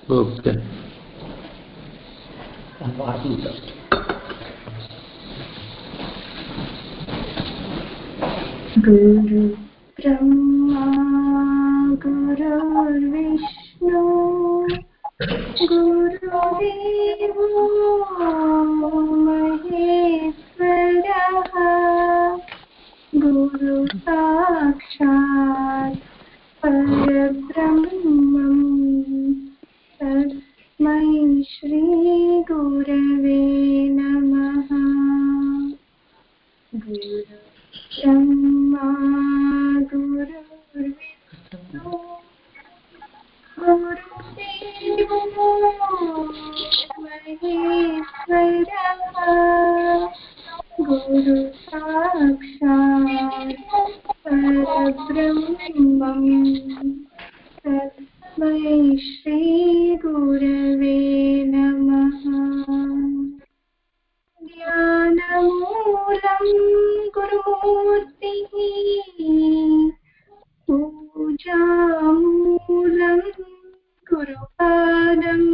Okay गुरु ब्रह्मा गुरुर्विष्णु गुरुदेवो महेश्वरः गुरु साक्षात् परब्रह्मम् तस्मै श्रीगुरवे नमः गुरु ब्रह्मा गुरुर्विष्णु गुरुदेवो महेश्वरः गुरु साक्षात् परब्रह्मम् तस्मै श्रीगुरवे नमः ज्ञानमूलं गुरुमूर्तिः पूजामूलं गुरुपादम्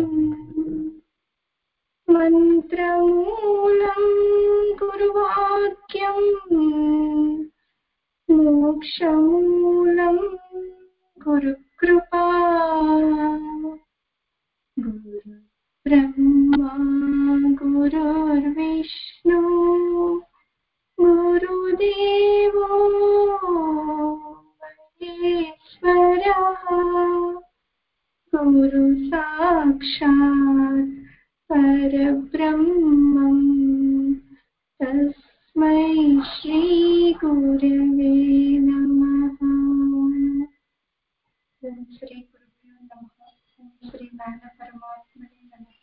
मन्त्रमूलं गुरुवाक्यम् मोक्षमूलं गुरुकृपा गुरु ब्रह्मा गुरुर्विष्णु गुरुदेवो महेश्वरः गुरु साक्षात् परब्रह्मम् तस्मै श्रीगुरवे नमः श्री गुरुभ्यो नमः श्री नारायण परमात्मने नमः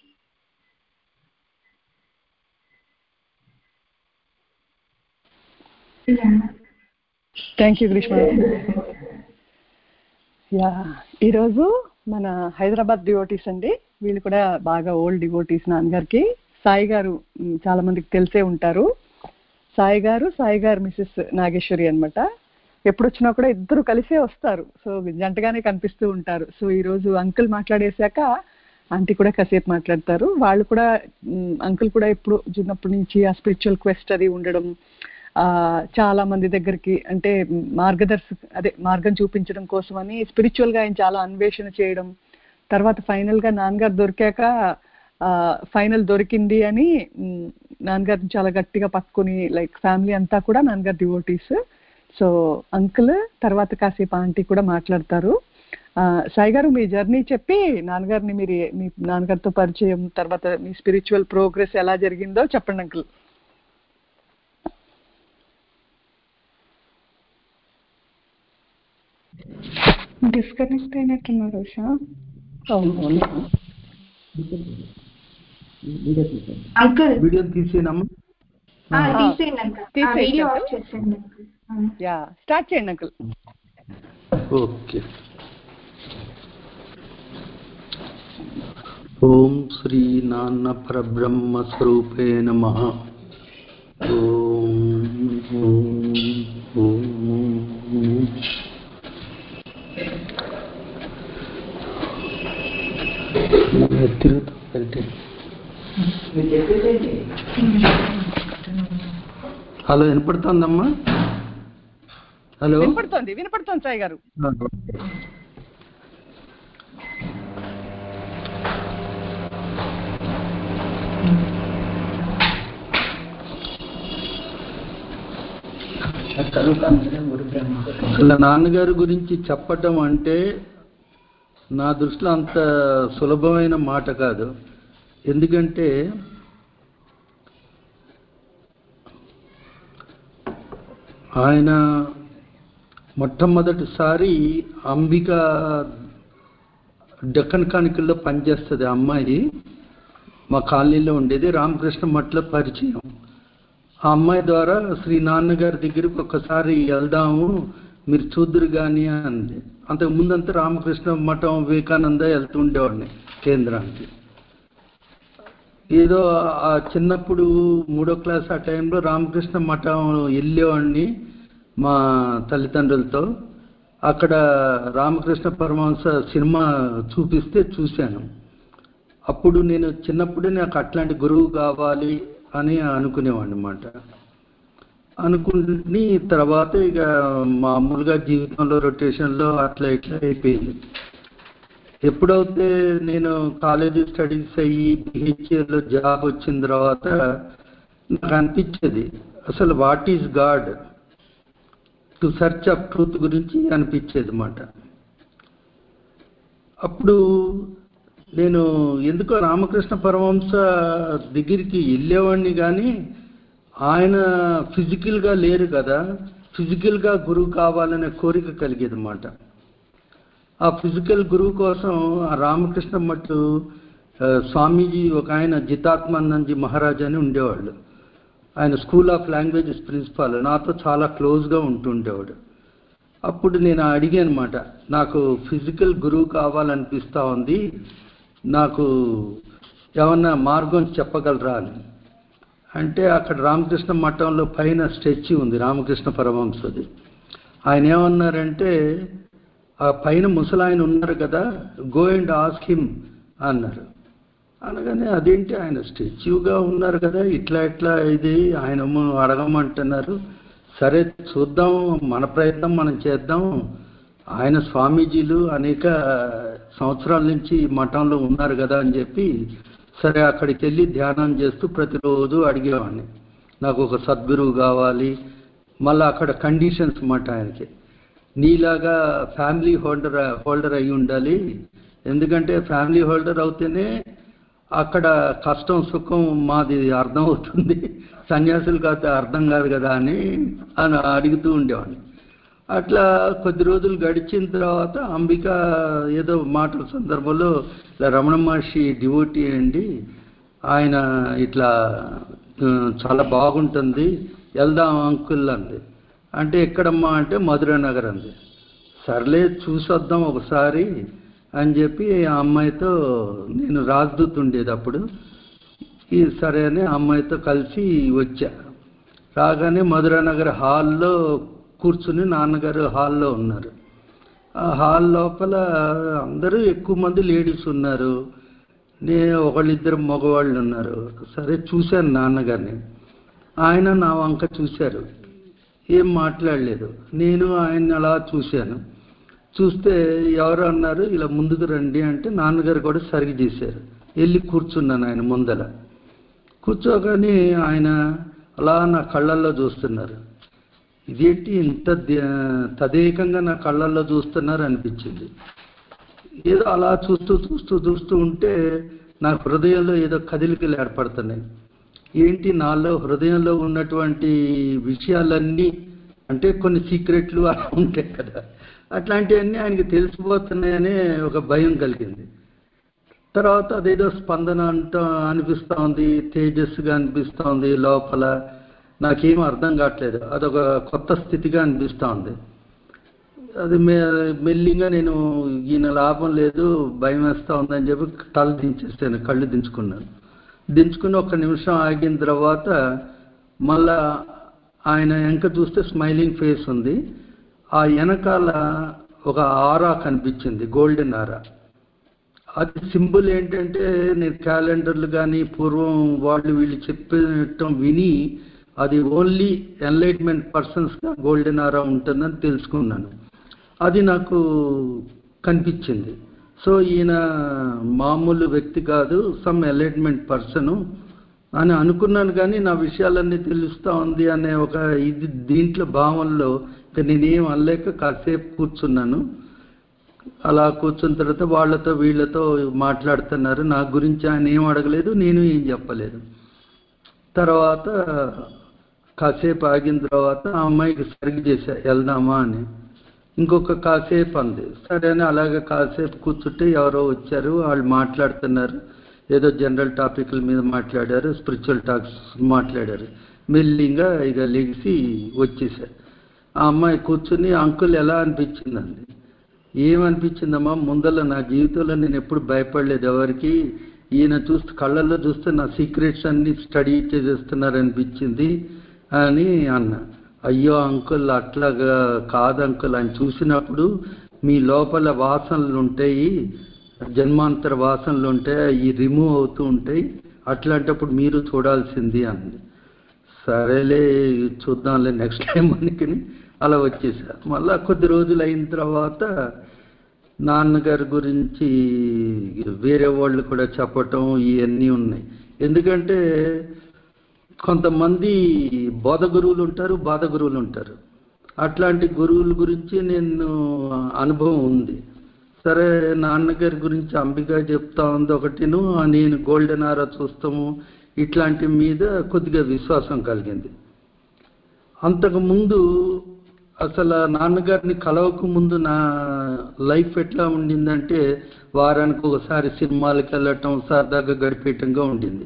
థ్యాంక్ యూ గ్రీష్మ యా ఈరోజు మన హైదరాబాద్ డివోటీస్ అండి వీళ్ళు కూడా బాగా ఓల్డ్ డివోటీస్ నాన్నగారికి సాయి గారు మ్, చాలా మందికి తెలిసే ఉంటారు సాయి గారు సాయి గారు మిసెస్ నాగేశ్వరి అన్నమాట ఎప్పుడు వచ్చినా కూడా ఇద్దరు కలిసే వస్తారు సో జంటగానే కనిపిస్తూ ఉంటారు సో ఈ రోజు అంకుల్ మాట్లాడేశాక ఆంటీ కూడా కాసేపు మాట్లాడతారు వాళ్ళు కూడా అంకుల్ కూడా ఎప్పుడు చిన్నప్పటి నుంచి ఆ స్పిరిచువల్ క్వెస్ట్ అది ఉండడం ఆ చాలా మంది దగ్గరికి అంటే మార్గదర్శక అదే మార్గం చూపించడం కోసమని స్పిరిచువల్ గా ఆయన చాలా అన్వేషణ చేయడం తర్వాత ఫైనల్ గా నాన్నగారు దొరికాక ఫైనల్ దొరికింది అని మ్, నాన్నగారిని చాలా గట్టిగా పట్టుకుని లైక్ ఫ్యామిలీ అంతా కూడా నాన్నగారు డివోటీస్ సో అంకుల్ తర్వాత కాసేపు ఆంటీ కూడా మాట్లాడతారు ఆ, సాయి గారు మీ జర్నీ చెప్పి నాన్నగారిని మీరు ఏ- మీ నాన్నగారితో పరిచయం తర్వాత మీ స్పిరిచువల్ ప్రోగ్రెస్ ఎలా జరిగిందో చెప్పండి అంకుల్ డిస్కనెక్ట్ అయినట్టున్నారు ఉషా అంకుల్ వీడియో తీసేనమ్మా ఆ, తీసేయండి అంకుల్ ఆ, తీసేయండి వీడియో అంకుల్. ఆఫ్ చేసేయండి అంకుల్ ఆ. యా స్టార్ట్ చేయండి అంకుల్ ఓకే ఓం శ్రీ నాన్న పరబ్రహ్మ స్వరూపే నమ ఓం ఓం ఓం తిరుగుతా వెళ్తే హలో వినపడుతుందమ్మా హలో వినపడుతోంది వినపడుతోంది సాయి గారు అసలు నాన్నగారి గురించి చెప్పటం అంటే నా దృష్టిలో అంత సులభమైన మాట కాదు ఎందుకంటే ఆయన మొట్టమొదటిసారి అంబిక డెక్కన్ కానికల్లో పనిచేస్తుంది ఆ అమ్మాయి మా కాలనీలో ఉండేది రామకృష్ణ మఠలో పరిచయం ఆ అమ్మాయి ద్వారా శ్రీ నాన్నగారి దగ్గరికి ఒకసారి వెళ్దాము మీరు చూద్దరు కానీ అంది అంతకు ముందంతా రామకృష్ణ మఠం వివేకానంద వెళ్తూ ఉండేవాడిని కేంద్రానికి ఏదో ఆ చిన్నప్పుడు మూడో క్లాస్ ఆ టైంలో రామకృష్ణ మఠం వెళ్ళేవాడిని మా తల్లిదండ్రులతో అక్కడ రామకృష్ణ పరమహంస సినిమా చూపిస్తే చూశాను అప్పుడు నేను చిన్నప్పుడే నాకు అట్లాంటి గురువు కావాలి అని అనుకునేవాడిని అనమాట అనుకుని తర్వాత ఇక మామూలుగా జీవితంలో రొటేషన్లో అట్లా ఇట్లా అయిపోయింది ఎప్పుడైతే నేను కాలేజీ స్టడీస్ అయ్యి బిహెచ్ఎల్లో జాబ్ వచ్చిన తర్వాత నాకు అనిపించేది అసలు what is God to search of truth గురించి అనిపించేది అన్నమాట అప్పుడు నేను ఎందుకో రామకృష్ణ పరమహంస దగ్గరికి వెళ్ళేవాడిని కానీ ఆయన ఫిజికల్గా లేరు కదా ఫిజికల్గా గురువు కావాలనే కోరిక కలిగేది అన్నమాట ఆ ఫిజికల్ గురువు కోసం ఆ రామకృష్ణ మట్టు ఆ, స్వామీజీ ఒక ఆయన జితాత్మానందజీ మహారాజ్ అని ఉండేవాళ్ళు ఆయన స్కూల్ ఆఫ్ లాంగ్వేజెస్ ప్రిన్సిపాల్ నాతో చాలా క్లోజ్గా ఉంటుండేవాడు అప్పుడు నేను అడిగాను అనమాట నాకు ఫిజికల్ గురువు కావాలనిపిస్తూ ఉంది నాకు ఏమన్నా మార్గం చెప్పగలరా అని అంటే అక్కడ రామకృష్ణ మఠంలో పైన స్టాచ్యూ ఉంది రామకృష్ణ పరమహంసది ఆయన ఏమన్నారంటే ఆ పైన ముసలాయన ఉన్నారు కదా గో అండ్ ఆస్క్ హిమ్ అన్నారు అనగానే అదేంటి ఆయన స్టాచ్యూగా ఉన్నారు కదా ఇట్లా ఇట్లా ఇది ఆయన ము- అడగమంటున్నారు సరే చూద్దాం మన ప్రయత్నం మనం చేద్దాం ఆయన స్వామీజీలు అనేక సంవత్సరాల నుంచి ఈ మఠంలో ఉన్నారు కదా అని చెప్పి సరే అక్కడికి వెళ్ళి ధ్యానం చేస్తూ ప్రతిరోజు అడిగేవాడిని నాకు ఒక సద్గురువు కావాలి మళ్ళీ అక్కడ కండిషన్స్ మాట ఆయనకి నీలాగా ఫ్యామిలీ హోల్డర్ హోల్డర్ అయి ఉండాలి ఎందుకంటే ఫ్యామిలీ హోల్డర్ అవుతేనే అక్కడ కష్టం సుఖం మాది అర్థం అవుతుంది సన్యాసులు కాదు అర్థం కాదు కదా అని అని అడుగుతూ ఉండేవాడిని అట్లా కొద్ది రోజులు గడిచిన తర్వాత అంబిక ఏదో మాటల సందర్భంలో ఇలా రమణ మహర్షి డివోటీ అండి ఆయన ఇట్లా ఆ, చాలా బాగుంటుంది వెళ్దాం అంకుల్ అంది అంటే ఎక్కడమ్మా అంటే మధుర నగర్ అంది సర్లే చూసొద్దాం ఒకసారి అని చెప్పి ఆ అమ్మాయితో నేను రాజదూత్ ఉండేది అప్పుడు ఈ సరే అని ఆ అమ్మాయితో కలిసి వచ్చా రాగానే మధురానగర్ హాల్లో కూర్చుని నాన్నగారు హాల్లో ఉన్నారు ఆ హాల్ లోపల అందరూ ఎక్కువ మంది లేడీస్ ఉన్నారు నేను ఒకళ్ళిద్దరు మగవాళ్ళు ఉన్నారు సరే చూశాను నాన్నగారిని ఆయన నా వంక చూశారు ఏం మాట్లాడలేదు నేను ఆయన అలా చూశాను చూస్తే ఎవరు అన్నారు ఇలా ముందుకు రండి అంటే నాన్నగారు కూడా సరిగి చేశారు వెళ్ళి కూర్చున్నాను ఆయన ముందల కూర్చోగానే ఆయన అలా నా కళ్ళల్లో చూస్తున్నారు ఇదేంటి ఇంత ధ్యా- తదేకంగా నా కళ్ళల్లో చూస్తున్నారు అనిపించింది ఏదో అలా చూస్తూ చూస్తూ చూస్తూ ఉంటే నా హృదయంలో ఏదో కదిలికలు ఏర్పడుతున్నాయి ఏంటి నాలో హృదయంలో ఉన్నటువంటి విషయాలన్నీ అంటే కొన్ని సీక్రెట్లు అలా ఉంటాయి కదా అట్లాంటివన్నీ ఆయనకి తెలిసిపోతున్నాయనే ఒక భయం కలిగింది తర్వాత అదేదో స్పందన అంట అనిపిస్తూ ఉంది తేజస్సుగా అనిపిస్తూ ఉంది లోపల నాకేం అర్థం కావట్లేదు అదొక కొత్త స్థితిగా అనిపిస్తూ ఉంది అది మె మెల్లిగా నేను ఈయన లాభం లేదు భయం వేస్తూ ఉందని చెప్పి తల దించేసాను కళ్ళు దించుకున్నాను దించుకుని ఒక నిమిషం ఆగిన తర్వాత మళ్ళా ఆయన వెనక చూస్తే స్మైలింగ్ ఫేస్ ఉంది ఆ వెనకాల ఒక ఆరా కనిపించింది గోల్డెన్ ఆరా అది సింబల్ ఏంటంటే నేను క్యాలెండర్లు కానీ పూర్వం వాళ్ళు వీళ్ళు చెప్పటం విని అది ఓన్లీ ఎన్లైట్మెంట్ పర్సన్స్గా గోల్డెన్ ఆరా ఉంటుందని తెలుసుకున్నాను అది నాకు కనిపించింది సో ఈయన మామూలు వ్యక్తి కాదు సమ్ ఎలైట్మెంట్ పర్సను అని అనుకున్నాను కానీ నా విషయాలన్నీ తెలుస్తూ ఉంది అనే ఒక ఇది దీంట్లో భావనలో ఇక నేనేం అనలేక కాసేపు కూర్చున్నాను అలా కూర్చున్న తర్వాత వాళ్ళతో వీళ్ళతో మాట్లాడుతున్నారు నా గురించి ఆయన ఏం అడగలేదు నేను ఏం చెప్పలేదు తర్వాత కాసేపు ఆగిన తర్వాత ఆ అమ్మాయికి సరిగ్గా చేశా వెళ్దామా అని ఇంకొక కాసేపు అంది సరే అని అలాగే కాసేపు కూర్చుంటే ఎవరో వచ్చారు వాళ్ళు మాట్లాడుతున్నారు ఏదో జనరల్ టాపిక్ల మీద మాట్లాడారు స్పిరిచువల్ టాక్స్ మాట్లాడారు మెల్లిగా ఇక లెగిసి వచ్చేసారు ఆ అమ్మాయి కూర్చుని అంకుల్ ఎలా అనిపించిందండి ఏమనిపించిందమ్మా ముందల నా జీవితంలో నేను ఎప్పుడు భయపడలేదు ఎవరికి ఈయన చూస్తే కళ్ళల్లో చూస్తే నా సీక్రెట్స్ అన్ని స్టడీ చేసేస్తున్నారు అనిపించింది అని అన్న అయ్యో అంకుల్ అట్లాగా కాదు అంకుల్ అని చూసినప్పుడు మీ లోపల వాసనలు ఉంటాయి జన్మాంతర వాసనలు ఉంటాయి ఈ రిమూవ్ అవుతూ ఉంటాయి అట్లాంటప్పుడు మీరు చూడాల్సింది అంది సరేలే చూద్దాంలే నెక్స్ట్ టైం అనుకుని అలా వచ్చేసా మళ్ళా కొద్ది రోజులు అయిన తర్వాత నాన్నగారి గురించి వేరే వాళ్ళు కూడా చెప్పటం ఇవన్నీ ఉన్నాయి ఎందుకంటే కొంతమంది బోధ గురువులు ఉంటారు బాధ గురువులు ఉంటారు అట్లాంటి గురువుల గురించి నేను అనుభవం ఉంది సరే నాన్నగారి గురించి అంబిక చెప్తా ఉంది ఒకటిను నేను గోల్డెన్ ఆరా చూస్తాము ఇట్లాంటి మీద కొద్దిగా విశ్వాసం కలిగింది అంతకు ముందు అసలు ఆ నాన్నగారిని కలవక ముందు నా లైఫ్ ఎట్లా ఉండిందంటే వారానికి ఒకసారి సినిమాలకు వెళ్ళటం సరదాగా గడిపేయటంగా ఉండింది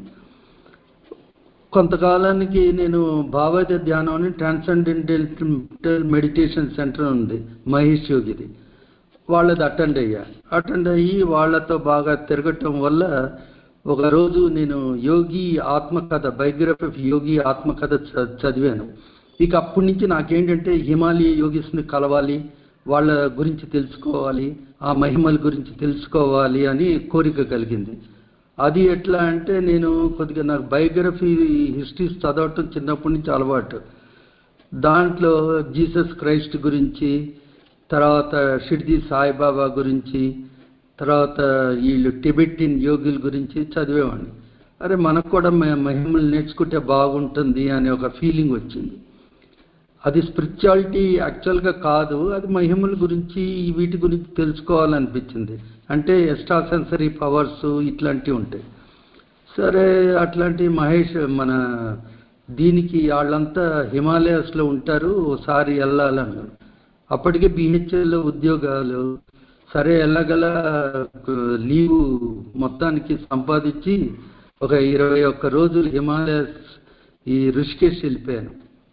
కొంతకాలానికి నేను భావైత ధ్యానం అని ట్రాన్సెండెంటల్ మెడిటేషన్ సెంటర్ ఉంది మహేష్ యోగిది వాళ్ళది అటెండ్ అయ్యా అటెండ్ అయ్యి వాళ్ళతో బాగా తిరగటం వల్ల ఒక రోజు నేను యోగి ఆత్మకథ బయోగ్రఫీ ఆఫ్ యోగి ఆత్మకథ చ- చదివాను ఇక అప్పటి నుంచి నాకేంటంటే హిమాలయ యోగిస్ని కలవాలి వాళ్ళ గురించి తెలుసుకోవాలి ఆ మహిమల గురించి తెలుసుకోవాలి అని కోరిక కలిగింది అది ఎట్లా అంటే నేను కొద్దిగా నాకు బయోగ్రఫీ హిస్టరీస్ చదవటం చిన్నప్పటి నుంచి అలవాటు దాంట్లో జీసస్ క్రైస్ట్ గురించి తర్వాత షిర్ది సాయిబాబా గురించి తర్వాత వీళ్ళు టిబెటిన్ యోగుల గురించి చదివేవాడిని అరే మనకు కూడా మ- మహిమలు నేర్చుకుంటే బాగుంటుంది అనే ఒక ఫీలింగ్ వచ్చింది అది స్పిరిచువాలిటీ యాక్చువల్గా కాదు అది మహిమల గురించి వీటి గురించి తెలుసుకోవాలనిపించింది అంటే ఎక్స్ట్రా సెన్సరీ పవర్స్ ఇట్లాంటివి ఉంటాయి సరే అట్లాంటి మహేష్ మన దీనికి వాళ్ళంతా హిమాలయాస్లో ఉంటారు ఓసారి వెళ్ళాలన్నారు అప్పటికే బిహెచ్ఎల్లో ఉద్యోగాలు సరే ఎలాగలా లీవు మొత్తానికి సంపాదించి ఒక ఇరవై ఒక్క రోజులు హిమాలయస్ ఈ ఋషికేశ్ వెళ్ళిపోయాను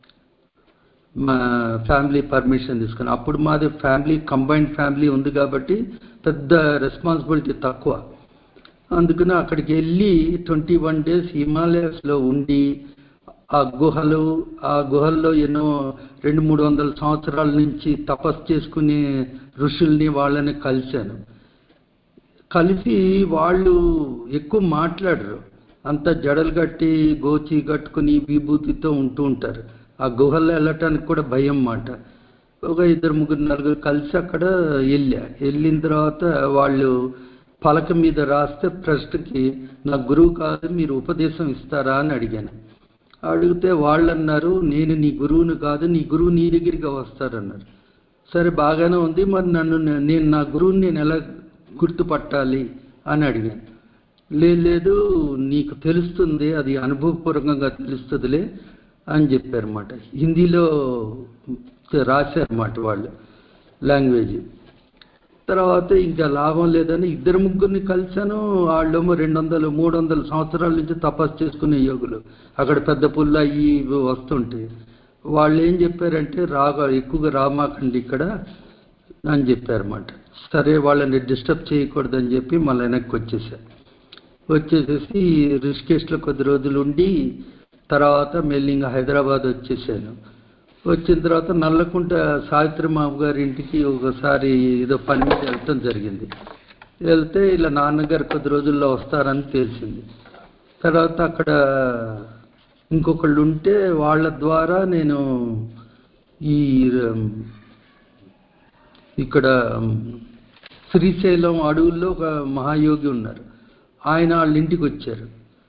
మా ఫ్యామిలీ పర్మిషన్ తీసుకుని అప్పుడు మాది ఫ్యామిలీ కంబైన్డ్ ఫ్యామిలీ ఉంది కాబట్టి పెద్ద రెస్పాన్సిబిలిటీ తక్కువ అందుకని అక్కడికి వెళ్ళి ట్వంటీ వన్ డేస్ హిమాలయస్లో ఉండి ఆ గుహలు ఆ గుహల్లో ఎన్నో రెండు మూడు వందల సంవత్సరాల నుంచి తపస్సు చేసుకునే ఋషుల్ని వాళ్ళని కలిశాను కలిసి వాళ్ళు ఎక్కువ మాట్లాడరు అంత జడలు కట్టి గోచి కట్టుకుని విభూతితో ఉంటూ ఉంటారు ఆ గుహల్లో వెళ్ళటానికి కూడా భయం మాట ఒక ఇద్దరు ముగ్గురు నలుగురు కలిసి అక్కడ వెళ్ళా వెళ్ళిన తర్వాత వాళ్ళు పలక మీద రాస్తే ప్రశ్నకి నా గురువు కాదు మీరు ఉపదేశం ఇస్తారా అని అడిగాను అడిగితే వాళ్ళు అన్నారు నేను నీ గురువుని కాదు నీ గురువు నీ దగ్గరికి వస్తారన్నారు సరే బాగానే ఉంది మరి నన్ను నే- నేను నా గురువుని నేను ఎలా గుర్తుపట్టాలి అని అడిగాను లేదు లేదు నీకు తెలుస్తుంది అది అనుభవపూర్వకంగా తెలుస్తుందిలే అని చెప్పారన్నమాట హిందీలో రాశారన్నమాట వాళ్ళు లాంగ్వేజ్ తర్వాత ఇంకా లాభం లేదని ఇద్దరు ముగ్గురిని కలిశాను వాళ్ళేమో రెండు వందలు మూడు వందల సంవత్సరాల నుంచి తపస్సు చేసుకునే యోగులు అక్కడ పెద్ద పుల్ల అయ్యి ఇవి వస్తుంటాయి వాళ్ళు ఏం చెప్పారంటే రాగా ఎక్కువగా రామాకండి ఇక్కడ అని చెప్పారన్నమాట సరే వాళ్ళని డిస్టర్బ్ చేయకూడదని చెప్పి మళ్ళీ వెనక్కి వచ్చేసా వచ్చేసేసి రిషికేశ్లో కొద్ది రోజులు ఉండి తర్వాత మెల్లింగా హైదరాబాద్ వచ్చేసాను వచ్చిన తర్వాత నల్లకుంట సావిత్రి మామ గారి ఇంటికి ఒకసారి ఏదో పని మీద వెళ్ళటం జరిగింది వెళ్తే ఇలా నాన్నగారు కొద్ది రోజుల్లో వస్తారని తెలిసింది తర్వాత అక్కడ ఇంకొకళ్ళు ఉంటే వాళ్ళ ద్వారా నేను ఈ ఉమ్, ఇక్కడ ఉమ్, శ్రీశైలం అడవుల్లో ఒక మహాయోగి ఉన్నారు ఆయన వాళ్ళ ఇంటికి వచ్చారు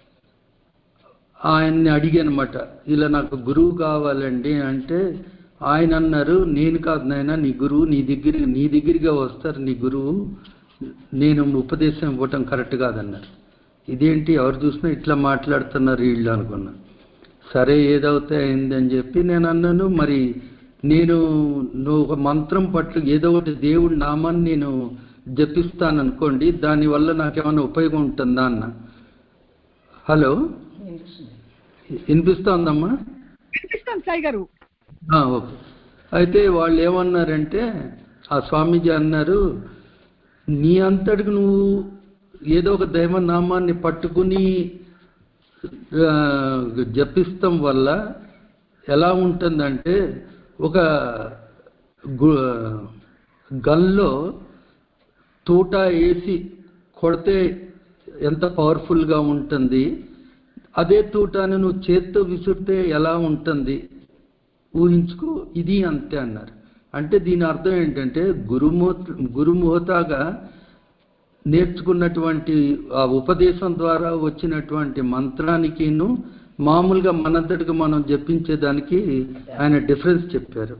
ఆయన్ని అడిగానమాట ఇలా నాకు గురువు కావాలండి అంటే ఆయన అన్నారు నేను కాదు నాయన నీ గురువు నీ దగ్గర నీ దగ్గరగా వస్తారు నీ గురువు నేను ఉపదేశం ఇవ్వటం కరెక్ట్ కాదన్నారు ఇదేంటి ఎవరు చూసినా ఇట్లా మాట్లాడుతున్నారు వీళ్ళు అనుకున్నా సరే ఏదవుతే అయింది అని చెప్పి నేను అన్నాను మరి నేను నువ్వు ఒక మంత్రం పట్ల ఏదో ఒకటి దేవుడి నామాన్ని నేను జపిస్తాను అనుకోండి దానివల్ల నాకేమైనా ఉపయోగం ఉంటుందా అన్న హలో వినిపిస్తోందమ్మా వినిపిస్తాం సాయి గారు ఆ, ఓకే అయితే వాళ్ళు ఏమన్నారంటే ఆ స్వామీజీ అన్నారు నీ అంతటికి నువ్వు ఏదో ఒక దైవనామాన్ని పట్టుకుని ఆ, జపిస్తం వల్ల ఎలా ఉంటుందంటే ఒక గు- గన్లో తూటా వేసి కొడితే ఎంత పవర్ఫుల్గా ఉంటుంది అదే తూటాన్ని నువ్వు చేత్తో విసురితే ఎలా ఉంటుంది ఊహించుకో ఇది అంతే అన్నారు అంటే దీని అర్థం ఏంటంటే గురుమూత గురుమూతగా నేర్చుకున్నటువంటి ఆ ఉపదేశం ద్వారా వచ్చినటువంటి మంత్రానికిను మామూలుగా మనంతటికి మనం జపించేదానికి ఆయన డిఫరెన్స్ చెప్పారు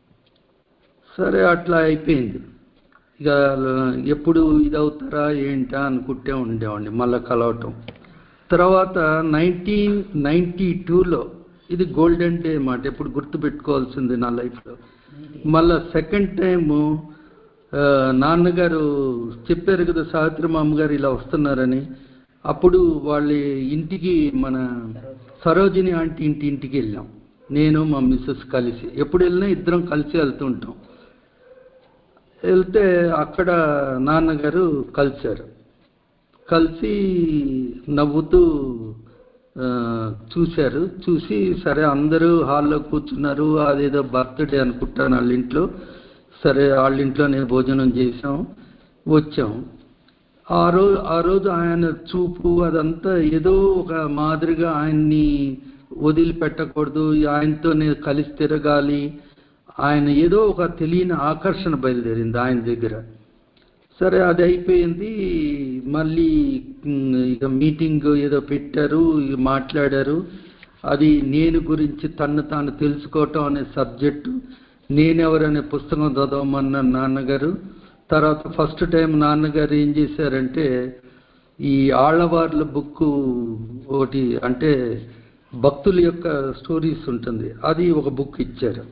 సరే అట్లా అయిపోయింది ఇక ఎప్పుడు ఇదవుతారా ఏంటా అనుకుంటే ఉండేవాడిని మళ్ళీ కలవటం తర్వాత నైన్టీన్ నైన్టీ టూలో ఇది గోల్డెన్ డే మాట ఎప్పుడు గుర్తుపెట్టుకోవాల్సింది నా లైఫ్లో మళ్ళా సెకండ్ టైము నాన్నగారు చెప్పారు కదా సావిత్రి మామగారు ఇలా వస్తున్నారని అప్పుడు వాళ్ళ ఇంటికి మన సరోజిని ఆంటీ ఇంటి ఇంటికి వెళ్ళాం నేను మా మిస్సెస్ కలిసి ఎప్పుడు వెళ్ళినా ఇద్దరం కలిసి వెళ్తుంటాం వెళ్తే అక్కడ నాన్నగారు కలిశారు కలిసి నవ్వుతూ ఆ, చూశారు చూసి సరే అందరూ హాల్లో కూర్చున్నారు అదేదో బర్త్డే అనుకుంటాను వాళ్ళ ఇంట్లో సరే వాళ్ళ ఇంట్లోనే భోజనం చేసాం వచ్చాం ఆ రోజు ఆ రోజు ఆయన చూపు అదంతా ఏదో ఒక మాదిరిగా ఆయన్ని వదిలిపెట్టకూడదు ఆయనతోనే కలిసి తిరగాలి ఆయన ఏదో ఒక తెలియని ఆకర్షణ బయలుదేరింది ఆయన దగ్గర సరే అది అయిపోయింది మళ్ళీ ఉమ్, ఇక మీటింగ్ ఏదో పెట్టారు ఇక మాట్లాడారు అది నేను గురించి తన్ను తాను తెలుసుకోవటం అనే సబ్జెక్టు నేనెవరనే పుస్తకం చదవమన్న నాన్నగారు తర్వాత ఫస్ట్ టైం నాన్నగారు ఏం చేశారంటే ఈ ఆళ్లవార్ల బుక్ ఒకటి అంటే భక్తుల యొక్క స్టోరీస్ ఉంటుంది అది ఒక బుక్ ఇచ్చారు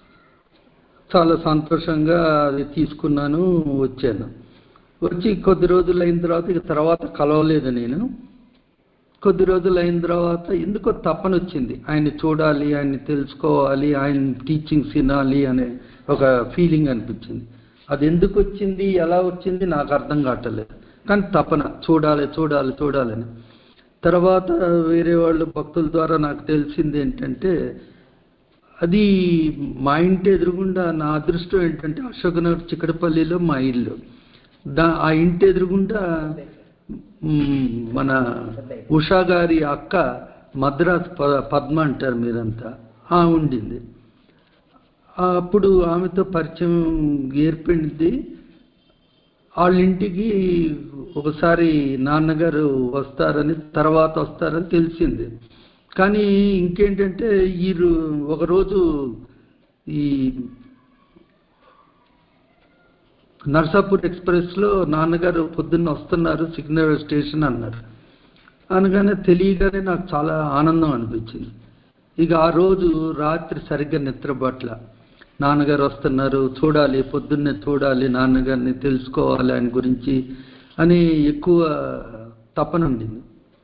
చాలా సంతోషంగా అది తీసుకున్నాను వచ్చాను వచ్చి కొద్ది రోజులు అయిన తర్వాత ఇక తర్వాత కలవలేదు నేను కొద్ది రోజులు అయిన తర్వాత ఎందుకో తపన వచ్చింది ఆయన్ని చూడాలి ఆయన్ని తెలుసుకోవాలి ఆయన టీచింగ్స్ వినాలి అనే ఒక ఫీలింగ్ అనిపించింది అది ఎందుకు వచ్చింది ఎలా వచ్చింది నాకు అర్థం కావట్లేదు కానీ తపన చూడాలి చూడాలి చూడాలని తర్వాత వేరే వాళ్ళు భక్తుల ద్వారా నాకు తెలిసింది ఏంటంటే అది మా ఇంటి ఎదురుగుండా నా అదృష్టం ఏంటంటే అశోకనగర్ చిక్కడపల్లిలో మా ఇల్లు దా ఆ ఇంటి ఎదురుగుండా మ్, మన ఉషా గారి అక్క మద్రాస్ ప- పద్మ అంటారు మీరంతా ఆ ఉండింది ఆ అప్పుడు ఆమెతో పరిచయం ఏర్పడింది వాళ్ళ ఇంటికి ఒకసారి నాన్నగారు వస్తారని తర్వాత వస్తారని తెలిసింది కానీ ఇంకేంటంటే ఈ రో- ఒకరోజు ఈ నర్సాపూర్ ఎక్స్ప్రెస్లో నాన్నగారు పొద్దున్న వస్తున్నారు సిగ్నల్ స్టేషన్ అన్నారు అనగానే తెలియగానే నాకు చాలా ఆనందం అనిపించింది ఇక ఆ రోజు రాత్రి సరిగ్గా నిద్రపట్ల నాన్నగారు వస్తున్నారు చూడాలి పొద్దున్నే చూడాలి నాన్నగారిని తెలుసుకోవాలి ఆయన గురించి అని ఎక్కువ తపన ఉండింది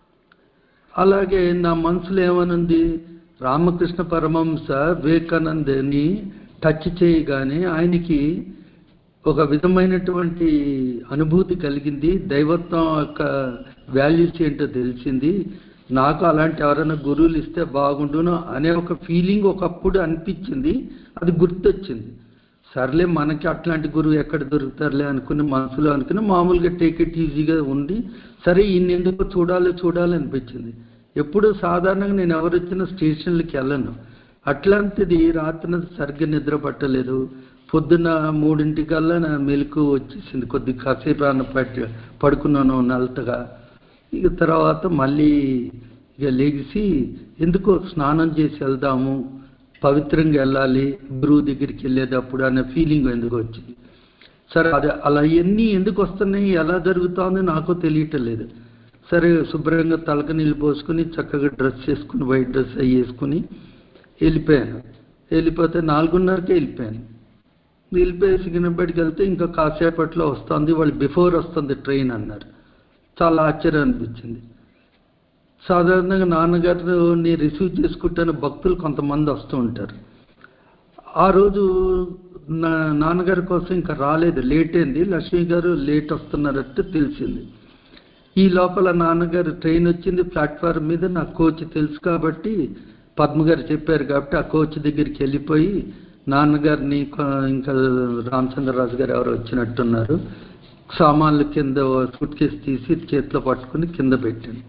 అలాగే నా మనసులో ఏమనుంది రామకృష్ణ పరమహంస వివేకానందని టచ్ చేయగానే ఆయనకి ఒక విధమైనటువంటి అనుభూతి కలిగింది దైవత్వం యొక్క వాల్యూస్ ఏంటో తెలిసింది నాకు అలాంటి ఎవరైనా గురువులు ఇస్తే బాగుండును అనే ఒక ఫీలింగ్ ఒకప్పుడు అనిపించింది అది గుర్తొచ్చింది సర్లే మనకి అట్లాంటి గురువు ఎక్కడ దొరుకుతారులే అనుకుని మనసులో అనుకుని మామూలుగా టేక్ ఇట్ ఈజీగా ఉండి సరే ఈయన ఎందుకు చూడాలి చూడాలి అనిపించింది ఎప్పుడు సాధారణంగా నేను ఎవరు వచ్చిన స్టేషన్లకి వెళ్ళను అట్లాంటిది రాత్రి సరిగ్గా నిద్ర పట్టలేదు పొద్దున్న మూడింటికల్లా నా మెలకు వచ్చేసింది కొద్ది కాసేపు అన్న పట్టి పడుకున్నాను నలతగా ఇక తర్వాత మళ్ళీ ఇక లేచి ఎందుకో స్నానం చేసి వెళ్దాము పవిత్రంగా వెళ్ళాలి గురువు దగ్గరికి వెళ్ళేటప్పుడు అనే ఫీలింగ్ ఎందుకు వచ్చింది సరే అదే అలా ఎన్ని ఎందుకు వస్తున్నాయి ఎలా జరుగుతుందో నాకు తెలియటం లేదు సరే శుభ్రంగా తలక నీళ్ళు పోసుకుని చక్కగా డ్రెస్ చేసుకుని వైట్ డ్రెస్ అవి వేసుకుని వెళ్ళిపోయాను వెళ్ళిపోతే నాలుగున్నరకే వెళ్ళిపోయాను వెళ్ళిపోయి సికింద్రాబాద్కి వెళ్తే ఇంకా కాసేపట్లో వస్తుంది వాళ్ళు బిఫోర్ వస్తుంది ట్రైన్ అన్నారు చాలా ఆశ్చర్యం అనిపించింది సాధారణంగా నాన్నగారిని రిసీవ్ చేసుకుంటాను భక్తులు కొంతమంది వస్తూ ఉంటారు ఆ రోజు నా నాన్నగారి కోసం ఇంకా రాలేదు లేట్ అయింది లక్ష్మి గారు లేట్ వస్తున్నారంటే తెలిసింది ఈ లోపల నాన్నగారు ట్రైన్ వచ్చింది ప్లాట్ఫామ్ మీద నా కోచ్ తెలుసు కాబట్టి పద్మ గారు చెప్పారు కాబట్టి ఆ కోచ్ దగ్గరికి వెళ్ళిపోయి నాన్నగారిని కొ- ఇంకా రామచంద్రరాజు గారు ఎవరు వచ్చినట్టున్నారు సామాన్లు కింద సూట్ కేసు తీసి చేతిలో పట్టుకుని కింద పెట్టాను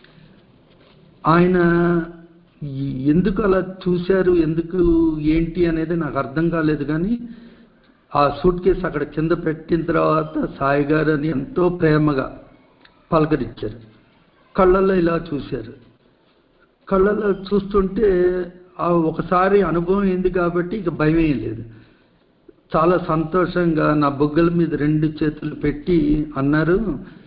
ఆయన ఈ- ఎందుకు అలా చూశారు ఎందుకు ఏంటి అనేది నాకు అర్థం కాలేదు కానీ ఆ సూట్ కేసు అక్కడ కింద పెట్టిన తర్వాత సాయి గారు అని ఎంతో ప్రేమగా పలకరించారు కళ్ళల్లో ఇలా చూశారు కళ్ళల్లో చూస్తుంటే ఆ ఒకసారి అనుభవం ఏంది కాబట్టి ఇక భయం ఏం లేదు చాలా సంతోషంగా నా బొగ్గల మీద రెండు చేతులు పెట్టి అన్నారు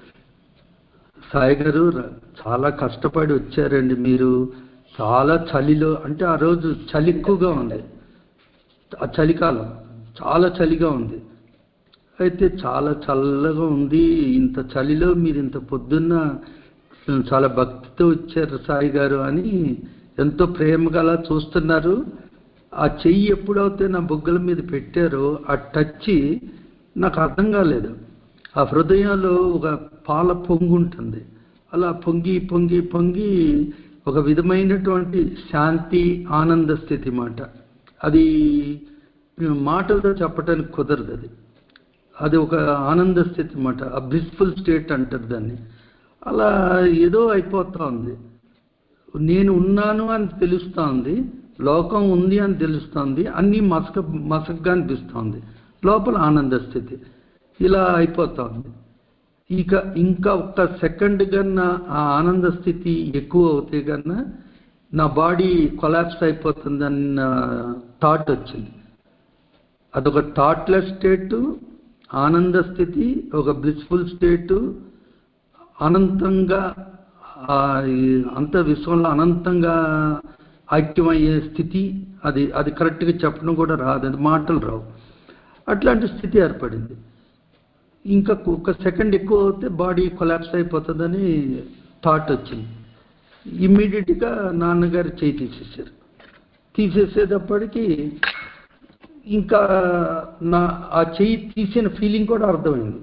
సాయి గారు ర- చాలా కష్టపడి వచ్చారండి మీరు చాలా చలిలో అంటే ఆ రోజు చలి ఎక్కువగా ఉంది ఆ చలికాలం చాలా చలిగా ఉంది అయితే చాలా చల్లగా ఉంది ఇంత చలిలో మీరు ఇంత పొద్దున్న చాలా భక్తితో వచ్చారు సాయి గారు అని ఎంతో ప్రేమగా అలా చూస్తున్నారు ఆ చెయ్యి ఎప్పుడైతే నా బుగ్గల మీద పెట్టారో ఆ టచ్ నాకు అర్థం కాలేదు ఆ హృదయంలో ఒక పాల పొంగు ఉంటుంది అలా పొంగి పొంగి పొంగి ఒక విధమైనటువంటి శాంతి ఆనంద స్థితి మాట అది మాటలతో చెప్పడానికి కుదరదు అది అది ఒక ఆనంద స్థితి అన్నమాట ఆ బ్లిస్ఫుల్ స్టేట్ అంటారు దాన్ని అలా ఏదో అయిపోతా ఉంది నేను ఉన్నాను అని తెలుస్తోంది లోకం ఉంది అని తెలుస్తోంది అన్నీ మసక మసకగా అనిపిస్తోంది లోపల ఆనంద స్థితి ఇలా అయిపోతోంది ఇక ఇంకా ఒక్క సెకండ్ కన్నా ఆ ఆనంద స్థితి ఎక్కువ అవుతే కన్నా నా బాడీ కొలాప్స్ అయిపోతుందన్న థాట్ వచ్చింది అదొక థాట్లెస్ స్టేటు ఆనంద స్థితి ఒక బ్లిస్ఫుల్ స్టేటు అనంతంగా ఆ ఈ అంత విశ్వంలో అనంతంగా ఐక్యమయ్యే స్థితి అది అది కరెక్ట్గా చెప్పడం కూడా రాదు అది మాటలు రావు అట్లాంటి స్థితి ఏర్పడింది ఇంకా ఒక సెకండ్ ఎక్కువ అవుతే బాడీ కొలాప్స్ అయిపోతుందని థాట్ వచ్చింది ఇమ్మీడియట్గా నాన్నగారు చేయి తీసేశారు తీసేసేటప్పటికి ఇంకా నా ఆ చెయ్యి తీసిన ఫీలింగ్ కూడా అర్థమైంది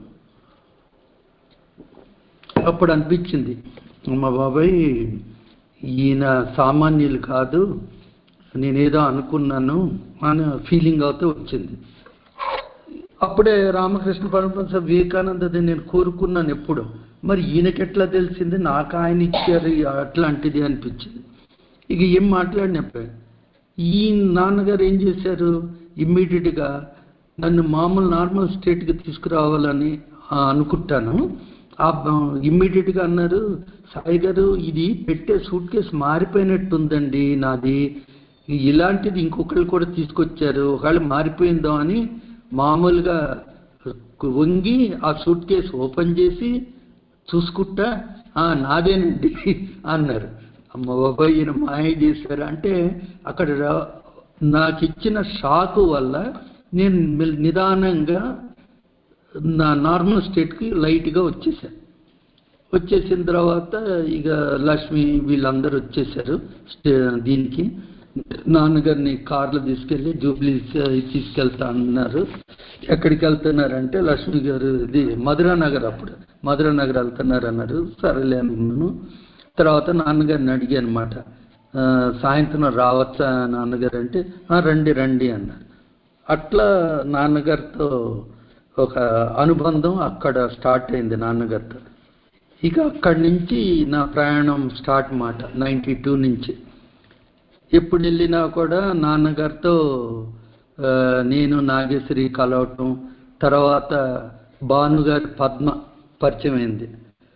అప్పుడు అనిపించింది మా బాబాయ్ ఈయన సామాన్యులు కాదు నేనేదో అనుకున్నాను అని ఫీలింగ్ అవుతూ వచ్చింది అప్పుడే రామకృష్ణ పరమహంస వివేకానందది నేను కోరుకున్నాను ఎప్పుడు మరి ఈయనకి ఎట్లా తెలిసింది నాకు ఆయన ఇచ్చారు అట్లాంటిది అనిపించింది ఇక ఏం మాట్లాడినప్పుడు ఈ నాన్నగారు ఏం చేశారు ఇమ్మీడియట్గా నన్ను మామూలు నార్మల్ స్టేట్కి తీసుకురావాలని ఆ, అనుకుంటాను ఆ ఇమ్మీడియట్గా అన్నారు సాయి గారు ఇది పెట్టే సూట్ కేసు మారిపోయినట్టుందండి నాది ఇలాంటిది ఇంకొకళ్ళు కూడా తీసుకొచ్చారు ఒకవేళ మారిపోయిందో అని మామూలుగా వంగి ఆ సూట్ కేసు ఓపెన్ చేసి చూసుకుంటా "ఆ, నాదేనండి అన్నారు అమ్మ బాబాయ్ ఈయన మాయ చేశారు అంటే అక్కడ రా- నాకు ఇచ్చిన షాకు వల్ల నేను మెల్- నిదానంగా నా నార్మల్ స్టేట్కి లైట్గా వచ్చేసాను వచ్చేసిన తర్వాత ఇక లక్ష్మి వీళ్ళందరూ వచ్చేసారు స్టే- దీనికి నాన్నగారిని కార్లో తీసుకెళ్ళి జూబ్లీస్ తీసుకెళ్తా అన్నారు ఎక్కడికి వెళ్తున్నారంటే లక్ష్మి గారు ఇది మధురా నగర్ అప్పుడు మధురా నగర్ వెళ్తున్నారు అన్నారు సరేలే అనుకున్నాను తర్వాత నాన్నగారిని అడిగాను అనమాట సాయంత్రం రావచ్చా నాన్నగారు అంటే "ఆ, రండి రండి అన్నారు అట్లా నాన్నగారితో ఒక అనుబంధం అక్కడ స్టార్ట్ అయింది నాన్నగారితో ఇక అక్కడి నుంచి నా ప్రయాణం స్టార్ట్ మాట నైంటీ టూ నుంచి ఎప్పుడు వెళ్ళినా కూడా నాన్నగారితో ఆ, నేను నాగేశ్వరి కలవటం తర్వాత భానుగారి పద్మ పరిచయం అయింది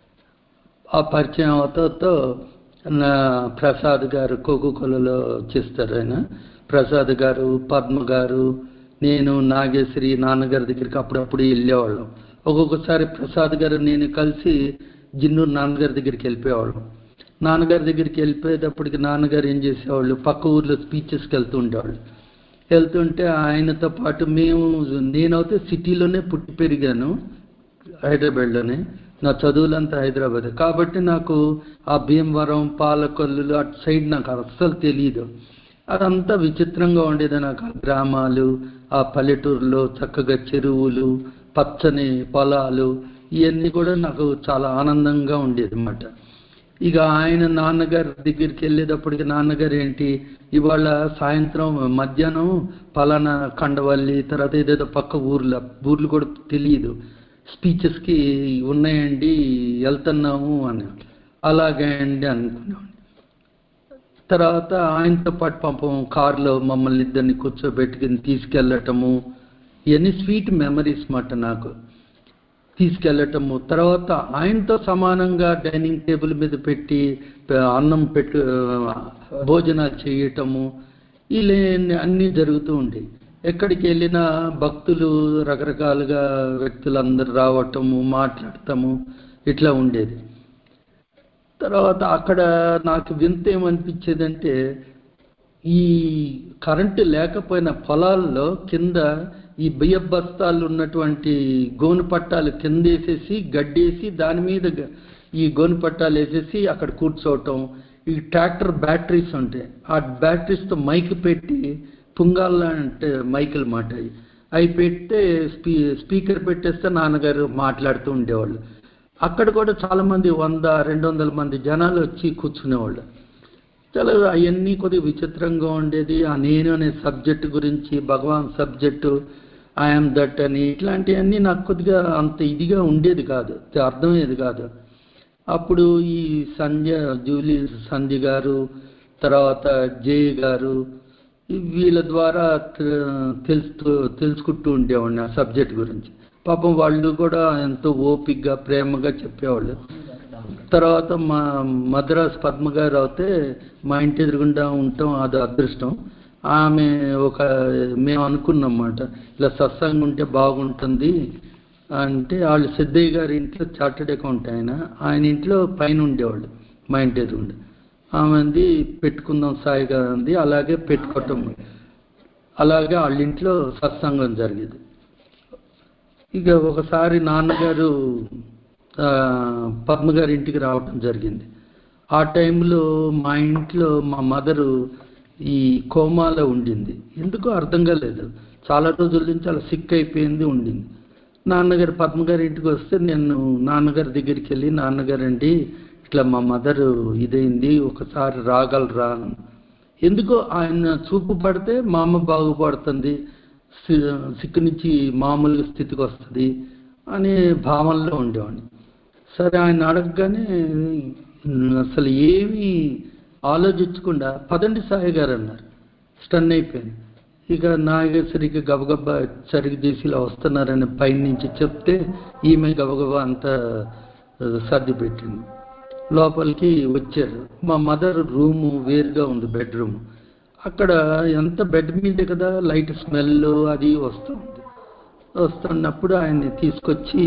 ఆ పరిచయం అవతతో నా ప్రసాద్ గారు కోకోకొలలో చేస్తారు ఆయన ప్రసాద్ గారు పద్మ గారు నేను నాగేశ్వరి నాన్నగారి దగ్గరికి అప్పుడప్పుడు వెళ్ళేవాళ్ళం ఒక్కొక్కసారి ప్రసాద్ గారు నేను కలిసి జిన్నూరు నాన్నగారి దగ్గరికి వెళ్ళిపోయేవాళ్ళం నాన్నగారి దగ్గరికి వెళ్ళిపోయేటప్పటికి నాన్నగారు ఏం చేసేవాళ్ళు పక్క ఊర్లో స్పీచెస్కి వెళ్తూ ఉండేవాళ్ళు వెళ్తుంటే ఆయనతో పాటు మేము నేనైతే సిటీలోనే పుట్టి పెరిగాను హైదరాబాద్లోనే నా చదువులంతా హైదరాబాద్ కాబట్టి నాకు ఆ భీమవరం పాలకొల్లు అటు సైడ్ నాకు అస్సలు తెలియదు అదంతా విచిత్రంగా ఉండేది నాకు ఆ గ్రామాలు ఆ పల్లెటూరులో చక్కగా చెరువులు పచ్చని పొలాలు ఇవన్నీ కూడా నాకు చాలా ఆనందంగా ఉండేది అన్నమాట ఇక ఆయన నాన్నగారి దగ్గరికి వెళ్ళేటప్పటికి నాన్నగారు ఏంటి ఇవాళ సాయంత్రం మధ్యాహ్నం పలానా కండవల్లి తర్వాత ఏదేదో పక్క ఊర్ల ఊర్లు కూడా తెలియదు స్పీచెస్కి ఉన్నాయండి వెళ్తున్నాము అని అలాగే అండి అనుకున్నాం తర్వాత ఆయనతో పాటు పాపం కారులో మమ్మల్ని ఇద్దరిని కూర్చోబెట్టుకుని తీసుకెళ్ళటము ఇవన్నీ స్వీట్ మెమరీస్ మాట నాకు తీసుకెళ్ళటము తర్వాత ఆయనతో సమానంగా డైనింగ్ టేబుల్ మీద పెట్టి ప- అన్నం పెట్టు భోజనాలు చేయటము ఇలా అన్నీ జరుగుతూ ఉంటాయి ఎక్కడికి వెళ్ళినా భక్తులు రకరకాలుగా వ్యక్తులందరూ రావటము మాట్లాడటము ఇట్లా ఉండేది తర్వాత అక్కడ నాకు వింత ఏమనిపించేదంటే ఈ కరెంటు లేకపోయిన పొలాల్లో కింద ఈ బియ్య బస్తాలు ఉన్నటువంటి గోను పట్టాలు కింద వేసేసి గడ్డేసి దాని మీద గ- ఈ గోను పట్టాలు వేసేసి అక్కడ కూర్చోవటం ఈ ట్రాక్టర్ బ్యాటరీస్ ఉంటాయి ఆ బ్యాటరీస్తో మైక్ పెట్టి పుంగాల అంటే మైకులు మాట అవి. అవి పెడితే స్పీ స్పీకర్ పెట్టేస్తే నాన్నగారు మాట్లాడుతూ ఉండేవాళ్ళు అక్కడ కూడా చాలా మంది వంద రెండు వందల మంది జనాలు వచ్చి కూర్చునేవాళ్ళు చాలా అవన్నీ కొద్దిగా విచిత్రంగా ఉండేది ఆ నేను అనే సబ్జెక్ట్ గురించి భగవాన్ సబ్జెక్టు ఐఎమ్ దట్ అని ఇట్లాంటివన్నీ నాకు కొద్దిగా అంత ఇదిగా ఉండేది కాదు అర్థమయ్యేది కాదు అప్పుడు ఈ సంధ్య జూలీ సంధ్య గారు తర్వాత జే గారు ఈ వీళ్ళ ద్వారా తె- తెలుస్తూ తెలుసుకుంటూ ఉండేవాడిని ఆ సబ్జెక్ట్ గురించి పాపం వాళ్ళు కూడా ఎంతో ఓపిగ్గా ప్రేమగా చెప్పేవాళ్ళు తర్వాత మా మద్రాస్ పద్మ గారు అయితే మా ఇంటి ఎదురుగుండా ఉండటం అది అదృష్టం ఆమె ఒక మేము అనుకున్నాం అన్నమాట ఇలా సత్సంగం ఉంటే బాగుంటుంది అంటే వాళ్ళు సిద్ధయ్య గారి ఇంట్లో చార్టెడ్ అకౌంట్ ఆయన ఆయన ఇంట్లో పైన ఉండేవాళ్ళు మా ఇంటి ఎదురుగుండా ఆమెది పెట్టుకుందాం సాయి గారు అంది అలాగే పెట్టుకోవటం అలాగే వాళ్ళ ఇంట్లో సత్సంగం జరిగేది ఇక ఒకసారి నాన్నగారు ఆ, పద్మ గారి ఇంటికి రావటం జరిగింది ఆ టైంలో మా ఇంట్లో మా మదరు ఈ కోమాలో ఉండింది ఎందుకో అర్థం కాలేదు చాలా రోజుల నుంచి అలా సిక్ అయిపోయింది ఉండింది నాన్నగారు పద్మ గారి ఇంటికి వస్తే నేను నాన్నగారి దగ్గరికి వెళ్ళి నాన్నగారు అండి ఇట్లా మా మదరు ఇదైంది ఒకసారి రాగలరా అని ఎందుకో ఆయన చూపు పడితే మా అమ్మ బాగుపడుతుంది సి- సిక్కు నుంచి మామూలు స్థితికి వస్తుంది అనే భావనలో ఉండేవాడిని సరే ఆయన అడగగానే అసలు ఏమీ ఆలోచించకుండా పదండి సాయి గారు అన్నారు స్టన్ అయిపోయింది ఇక నాగేశ్వరికి గబగబా సరిగి చేసి ఇలా వస్తున్నారని పైన నుంచి చెప్తే ఈమె గబగబా అంతా ఆ, సర్ది పెట్టింది లోపలికి వచ్చారు మా మదర్ రూము వేరుగా ఉంది బెడ్రూమ్ అక్కడ ఎంత బెడ్ మీదే కదా లైట్ స్మెల్ అది వస్తుంది వస్తున్నప్పుడు ఆయన్ని తీసుకొచ్చి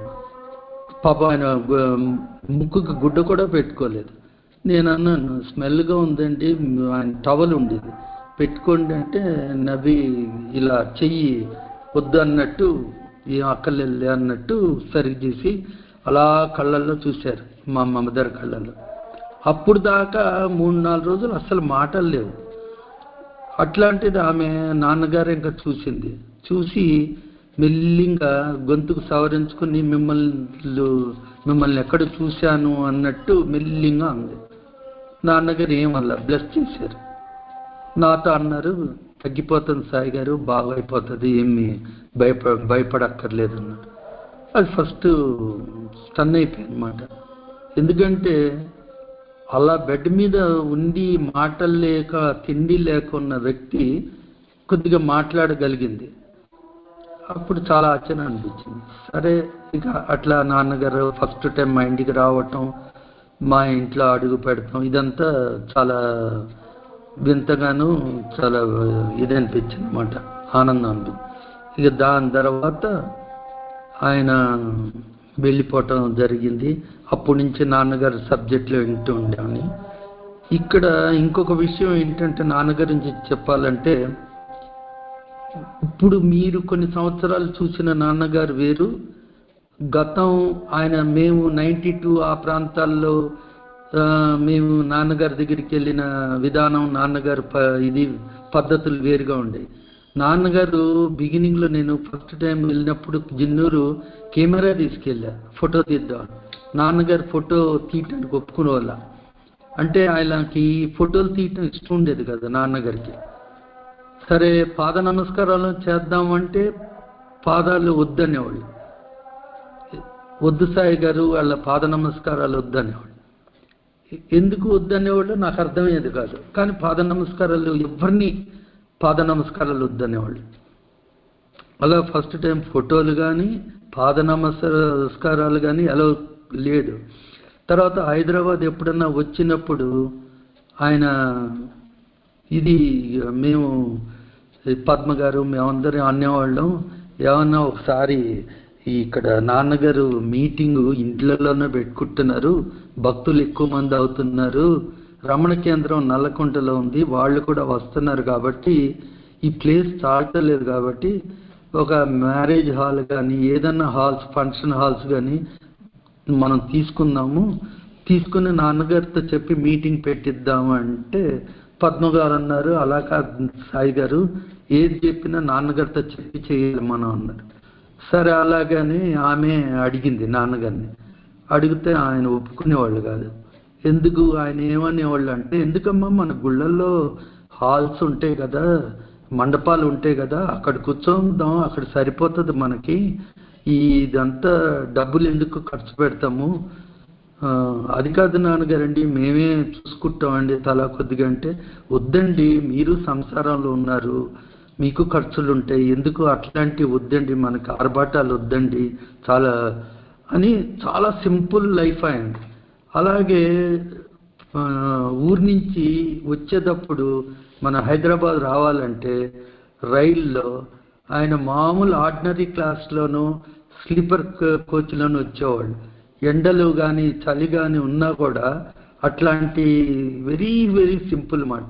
పాప ఆయన గు- ముక్కుకి గుడ్డ కూడా పెట్టుకోలేదు నేను అన్నాను స్మెల్గా ఉందండి ఆయన టవల్ ఉండేది పెట్టుకోండి అంటే నవ్వి ఇలా చెయ్యి వద్దు అన్నట్టు ఏం అక్కర్లేదు అన్నట్టు సరిగ్గా చేసి అలా కళ్ళల్లో చూశారు మా మదర్ కళ్ళల్లో అప్పుడు దాకా మూడు నాలుగు రోజులు అసలు మాటలు లేవు అట్లాంటిది ఆమె నాన్నగారు ఇంకా చూసింది చూసి మెల్లింగా గొంతుకు సవరించుకుని మిమ్మల్ని మిమ్మల్ని ఎక్కడ చూశాను అన్నట్టు మెల్లింగా అంది నాన్నగారు ఏమల్లా బ్లెస్ చేశారు నాతో అన్నారు తగ్గిపోతుంది సాయి గారు బాగా అయిపోతుంది ఏమి భయప భయపడక్కర్లేదు అన్నారు అది ఫస్ట్ స్టన్ అయిపోయింది అనమాట ఎందుకంటే అలా బెడ్ మీద ఉండి మాటలు లేక తిండి లేకున్న వ్యక్తి కొద్దిగా మాట్లాడగలిగింది అప్పుడు చాలా ఆశ్చర్యం అనిపించింది సరే ఇక అట్లా నాన్నగారు ఫస్ట్ టైం మా ఇంటికి రావటం మా ఇంట్లో అడుగు పెడతాం ఇదంతా చాలా వింతగాను చాలా ఇది అనిపించింది అనమాట ఆనందం అనిపించింది ఇక దాని తర్వాత ఆయన వెళ్ళిపోవటం జరిగింది అప్పటి నుంచి నాన్నగారు సబ్జెక్టులు వింటూ ఉండేవాని ఇక్కడ ఇంకొక విషయం ఏంటంటే నాన్నగారి నుంచి చెప్పాలంటే ఇప్పుడు మీరు కొన్ని సంవత్సరాలు చూసిన నాన్నగారు వేరు గతం ఆయన మేము నైంటీ టూ ఆ ప్రాంతాల్లో ఆ, మేము నాన్నగారి దగ్గరికి వెళ్ళిన విధానం నాన్నగారు ప ఇది పద్ధతులు వేరుగా ఉండేవి నాన్నగారు బిగినింగ్లో నేను ఫస్ట్ టైం వెళ్ళినప్పుడు జిన్నూరు కెమెరా తీసుకెళ్ళా ఫోటో తీద్దాం నాన్నగారు ఫోటో తీయటానికి ఒప్పుకునే వాళ్ళ అంటే ఆయనకి ఫోటోలు తీయటం ఇష్టం ఉండేది కదా నాన్నగారికి సరే పాద నమస్కారాలు చేద్దామంటే పాదాలు వద్దనేవాళ్ళు వద్దు సాయి గారు వాళ్ళ పాద నమస్కారాలు వద్దనేవాడు ఎందుకు వద్దనేవాళ్ళు నాకు అర్థమయ్యేది కాదు కానీ పాద నమస్కారాలు ఎవరిని పాద నమస్కారాలు వద్దనేవాళ్ళు అలా ఫస్ట్ టైం ఫోటోలు కానీ పాద నమస్కారాలు కానీ ఎలా లేదు తర్వాత హైదరాబాద్ ఎప్పుడన్నా వచ్చినప్పుడు ఆయన ఇది మేము ఈ పద్మ గారు మేమందరం అనేవాళ్ళం ఏమన్నా ఒకసారి ఇక్కడ నాన్నగారు మీటింగు ఇంట్లలోనే పెట్టుకుంటున్నారు భక్తులు ఎక్కువ మంది అవుతున్నారు రమణ కేంద్రం నల్లకుంటలో ఉంది వాళ్ళు కూడా వస్తున్నారు కాబట్టి ఈ ప్లేస్ చాలలేదు కాబట్టి ఒక మ్యారేజ్ హాల్ కానీ ఏదన్నా హాల్స్ ఫంక్షన్ హాల్స్ కానీ మనం తీసుకుందాము తీసుకుని నాన్నగారితో చెప్పి మీటింగ్ పెట్టిద్దాము అంటే పద్మ గారు అన్నారు అలా కాదు సాయి గారు ఏది చెప్పినా నాన్నగారితో చెప్పి చేయాలి మనం అన్నారు సరే అలాగని ఆమె అడిగింది నాన్నగారిని అడిగితే ఆయన ఒప్పుకునేవాళ్ళు కాదు ఎందుకు ఆయన ఏమనేవాళ్ళు అంటే ఎందుకమ్మా మన గుళ్ళల్లో హాల్స్ ఉంటాయి కదా మండపాలు ఉంటాయి కదా అక్కడ కూర్చోదాం అక్కడ సరిపోతుంది మనకి ఈ ఇదంతా డబ్బులు ఎందుకు ఖర్చు పెడతాము ఆ, అది కాదు నాన్నగారండి మేమే చూసుకుంటామండి తలా కొద్దిగా అంటే వద్దండి మీరు సంసారంలో ఉన్నారు మీకు ఖర్చులు ఉంటాయి ఎందుకు అట్లాంటి వద్దండి మనకి ఆర్భాటాలు వద్దండి చాలా అని చాలా సింపుల్ లైఫ్ అయింది అలాగే ఆ, ఊరి నుంచి వచ్చేటప్పుడు మన హైదరాబాద్ రావాలంటే రైల్లో ఆయన మామూలు ఆర్డినరీ క్లాస్లోనూ స్లీపర్ కోచ్లోనూ వచ్చేవాళ్ళు ఎండలు కానీ చలి కానీ ఉన్నా కూడా అట్లాంటి వెరీ వెరీ సింపుల్ మాట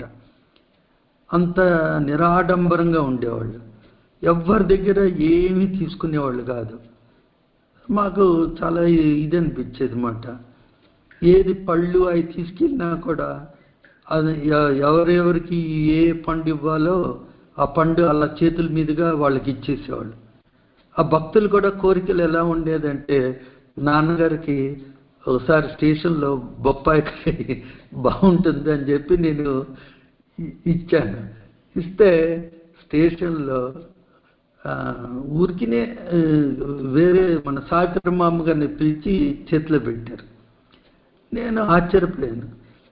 అంత నిరాడంబరంగా ఉండేవాళ్ళు ఎవరి దగ్గర ఏమీ తీసుకునేవాళ్ళు కాదు మాకు చాలా ఇది అనిపించేది మాట ఏది పళ్ళు అవి తీసుకెళ్ళినా కూడా అది ఎ- ఎవరెవరికి ఏ పండు ఇవ్వాలో ఆ పండు అలా చేతుల మీదుగా వాళ్ళకి ఇచ్చేసేవాళ్ళు ఆ భక్తులు కూడా కోరికలు ఎలా ఉండేదంటే నాన్నగారికి ఒకసారి స్టేషన్లో బొప్పాయి బాగుంటుంది అని చెప్పి నేను ఇ- ఇచ్చాను ఇస్తే స్టేషన్లో ఆ, ఊరికినే ఆ, వేరే మన సాగర మామ గారిని పిలిచి చేతిలో పెట్టారు నేను ఆశ్చర్యపోయాను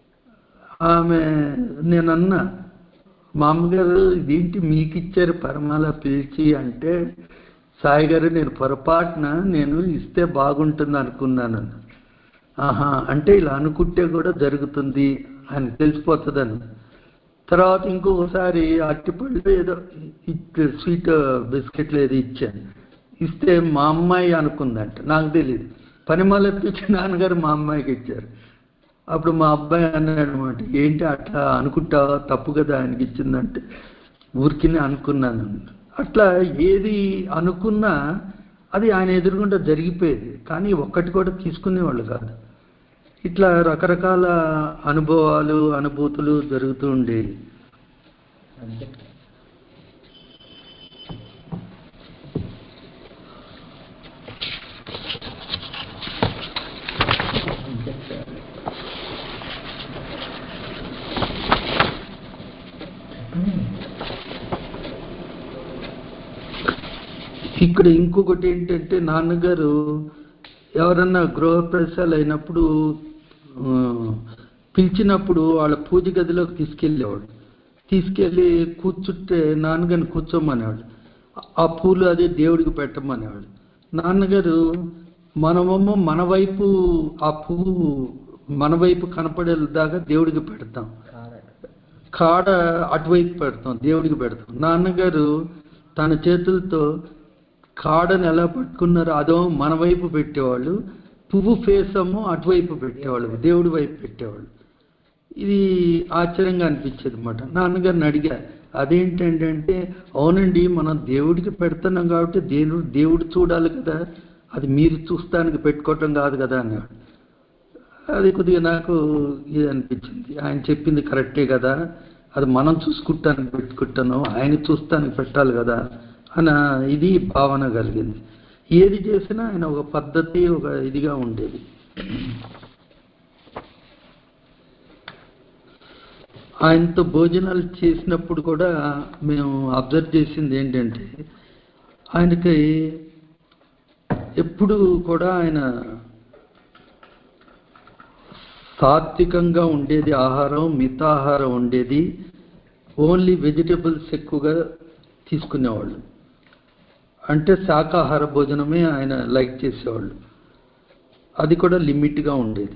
ఆమె నేను అన్నా మామగారు ఇదేంటి మీకు ఇచ్చారు పరమాల పిలిచి అంటే సాయి గారు నేను పొరపాటున నేను ఇస్తే బాగుంటుంది అనుకున్నాను అన్న. ఆహా అంటే ఇలా అనుకుంటే కూడా జరుగుతుంది అని తెలిసిపోతుందని తర్వాత ఇంకొకసారి అరటిపళ్ళు ఏదో ఇ- స్వీట్ బిస్కెట్లు ఏదో ఇచ్చాను ఇస్తే మా అమ్మాయి అనుకుందంట నాకు తెలియదు పని పిచ్చి నాన్నగారు మా అమ్మాయికి ఇచ్చారు అప్పుడు మా అబ్బాయి అన్నాడు అనమాట ఏంటి అట్లా అనుకుంటావా తప్పు కదా ఆయనకి ఇచ్చిందంటే ఊరికినే అనుకున్నాను అట్లా ఏది అనుకున్నా అది ఆయన ఎదురుగుండా జరిగిపోయేది కానీ ఒక్కటి కూడా తీసుకునేవాళ్ళు కాదు ఇట్లా రకరకాల అనుభవాలు అనుభూతులు జరుగుతూ ఉండేవి ఇక్కడ ఇంకొకటి ఏంటంటే నాన్నగారు ఎవరన్నా గృహప్రవేశాలు అయినప్పుడు ఆ, పిలిచినప్పుడు వాళ్ళ పూజ గదిలోకి తీసుకెళ్ళేవాడు తీసుకెళ్ళి కూర్చుంటే నాన్నగారిని కూర్చోమనేవాడు ఆ పూలు అదే దేవుడికి పెట్టమనేవాడు నాన్నగారు మనమేమో మన వైపు ఆ పువ్వు మన వైపు కనపడేదాకా దేవుడికి పెడతాం కాడ అటువైపు పెడతాం దేవుడికి పెడతాం నాన్నగారు తన చేతులతో కాడని ఎలా పట్టుకున్నారో అదో మన వైపు పెట్టేవాళ్ళు పువ్వు ఫేసము అటువైపు పెట్టేవాళ్ళు దేవుడి వైపు పెట్టేవాళ్ళు ఇది ఆశ్చర్యంగా అనిపించేది అనమాట నాన్నగారిని అడిగా అదేంటంటే అవునండి మనం దేవుడికి పెడుతున్నాం కాబట్టి దేవుడు దేవుడు చూడాలి కదా అది మీరు చూస్తానికి పెట్టుకోవటం కాదు కదా అన్నాడు అది కొద్దిగా నాకు ఇది అనిపించింది ఆయన చెప్పింది కరెక్టే కదా అది మనం చూసుకుంటానికి పెట్టుకుంటాను ఆయన చూస్తానికి పెట్టాలి కదా అన్న ఇది భావన కలిగింది ఏది చేసినా ఆయన ఒక పద్ధతి ఒక ఇదిగా ఉండేది ఆయనతో భోజనాలు చేసినప్పుడు కూడా మేము అబ్జర్వ్ చేసింది ఏంటంటే ఆయనకి ఎప్పుడు కూడా ఆయన సాత్వికంగా ఉండేది ఆహారం మితాహారం ఉండేది ఓన్లీ వెజిటబుల్స్ ఎక్కువగా తీసుకునేవాళ్ళు అంటే శాకాహార భోజనమే ఆయన లైక్ చేసేవాళ్ళు అది కూడా లిమిట్గా ఉండేది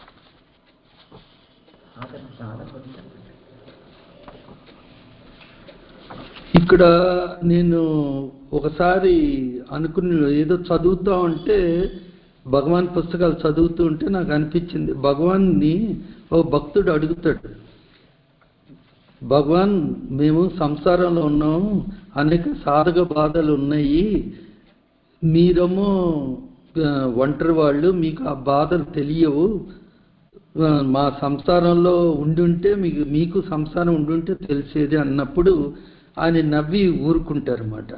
ఇక్కడ నేను ఒకసారి అనుకుని ఏదో చదువుతా ఉంటే భగవాన్ పుస్తకాలు చదువుతూ ఉంటే నాకు అనిపించింది భగవాన్ని ఒక భక్తుడు అడుగుతాడు భగవాన్ మేము సంసారంలో ఉన్నాము అనేక సాధక బాధలు ఉన్నాయి మీరేమో ఆ, ఒంటరి వాళ్ళు మీకు ఆ బాధలు తెలియవు ఆ, మా సంసారంలో ఉండుంటే మీకు మీకు సంసారం ఉండుంటే తెలిసేది అన్నప్పుడు ఆయన నవ్వి ఊరుకుంటారన్నమాట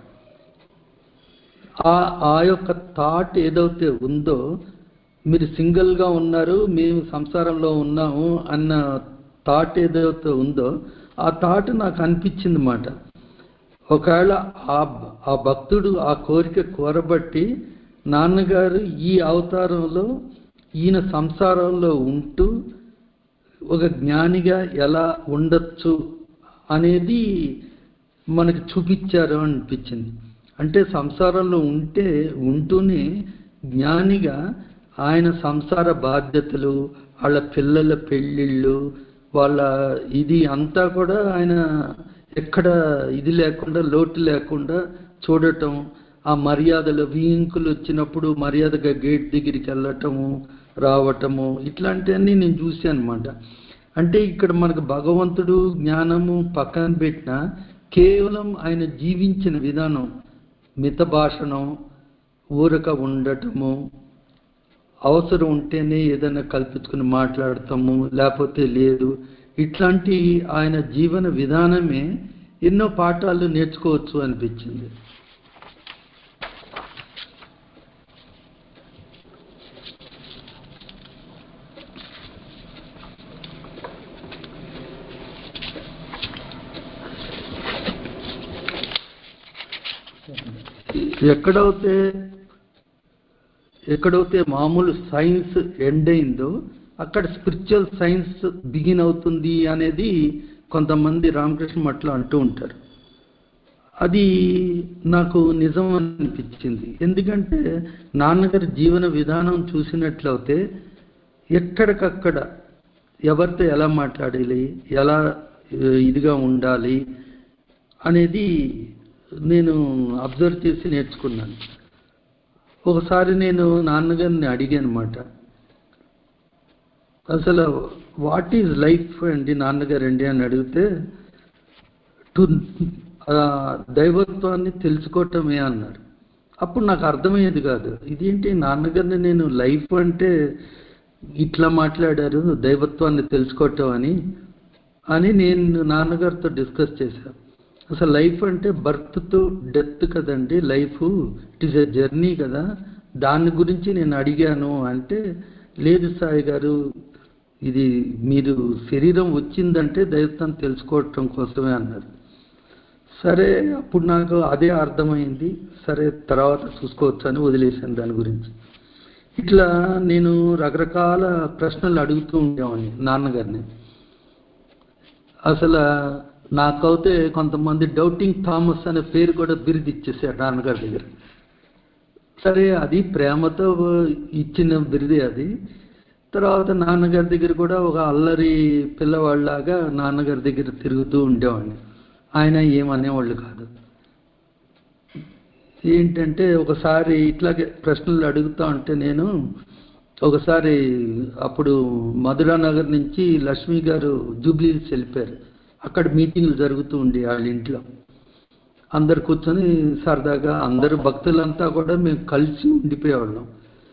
ఆ ఆ యొక్క థాట్ ఏదైతే ఉందో మీరు సింగిల్గా ఉన్నారు మేము సంసారంలో ఉన్నాము అన్న థాట్ ఏదైతే ఉందో ఆ థాట్ నాకు అనిపించింది మాట ఒకవేళ ఆ ఆ భక్తుడు ఆ కోరిక కోరబట్టి నాన్నగారు ఈ అవతారంలో ఈయన సంసారంలో ఉంటూ ఒక జ్ఞానిగా ఎలా ఉండొచ్చు అనేది మనకి చూపించారు అనిపించింది అంటే సంసారంలో ఉంటే ఉంటూనే జ్ఞానిగా ఆయన సంసార బాధ్యతలు వాళ్ళ పిల్లల పెళ్ళిళ్ళు వాళ్ళ ఇది అంతా కూడా ఆయన ఎక్కడ ఇది లేకుండా లోటు లేకుండా చూడటం ఆ మర్యాదలు వీంకులు వచ్చినప్పుడు మర్యాదగా గేట్ దగ్గరికి వెళ్ళటము రావటము ఇట్లాంటివన్నీ నేను చూశాను అనమాట అంటే ఇక్కడ మనకు భగవంతుడు జ్ఞానము పక్కన పెట్టిన కేవలం ఆయన జీవించిన విధానం మిత భాషణం ఊరక ఉండటము అవసరం ఉంటేనే ఏదైనా కల్పించుకుని మాట్లాడతాము లేకపోతే లేదు ఇట్లాంటి ఆయన జీవన విధానమే ఎన్నో పాఠాలు నేర్చుకోవచ్చు అనిపించింది ఎక్కడైతే ఎక్కడైతే మామూలు సైన్స్ ఎండ్ అయిందో అక్కడ స్పిరిచువల్ సైన్స్ బిగిన్ అవుతుంది అనేది కొంతమంది రామకృష్ణ మఠలో అంటూ ఉంటారు అది నాకు నిజం అనిపించింది ఎందుకంటే నాన్నగారి జీవన విధానం చూసినట్లయితే ఎక్కడికక్కడ ఎవరితో ఎలా మాట్లాడాలి ఎలా ఆ, ఇదిగా ఉండాలి అనేది నేను అబ్జర్వ్ చేసి నేర్చుకున్నాను ఒకసారి నేను నాన్నగారిని అడిగాను అనమాట అసలు వాట్ ఈజ్ లైఫ్ అండి నాన్నగారు అండి అని అడిగితే టు ఆ, దైవత్వాన్ని తెలుసుకోవటమే అన్నారు అప్పుడు నాకు అర్థమయ్యేది కాదు ఇదేంటి నాన్నగారిని నేను లైఫ్ అంటే ఇట్లా మాట్లాడారు దైవత్వాన్ని తెలుసుకోవటం అని అని నేను నాన్నగారితో డిస్కస్ చేశాను అసలు లైఫ్ అంటే బర్త్ టు డెత్ కదండి life it is a journey కదా దాని గురించి నేను అడిగాను అంటే లేదు సాయి గారు ఇది మీరు శరీరం వచ్చిందంటే దైవత్వం తెలుసుకోవటం కోసమే అన్నారు సరే అప్పుడు నాకు అదే అర్థమైంది సరే తర్వాత చూసుకోవచ్చు అని వదిలేశాను దాని గురించి ఇట్లా నేను రకరకాల ప్రశ్నలు అడుగుతూ ఉండేవాడిని నాన్నగారిని అసలు నాకైతే కొంతమంది డౌటింగ్ థామస్ అనే పేరు కూడా బిరుదు ఇచ్చేసారు నాన్నగారి దగ్గర సరే అది ప్రేమతో ఇచ్చిన బిరుదే అది తర్వాత నాన్నగారి దగ్గర కూడా ఒక అల్లరి పిల్లవాళ్ళలాగా నాన్నగారి దగ్గర తిరుగుతూ ఉండేవాడిని ఆయన ఏమనేవాళ్ళు కాదు ఏంటంటే ఒకసారి ఇట్లాగే ప్రశ్నలు అడుగుతా ఉంటే నేను ఒకసారి అప్పుడు మధురా నగర్ నుంచి లక్ష్మి గారు జూబ్లీహిల్స్ వెళ్ళిపోయారు అక్కడ మీటింగ్లు జరుగుతూ ఉండే వాళ్ళ ఇంట్లో అందరు కూర్చొని సరదాగా అందరు భక్తులంతా కూడా మేము కలిసి ఉండిపోయేవాళ్ళం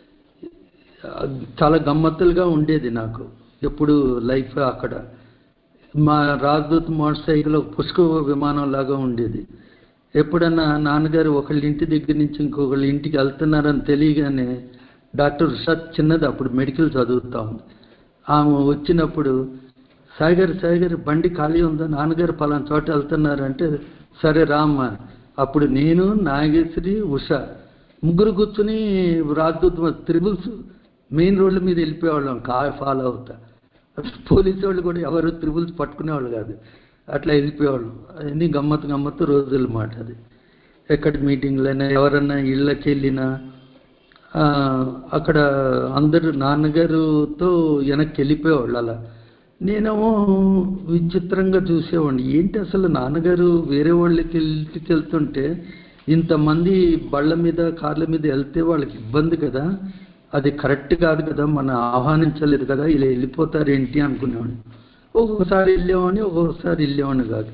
చాలా గమ్మత్తులుగా ఉండేది నాకు ఎప్పుడు లైఫ్ అక్కడ మా రాజదూత్ మోటార్ సైకిల్ ఒక పుష్క విమానం లాగా ఉండేది ఎప్పుడన్నా నాన్నగారు ఒకళ్ళ ఇంటి దగ్గర నుంచి ఇంకొకళ్ళ ఇంటికి వెళ్తున్నారని తెలియగానే డాక్టర్ ఉషాద్ చిన్నది అప్పుడు మెడికల్ చదువుతా ఉంది ఆమె వచ్చినప్పుడు సాయిగారు సాయిగారు బండి ఖాళీ ఉందా నాన్నగారు పలానా చోట వెళ్తున్నారంటే సరే రామ్మ అప్పుడు నేను నాగేశ్వరి ఉష ముగ్గురు కూర్చుని రాజదూత త్రిబుల్స్ మెయిన్ రోడ్ల మీద వెళ్ళిపోయేవాళ్ళం కార్ ఫాలో అవుతా పోలీసు వాళ్ళు కూడా ఎవరు త్రిబుల్స్ పట్టుకునేవాళ్ళు కాదు అట్లా వెళ్ళిపోయేవాళ్ళు అన్ని గమ్మత్తు గమ్మత్తు రోజుల మాట అది ఎక్కడ మీటింగ్లైనా ఎవరన్నా ఇళ్ళకి వెళ్ళినా ఆ, అక్కడ అందరూ నాన్నగారుతో వెనక్కి వెళ్ళిపోయేవాళ్ళు అలా నేనేమో విచిత్రంగా చూసేవాడిని ఏంటి అసలు నాన్నగారు వేరే వాళ్ళకి ఇంటికి వెళ్తుంటే ఇంతమంది బళ్ళ మీద కార్ల మీద వెళ్తే వాళ్ళకి ఇబ్బంది కదా అది కరెక్ట్ కాదు కదా మనం ఆహ్వానించలేదు కదా ఇలా వెళ్ళిపోతారు ఏంటి అనుకునేవాడిని ఒక్కొక్కసారి వెళ్ళేవాడిని ఒక్కొక్కసారి వెళ్ళేవాడిని కాదు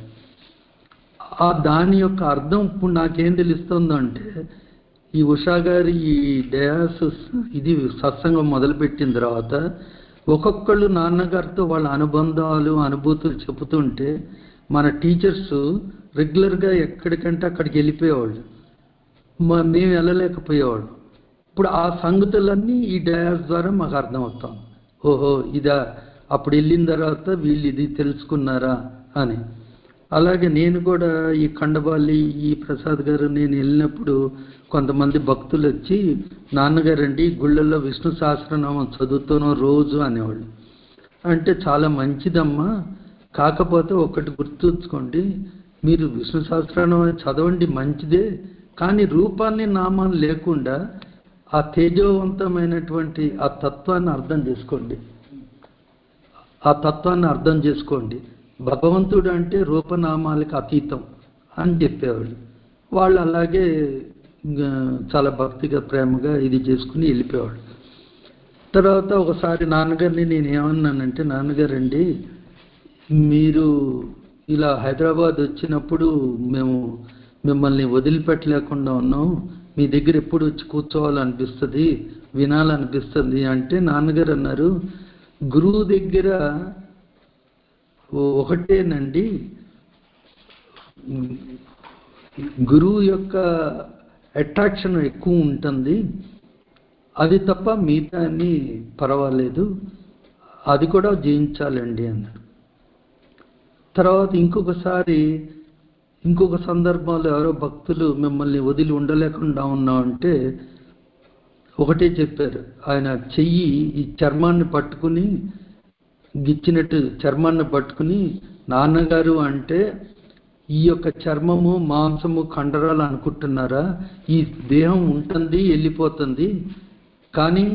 ఆ దాని యొక్క అర్థం ఇప్పుడు నాకేం తెలుస్తుందంటే ఈ ఉషా గారి ఈ డయాస్ ఇది సత్సంగం మొదలుపెట్టిన తర్వాత ఒక్కొక్కళ్ళు నాన్నగారితో వాళ్ళ అనుబంధాలు అనుభూతులు చెబుతుంటే మన టీచర్స్ రెగ్యులర్గా ఎక్కడికంటే అక్కడికి వెళ్ళిపోయేవాళ్ళు మ- మేము వెళ్ళలేకపోయేవాళ్ళం ఇప్పుడు ఆ సంగతులన్నీ ఈ డయాస్ ద్వారా మాకు అర్థమవుతాం ఓహో ఇదా అప్పుడు వెళ్ళిన తర్వాత వీళ్ళు ఇది తెలుసుకున్నారా అని అలాగే నేను కూడా ఈ కండబాలి ఈ ప్రసాద్ గారు నేను వెళ్ళినప్పుడు కొంతమంది భక్తులు వచ్చి నాన్నగారండి గుళ్ళల్లో విష్ణు సహస్రనామం చదువుతాను రోజు అనేవాళ్ళు అంటే చాలా మంచిదమ్మా కాకపోతే ఒకటి గుర్తుంచుకోండి మీరు విష్ణు సహస్రనామం చదవండి మంచిదే కానీ రూపాన్ని నామాన్ని లేకుండా ఆ తేజోవంతమైనటువంటి ఆ తత్వాన్ని అర్థం చేసుకోండి ఆ తత్వాన్ని అర్థం చేసుకోండి భగవంతుడు అంటే రూపనామాలకు అతీతం అని చెప్పేవాళ్ళు వాళ్ళు అలాగే ఇంకా చాలా భక్తిగా ప్రేమగా ఇది చేసుకుని వెళ్ళిపోయేవాళ్ళు తర్వాత ఒకసారి నాన్నగారిని నేను ఏమన్నానంటే నాన్నగారండి మీరు ఇలా హైదరాబాద్ వచ్చినప్పుడు మేము మిమ్మల్ని వదిలిపెట్టలేకుండా ఉన్నాం మీ దగ్గర ఎప్పుడు వచ్చి కూర్చోవాలనిపిస్తుంది వినాలనిపిస్తుంది అంటే నాన్నగారు అన్నారు గురువు దగ్గర ఓ- ఒకటేనండి గురువు యొక్క అట్రాక్షన్ ఎక్కువ ఉంటుంది అది తప్ప మిగతా అన్ని పర్వాలేదు అది కూడా జయించాలండి అన్నాడు తర్వాత ఇంకొకసారి ఇంకొక సందర్భంలో ఎవరో భక్తులు మిమ్మల్ని వదిలి ఉండలేకుండా ఉన్నామంటే ఒకటే చెప్పారు ఆయన చెయ్యి ఈ చర్మాన్ని పట్టుకుని గిచ్చినట్టు చర్మాన్ని పట్టుకుని నాన్నగారు అంటే ఈ యొక్క చర్మము మాంసము కండరాలు అనుకుంటున్నారా ఈ దేహం ఉంటుంది వెళ్ళిపోతుంది కానీ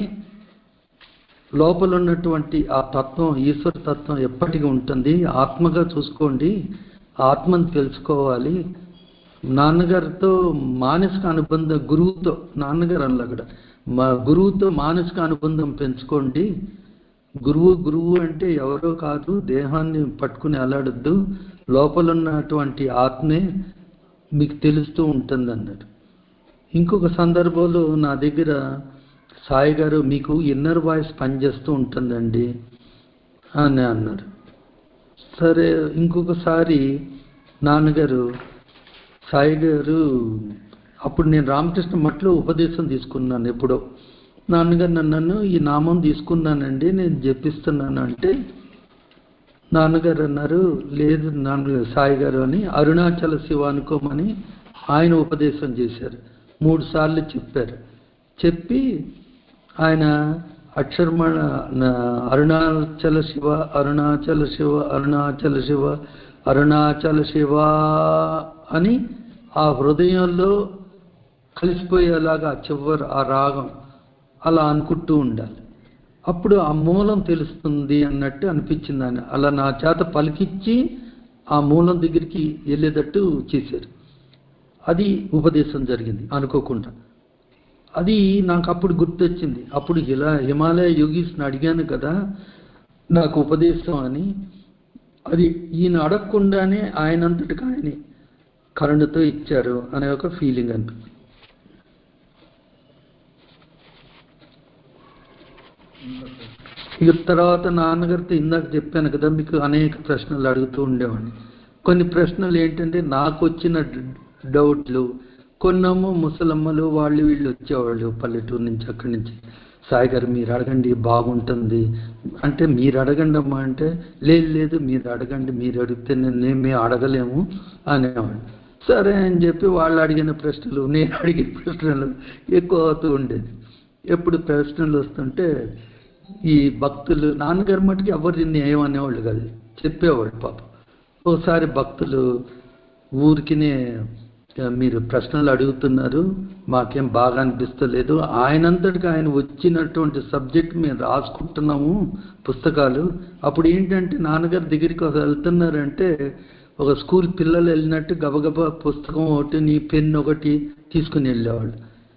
లోపల ఉన్నటువంటి ఆ తత్వం ఈశ్వర తత్వం ఎప్పటికీ ఉంటుంది ఆత్మగా చూసుకోండి ఆత్మను తెలుసుకోవాలి నాన్నగారితో మానసిక అనుబంధం గురువుతో నాన్నగారు అనలే అక్కడ మా గురువుతో మానసిక అనుబంధం పెంచుకోండి గురువు గురువు అంటే ఎవరో కాదు దేహాన్ని పట్టుకుని అలాడద్దు లోపల ఉన్నటువంటి ఆత్మే మీకు తెలుస్తూ ఉంటుంది అన్నాడు ఇంకొక సందర్భంలో నా దగ్గర సాయి గారు మీకు ఇన్నర్ వాయిస్ పనిచేస్తూ ఉంటుందండి అని అన్నారు సరే ఇంకొకసారి నాన్నగారు సాయి గారు అప్పుడు నేను రామకృష్ణ మట్లో ఉపదేశం తీసుకున్నాను ఎప్పుడో నాన్నగారు నన్ను ఈ నామం తీసుకున్నానండి నేను జపిస్తున్నాను అంటే నాన్నగారు అన్నారు లేదు నాన్న సాయి గారు అని అరుణాచల శివ అనుకోమని ఆయన ఉపదేశం చేశారు మూడు సార్లు చెప్పారు చెప్పి ఆయన అక్షరమణ నా- అరుణాచల శివ అరుణాచల శివ అరుణాచల శివ అరుణాచల శివ అని ఆ హృదయంలో కలిసిపోయేలాగా ఆ చివరి ఆ రాగం అలా అనుకుంటూ ఉండాలి అప్పుడు ఆ మూలం తెలుస్తుంది అన్నట్టు అనిపించింది ఆయన అలా నా చేత పలికిచ్చి ఆ మూలం దగ్గరికి వెళ్ళేటట్టు చేశారు అది ఉపదేశం జరిగింది అనుకోకుండా అది నాకు అప్పుడు గుర్తొచ్చింది అప్పుడు ఇలా హిమాలయ యోగీస్ని అడిగాను కదా నాకు ఉపదేశం అని అది ఈయన అడగకుండానే ఆయనంతటికి ఆయన కరుణతో ఇచ్చారు అనే ఒక ఫీలింగ్ అనిపించింది ఇక తర్వాత నాన్నగారితో ఇందాక చెప్పాను కదా మీకు అనేక ప్రశ్నలు అడుగుతూ ఉండేవాడిని కొన్ని ప్రశ్నలు ఏంటంటే నాకు వచ్చిన డ- డౌట్లు కొన్నేమో ముసలమ్మలు వాళ్ళు వీళ్ళు వచ్చేవాళ్ళు పల్లెటూరు నుంచి అక్కడి నుంచి సాయి గారు మీరు అడగండి బాగుంటుంది అంటే మీరు అడగండి అమ్మా అంటే లేదు లేదు మీరు అడగండి మీరు అడిగితే నేను మేము అడగలేము అనేవాళ్ళు సరే అని చెప్పి వాళ్ళు అడిగిన ప్రశ్నలు నేను అడిగిన ప్రశ్నలు ఎక్కువ అవుతూ ఉండేది ఎప్పుడు ప్రశ్నలు వస్తుంటే ఈ భక్తులు నాన్నగారి మటుకు ఎవరిని ఏమనేవాళ్ళు కాదు చెప్పేవాళ్ళు పాపం ఒకసారి భక్తులు ఊరికినే మీరు ప్రశ్నలు అడుగుతున్నారు మాకేం బాగా అనిపిస్తలేదు ఆయనంతటికి ఆయన వచ్చినటువంటి సబ్జెక్ట్ మేము రాసుకుంటున్నాము పుస్తకాలు అప్పుడు ఏంటంటే నాన్నగారి దగ్గరికి ఒక వెళ్తున్నారంటే ఒక స్కూల్ పిల్లలు వెళ్ళినట్టు గబగబా పుస్తకం ఒకటి నీ పెన్ ఒకటి తీసుకుని వెళ్ళేవాళ్ళు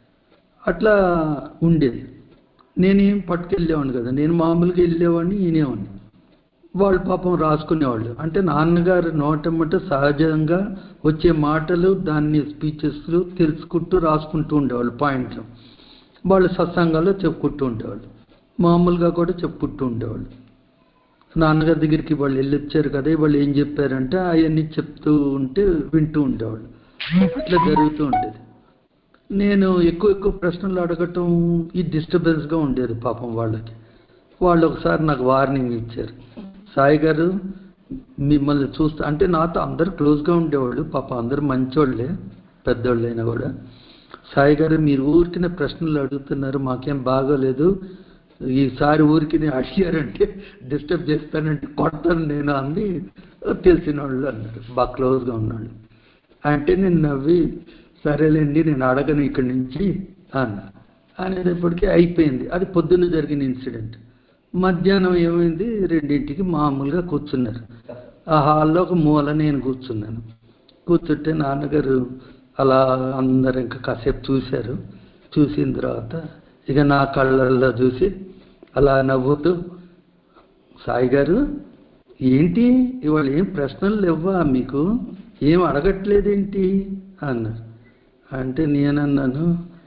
అట్లా ఉండేది నేనేం పట్టుకెళ్ళేవాడిని కదా నేను మామూలుగా వెళ్ళేవాడిని ఈనేవాడిని వాళ్ళు పాపం రాసుకునేవాళ్ళు అంటే నాన్నగారు నోటమ్మట సహజంగా వచ్చే మాటలు దాన్ని స్పీచెస్లు తెలుసుకుంటూ రాసుకుంటూ ఉండేవాళ్ళు పాయింట్లు వాళ్ళు సత్సంగాల్లో చెప్పుకుంటూ ఉండేవాళ్ళు మామూలుగా కూడా చెప్పుకుంటూ ఉండేవాళ్ళు నాన్నగారి దగ్గరికి వాళ్ళు వెళ్ళి వచ్చారు కదా వాళ్ళు ఏం చెప్పారంటే అవన్నీ చెప్తూ ఉంటే వింటూ ఉండేవాళ్ళు అట్లా జరుగుతూ ఉండేది నేను ఎక్కువ ఎక్కువ ప్రశ్నలు అడగటం ఈ డిస్టర్బెన్స్గా ఉండేది పాపం వాళ్ళకి వాళ్ళు ఒకసారి నాకు వార్నింగ్ ఇచ్చారు సాయి గారు మిమ్మల్ని చూస్తా అంటే నాతో అందరు క్లోజ్గా ఉండేవాళ్ళు పాప అందరు మంచోళ్ళే పెద్దోళ్ళైనా కూడా సాయి గారు మీరు ఊరికిన ప్రశ్నలు అడుగుతున్నారు మాకేం బాగోలేదు ఈసారి ఊరికి అడిగారంటే డిస్టర్బ్ చేస్తానంటే కొడతాను నేను అంది తెలిసిన వాళ్ళు అన్నారు బాగా క్లోజ్గా ఉన్నాళ్ళు అంటే నేను నవ్వి సరేలేండి నేను అడగను ఇక్కడి నుంచి అన్నా అనేటప్పటికీ అయిపోయింది అది పొద్దున్న జరిగిన ఇన్సిడెంట్ మధ్యాహ్నం ఏమైంది రెండింటికి మామూలుగా కూర్చున్నారు ఆ హాల్లో ఒక మూల నేను కూర్చున్నాను కూర్చుంటే నాన్నగారు అలా అందరు ఇంకా కాసేపు చూశారు చూసిన తర్వాత ఇక నా కళ్ళల్లో చూసి అలా నవ్వుతూ సాయి గారు ఏంటి ఇవాళ ఏం ప్రశ్నలు లేవా మీకు ఏం అడగట్లేదేంటి అన్నారు అంటే నేనన్నాను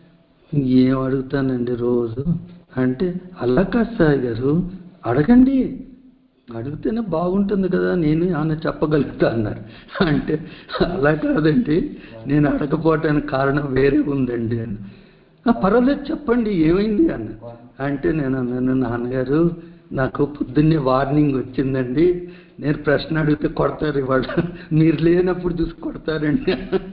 ఏం అడుగుతానండి రోజు అంటే అలా కాదు సాయి గారు అడగండి అడిగితేనే బాగుంటుంది కదా నేను ఆయన చెప్పగలుగుతా అన్నారు అంటే అలా కాదండి నేను అడగపోవటానికి కారణం వేరే ఉందండి అని "ఆ, పర్వాలేదు చెప్పండి ఏమైంది అన్న అంటే నేను అన్నాను నాన్నగారు నాకు పొద్దున్నే వార్నింగ్ వచ్చిందండి నేను ప్రశ్న అడిగితే కొడతారు ఇవాళ మీరు లేనప్పుడు చూసి కొడతారండి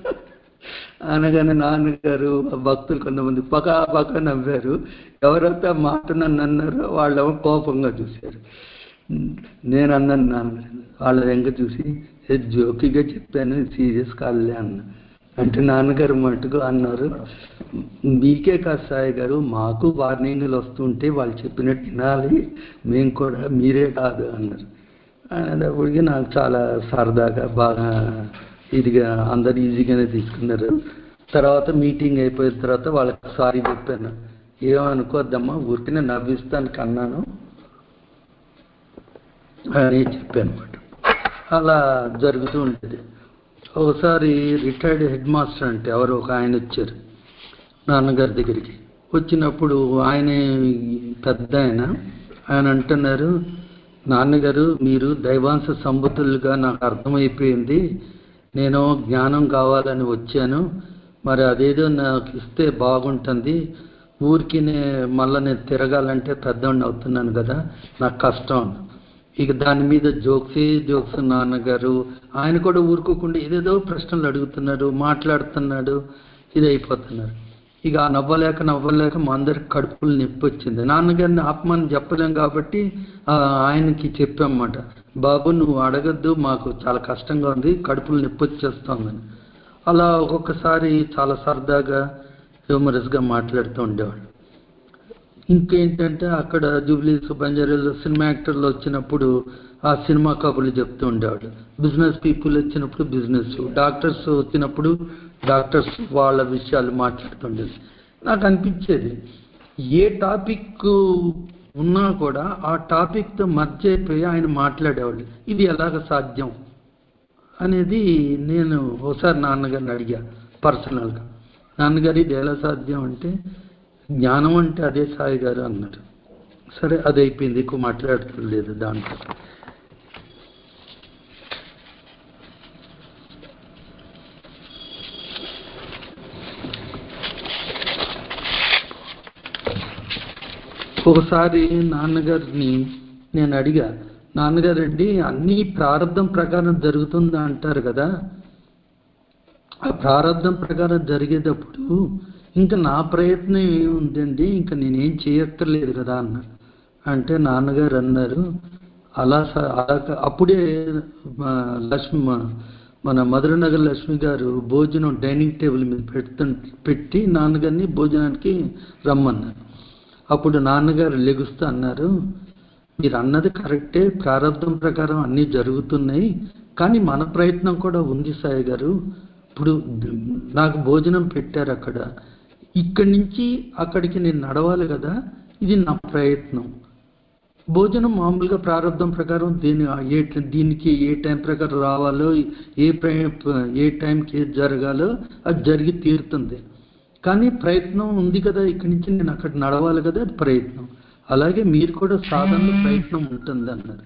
అనగానే నాన్నగారు ఆ భక్తులు కొంతమంది పకా పకా నవ్వారు ఎవరైతే ఆ మాట నన్ను అన్నారో వాళ్ళేమో కోపంగా చూశారు నేను అన్నాను నాన్న వాళ్ళ వెంక చూసి "ఏ జోకిగా చెప్పాను సీరియస్ కాదులే అన్న అంటే నాన్నగారు మటుకు అన్నారు మీకే కాదు సాయి గారు మాకు వార్నింగ్లు వస్తుంటే వాళ్ళు చెప్పినట్టు వినాలి మేము కూడా మీరే కాదు అన్నారు అనేటప్పటికి నాకు చాలా సరదాగా బాగా ఇదిగా అందరు ఈజీగానే తీసుకున్నారు తర్వాత మీటింగ్ అయిపోయిన తర్వాత వాళ్ళకి సారీ చెప్పాను ఏమనుకోద్దమ్మా ఊరికనే నవ్విస్తానికి అన్నాను అని చెప్పాను అనమాట అలా జరుగుతూ ఉంటుంది ఒకసారి రిటైర్డ్ హెడ్ మాస్టర్ అంటే ఎవరు ఒక ఆయన వచ్చారు నాన్నగారి దగ్గరికి వచ్చినప్పుడు ఆయన పెద్ద ఆయన ఆయన అంటున్నారు నాన్నగారు మీరు దైవాంశ సంబుతులుగా నాకు అర్థమైపోయింది నేను జ్ఞానం కావాలని వచ్చాను మరి అదేదో నాకు ఇస్తే బాగుంటుంది ఊరికి మళ్ళీ నేను తిరగాలంటే పెద్దవాడిని అవుతున్నాను కదా నాకు కష్టం ఇక దాని మీద జోక్సే జోక్స్ నాన్నగారు ఆయన కూడా ఊరుకోకుండా ఏదేదో ప్రశ్నలు అడుగుతున్నారు మాట్లాడుతున్నాడు ఇది అయిపోతున్నారు ఇక ఆ నవ్వలేక నవ్వలేక మా అందరికి కడుపులు నొప్పి వచ్చింది నాన్నగారిని ఆపమని చెప్పలేం కాబట్టి ఆ, ఆయనకి చెప్పామన్నమాట బాబు నువ్వు అడగద్దు మాకు చాలా కష్టంగా ఉంది కడుపులు నొప్పి వచ్చేస్తోందని అలా ఒక్కొక్కసారి చాలా సరదాగా హ్యూమరస్గా మాట్లాడుతూ ఉండేవాడు ఇంకేంటంటే అక్కడ జూబ్లీస్ బంజారాలో సినిమా యాక్టర్లు వచ్చినప్పుడు ఆ సినిమా కబుర్లు చెప్తూ ఉండేవాడు బిజినెస్ పీపుల్ వచ్చినప్పుడు బిజినెస్ డాక్టర్స్ వచ్చినప్పుడు డాక్టర్స్ వాళ్ళ విషయాలు మాట్లాడుతుండేది నాకు అనిపించేది ఏ టాపిక్ ఉన్నా కూడా ఆ టాపిక్తో మర్చి అయిపోయి ఆయన మాట్లాడేవాళ్ళు ఇది ఎలాగ సాధ్యం అనేది నేను ఒకసారి నాన్నగారిని అడిగా పర్సనల్గా నాన్నగారు ఇది ఎలా సాధ్యం అంటే జ్ఞానం అంటే అదే సాయి గారు అన్నారు సరే అది అయిపోయింది ఎక్కువ మాట్లాడలేదు దాంట్లో ఒకసారి నాన్నగారిని నేను అడిగా నాన్నగారండి అన్నీ ప్రారంభం ప్రకారం జరుగుతుంది అంటారు కదా ఆ ప్రారంభం ప్రకారం జరిగేటప్పుడు ఇంకా నా ప్రయత్నం ఏముందండి ఇంకా నేనేం చేయక్కర్లేదు కదా అన్న అంటే నాన్నగారు అన్నారు అలా స- అలా క- అప్పుడే మా లక్ష్మి మా- మన మధురనగర్ లక్ష్మి గారు భోజనం డైనింగ్ టేబుల్ మీద పెడుతు పెట్టి నాన్నగారిని భోజనానికి రమ్మన్నారు అప్పుడు నాన్నగారు లెగుస్తూ అన్నారు మీరు అన్నది కరెక్టే ప్రారంభం ప్రకారం అన్నీ జరుగుతున్నాయి కానీ మన ప్రయత్నం కూడా ఉంది సాయి గారు ఇప్పుడు నాకు భోజనం పెట్టారు అక్కడ ఇక్కడి నుంచి అక్కడికి నేను నడవాలి కదా ఇది నా ప్రయత్నం భోజనం మామూలుగా ప్రారంభం ప్రకారం దీని ఏ దీనికి ఏ టైం ప్రకారం రావాలో ఏ ప్ర- ఏ టైంకి ఏది జరగాలో అది జరిగి తీరుతుంది కానీ ప్రయత్నం ఉంది కదా ఇక్కడి నుంచి నేను అక్కడ నడవాలి కదా అది ప్రయత్నం అలాగే మీరు కూడా సాధనలో ప్రయత్నం ఉంటుంది అన్నారు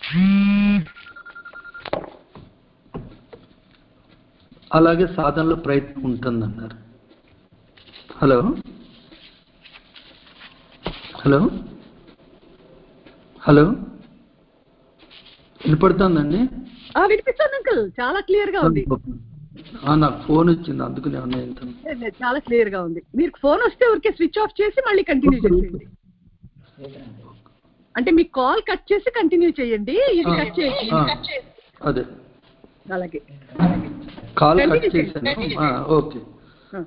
అలాగే సాధనలో ప్రయత్నం ఉంటుంది అన్నారు హలో హలో హలో వినపడుతుందండి ఆ వినిపిస్తుంది అంకుల్ చాలా క్లియర్ గా ఉంది ఆ, నాకు ఫోన్ వచ్చింది అందుకనే ఉన్నాయి ఇంత. లేదు, లేదు, చాలా క్లియర్ గా ఉంది మీరు ఫోన్ వస్తే ఊరికే స్విచ్ ఆఫ్ చేసి మళ్ళీ కంటిన్యూ చేసేయండి అంటే మీ కాల్ కట్ చేసి కంటిన్యూ చేయండి ఇది ఆ, కట్ చేయండి ఆ, అదే అలాగే కాల్ కట్ Continue చేశాను చేయండి. ఆ, ఓకే ఆ.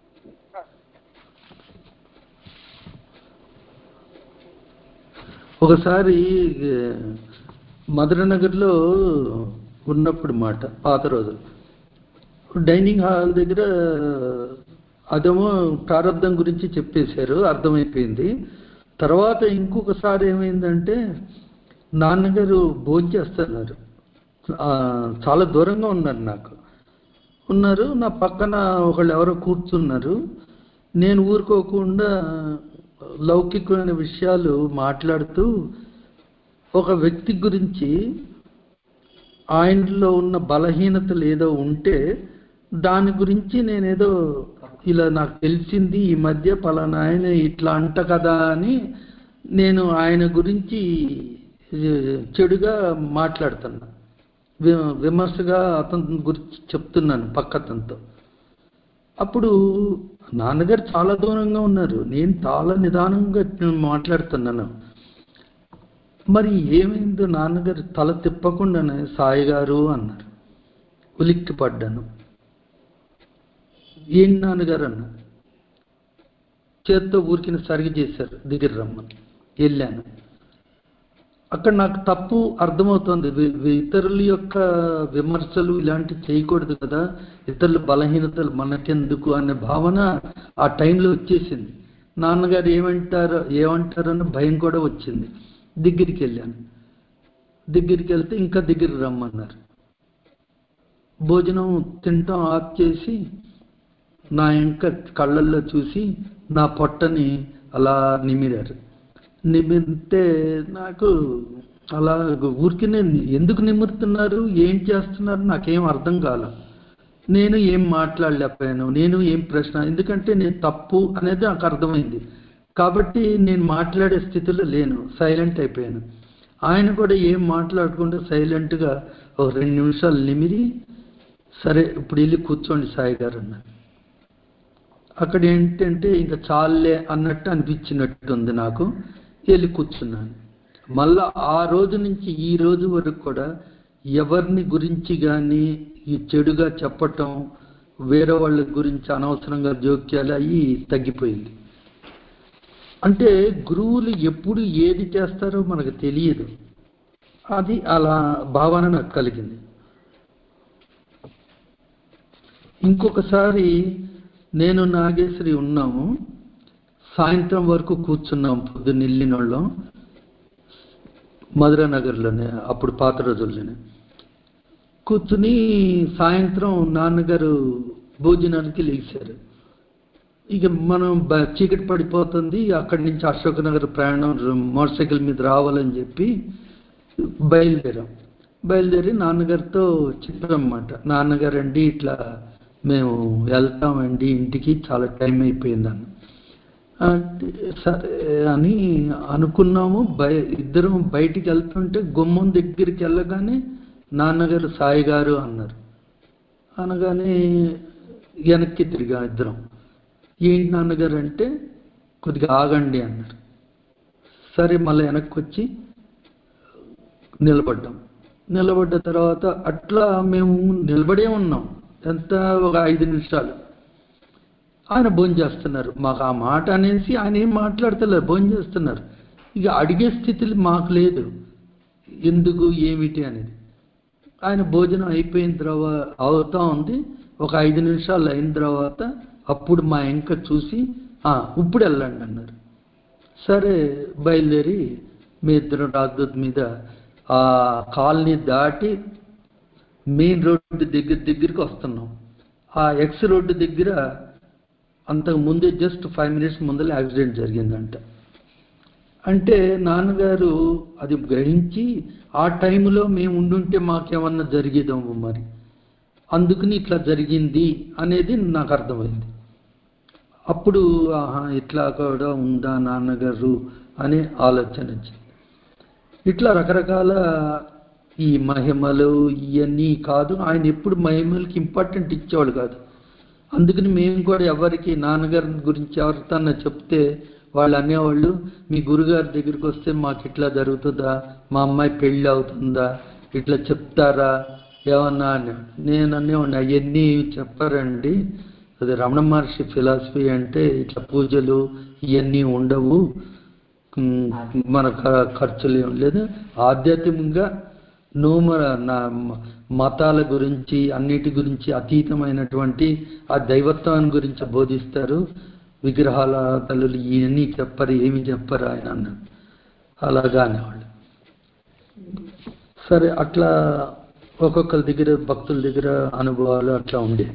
ఒకసారి ఏ, మధురనగర్లో ఉన్నప్పుడు మాట పాత రోజులు డైనింగ్ హాల్ దగ్గర అదేమో ప్రారంధం గురించి చెప్పేశారు అర్థమైపోయింది తర్వాత ఇంకొకసారి ఏమైందంటే నాన్నగారు భోంచేస్తున్నారు ఆ, చాలా దూరంగా ఉన్నారు నాకు ఉన్నారు నా పక్కన ఒకళ్ళు ఎవరో కూర్చున్నారు నేను ఊరుకోకుండా లౌకికమైన విషయాలు మాట్లాడుతూ ఒక వ్యక్తి గురించి ఆయనలో ఉన్న బలహీనతలు ఏదో ఉంటే దాని గురించి నేనేదో ఇలా నాకు తెలిసింది ఈ మధ్య పలానా ఆయన ఇట్లా అంట కదా అని నేను ఆయన గురించి ఏ, చెడుగా మాట్లాడుతున్నా వి- విమర్శగా అతని గురించి చెప్తున్నాను పక్క అతనితో అప్పుడు నాన్నగారు చాలా దూరంగా ఉన్నారు నేను చాలా నిదానంగా మాట్లాడుతున్నాను మరి ఏమైందో నాన్నగారు తల తిప్పకుండానే సాయి గారు అన్నారు ఉలిక్కి పడ్డాను ఏం నాన్నగారు అన్న చేత్తో ఊరికిన సరిగి చేశారు దిగిరి రమ్మని వెళ్ళాను అక్కడ నాకు తప్పు అర్థమవుతుంది వి- వి- ఇతరుల యొక్క విమర్శలు ఇలాంటివి చేయకూడదు కదా ఇతరుల బలహీనతలు మనకెందుకు అనే భావన ఆ టైంలో వచ్చేసింది నాన్నగారు ఏమంటారో ఏమంటారన్న భయం కూడా వచ్చింది దగ్గరికి వెళ్ళాను దగ్గరికి వెళ్తే ఇంకా దగ్గరికి రమ్మన్నారు భోజనం తింటాం ఆఫ్ చేసి నా ఇంకా కళ్ళల్లో చూసి నా పొట్టని అలా నిమిరారు నిమిరితే నాకు అలా ఊరికినే ఎందుకు నిమురుతున్నారు ఏం చేస్తున్నారు నాకేం అర్థం కాల నేను ఏం మాట్లాడలేకపోయాను నేను ఏం ప్రశ్న ఎందుకంటే నేను తప్పు అనేది నాకు అర్థమైంది కాబట్టి నేను మాట్లాడే స్థితిలో లేను సైలెంట్ అయిపోయాను ఆయన కూడా ఏం మాట్లాడకుండా సైలెంట్గా ఒక రెండు నిమిషాలు నిమిరి సరే ఇప్పుడు వెళ్ళి కూర్చోండి సాయి గారు అన్నారు అక్కడ ఏంటంటే ఇంకా చాలే అన్నట్టు అనిపించినట్టుంది నాకు వెళ్ళి కూర్చున్నాను మళ్ళా ఆ రోజు నుంచి ఈ రోజు వరకు కూడా ఎవరిని గురించి కానీ ఈ చెడుగా చెప్పటం వేరే వాళ్ళ గురించి అనవసరంగా జోక్యాలు అవి తగ్గిపోయింది అంటే గురువులు ఎప్పుడు ఏది చేస్తారో మనకు తెలియదు అది అలా భావన నాకు కలిగింది ఇంకొకసారి నేను నాగేశ్వరి ఉన్నాము సాయంత్రం వరకు కూర్చున్నాం పొద్దున్న వెళ్ళినోళ్ళం మధురా నగర్లోనే అప్పుడు పాత రోజుల్లోనే కూర్చుని సాయంత్రం నాన్నగారు భోజనానికి లేచారు ఇక మనం బ- చీకటి పడిపోతుంది అక్కడి నుంచి అశోక్ నగర్ ప్రయాణం మోటార్ సైకిల్ మీద రావాలని చెప్పి బయలుదేరాం బయలుదేరి నాన్నగారితో చెప్పామన్నమాట నాన్నగారు అండి ఇట్లా మేము వెళ్తామండి ఇంటికి చాలా టైం అయిపోయిందని అంటే సరే అని అనుకున్నాము బయ ఇద్దరం బయటికి వెళ్తుంటే గుమ్మం దగ్గరికి వెళ్ళగానే నాన్నగారు సాయి గారు అన్నారు అనగానే వెనక్కి తిరిగా ఇద్దరం ఏంటి నాన్నగారు అంటే కొద్దిగా ఆగండి అన్నారు సరే మళ్ళీ వెనక్కి వచ్చి నిలబడ్డాం నిలబడ్డ తర్వాత అట్లా మేము నిలబడే ఉన్నాం ఎంత ఒక ఐదు నిమిషాలు ఆయన భోజనం చేస్తున్నారు మాకు ఆ మాట అనేసి ఆయన ఏం మాట్లాడతలేరు భోజనం చేస్తున్నారు ఇక అడిగే స్థితిలో మాకు లేదు ఎందుకు ఏమిటి అనేది ఆయన భోజనం అయిపోయిన తర్వాత అవుతా ఉంది ఒక ఐదు నిమిషాలు అయిన తర్వాత అప్పుడు మా ఇంక చూసి "ఆ, ఇప్పుడు వెళ్ళండి అన్నారు సరే బయలుదేరి మీ ఇద్దరం రాజదూత్ మీద ఆ కాలనీ దాటి మెయిన్ రోడ్డు దగ్గర దగ్గరికి వస్తున్నాం ఆ ఎక్స్ రోడ్డు దగ్గర అంతకు ముందే జస్ట్ ఫైవ్ మినిట్స్ ముందర యాక్సిడెంట్ జరిగిందంట అంటే నాన్నగారు అది గ్రహించి ఆ టైంలో మేము ఉండుంటే మాకేమన్నా జరిగేదేమో మరి అందుకని ఇట్లా జరిగింది అనేది నాకు అర్థమైంది అప్పుడు ఆహా ఇట్లా కూడా ఉందా నాన్నగారు అనే ఆలోచన వచ్చింది ఇట్లా రకరకాల ఈ మహిమలు ఇవన్నీ కాదు ఆయన ఎప్పుడు మహిమలకి ఇంపార్టెంట్ ఇచ్చేవాడు కాదు అందుకని మేము కూడా ఎవరికి నాన్నగారి గురించి ఎవరితోన్నా చెప్తే వాళ్ళు అనేవాళ్ళు మీ గురుగారి దగ్గరికి వస్తే మాకు ఇట్లా జరుగుతుందా మా అమ్మాయి పెళ్ళి అవుతుందా ఇట్లా చెప్తారా ఏమన్నా అని నేను అనేవాడిని అవన్నీ చెప్పారండి అది రమణ మహర్షి ఫిలాసఫీ అంటే ఇట్లా పూజలు ఇవన్నీ ఉండవు ఉమ్, మన ఖ- ఖర్చులు ఏం లేదు ఆధ్యాత్మికంగా నూమర నా మ- మతాల గురించి అన్నిటి గురించి అతీతమైనటువంటి ఆ దైవత్వాన్ని గురించి బోధిస్తారు విగ్రహాల తల్లులు ఇవన్నీ చెప్పరు ఏమి చెప్పరు ఆయన అన్నాడు అలాగా అనేవాళ్ళు సరే అట్లా ఒక్కొక్కరి దగ్గర భక్తుల దగ్గర అనుభవాలు అట్లా ఉండేది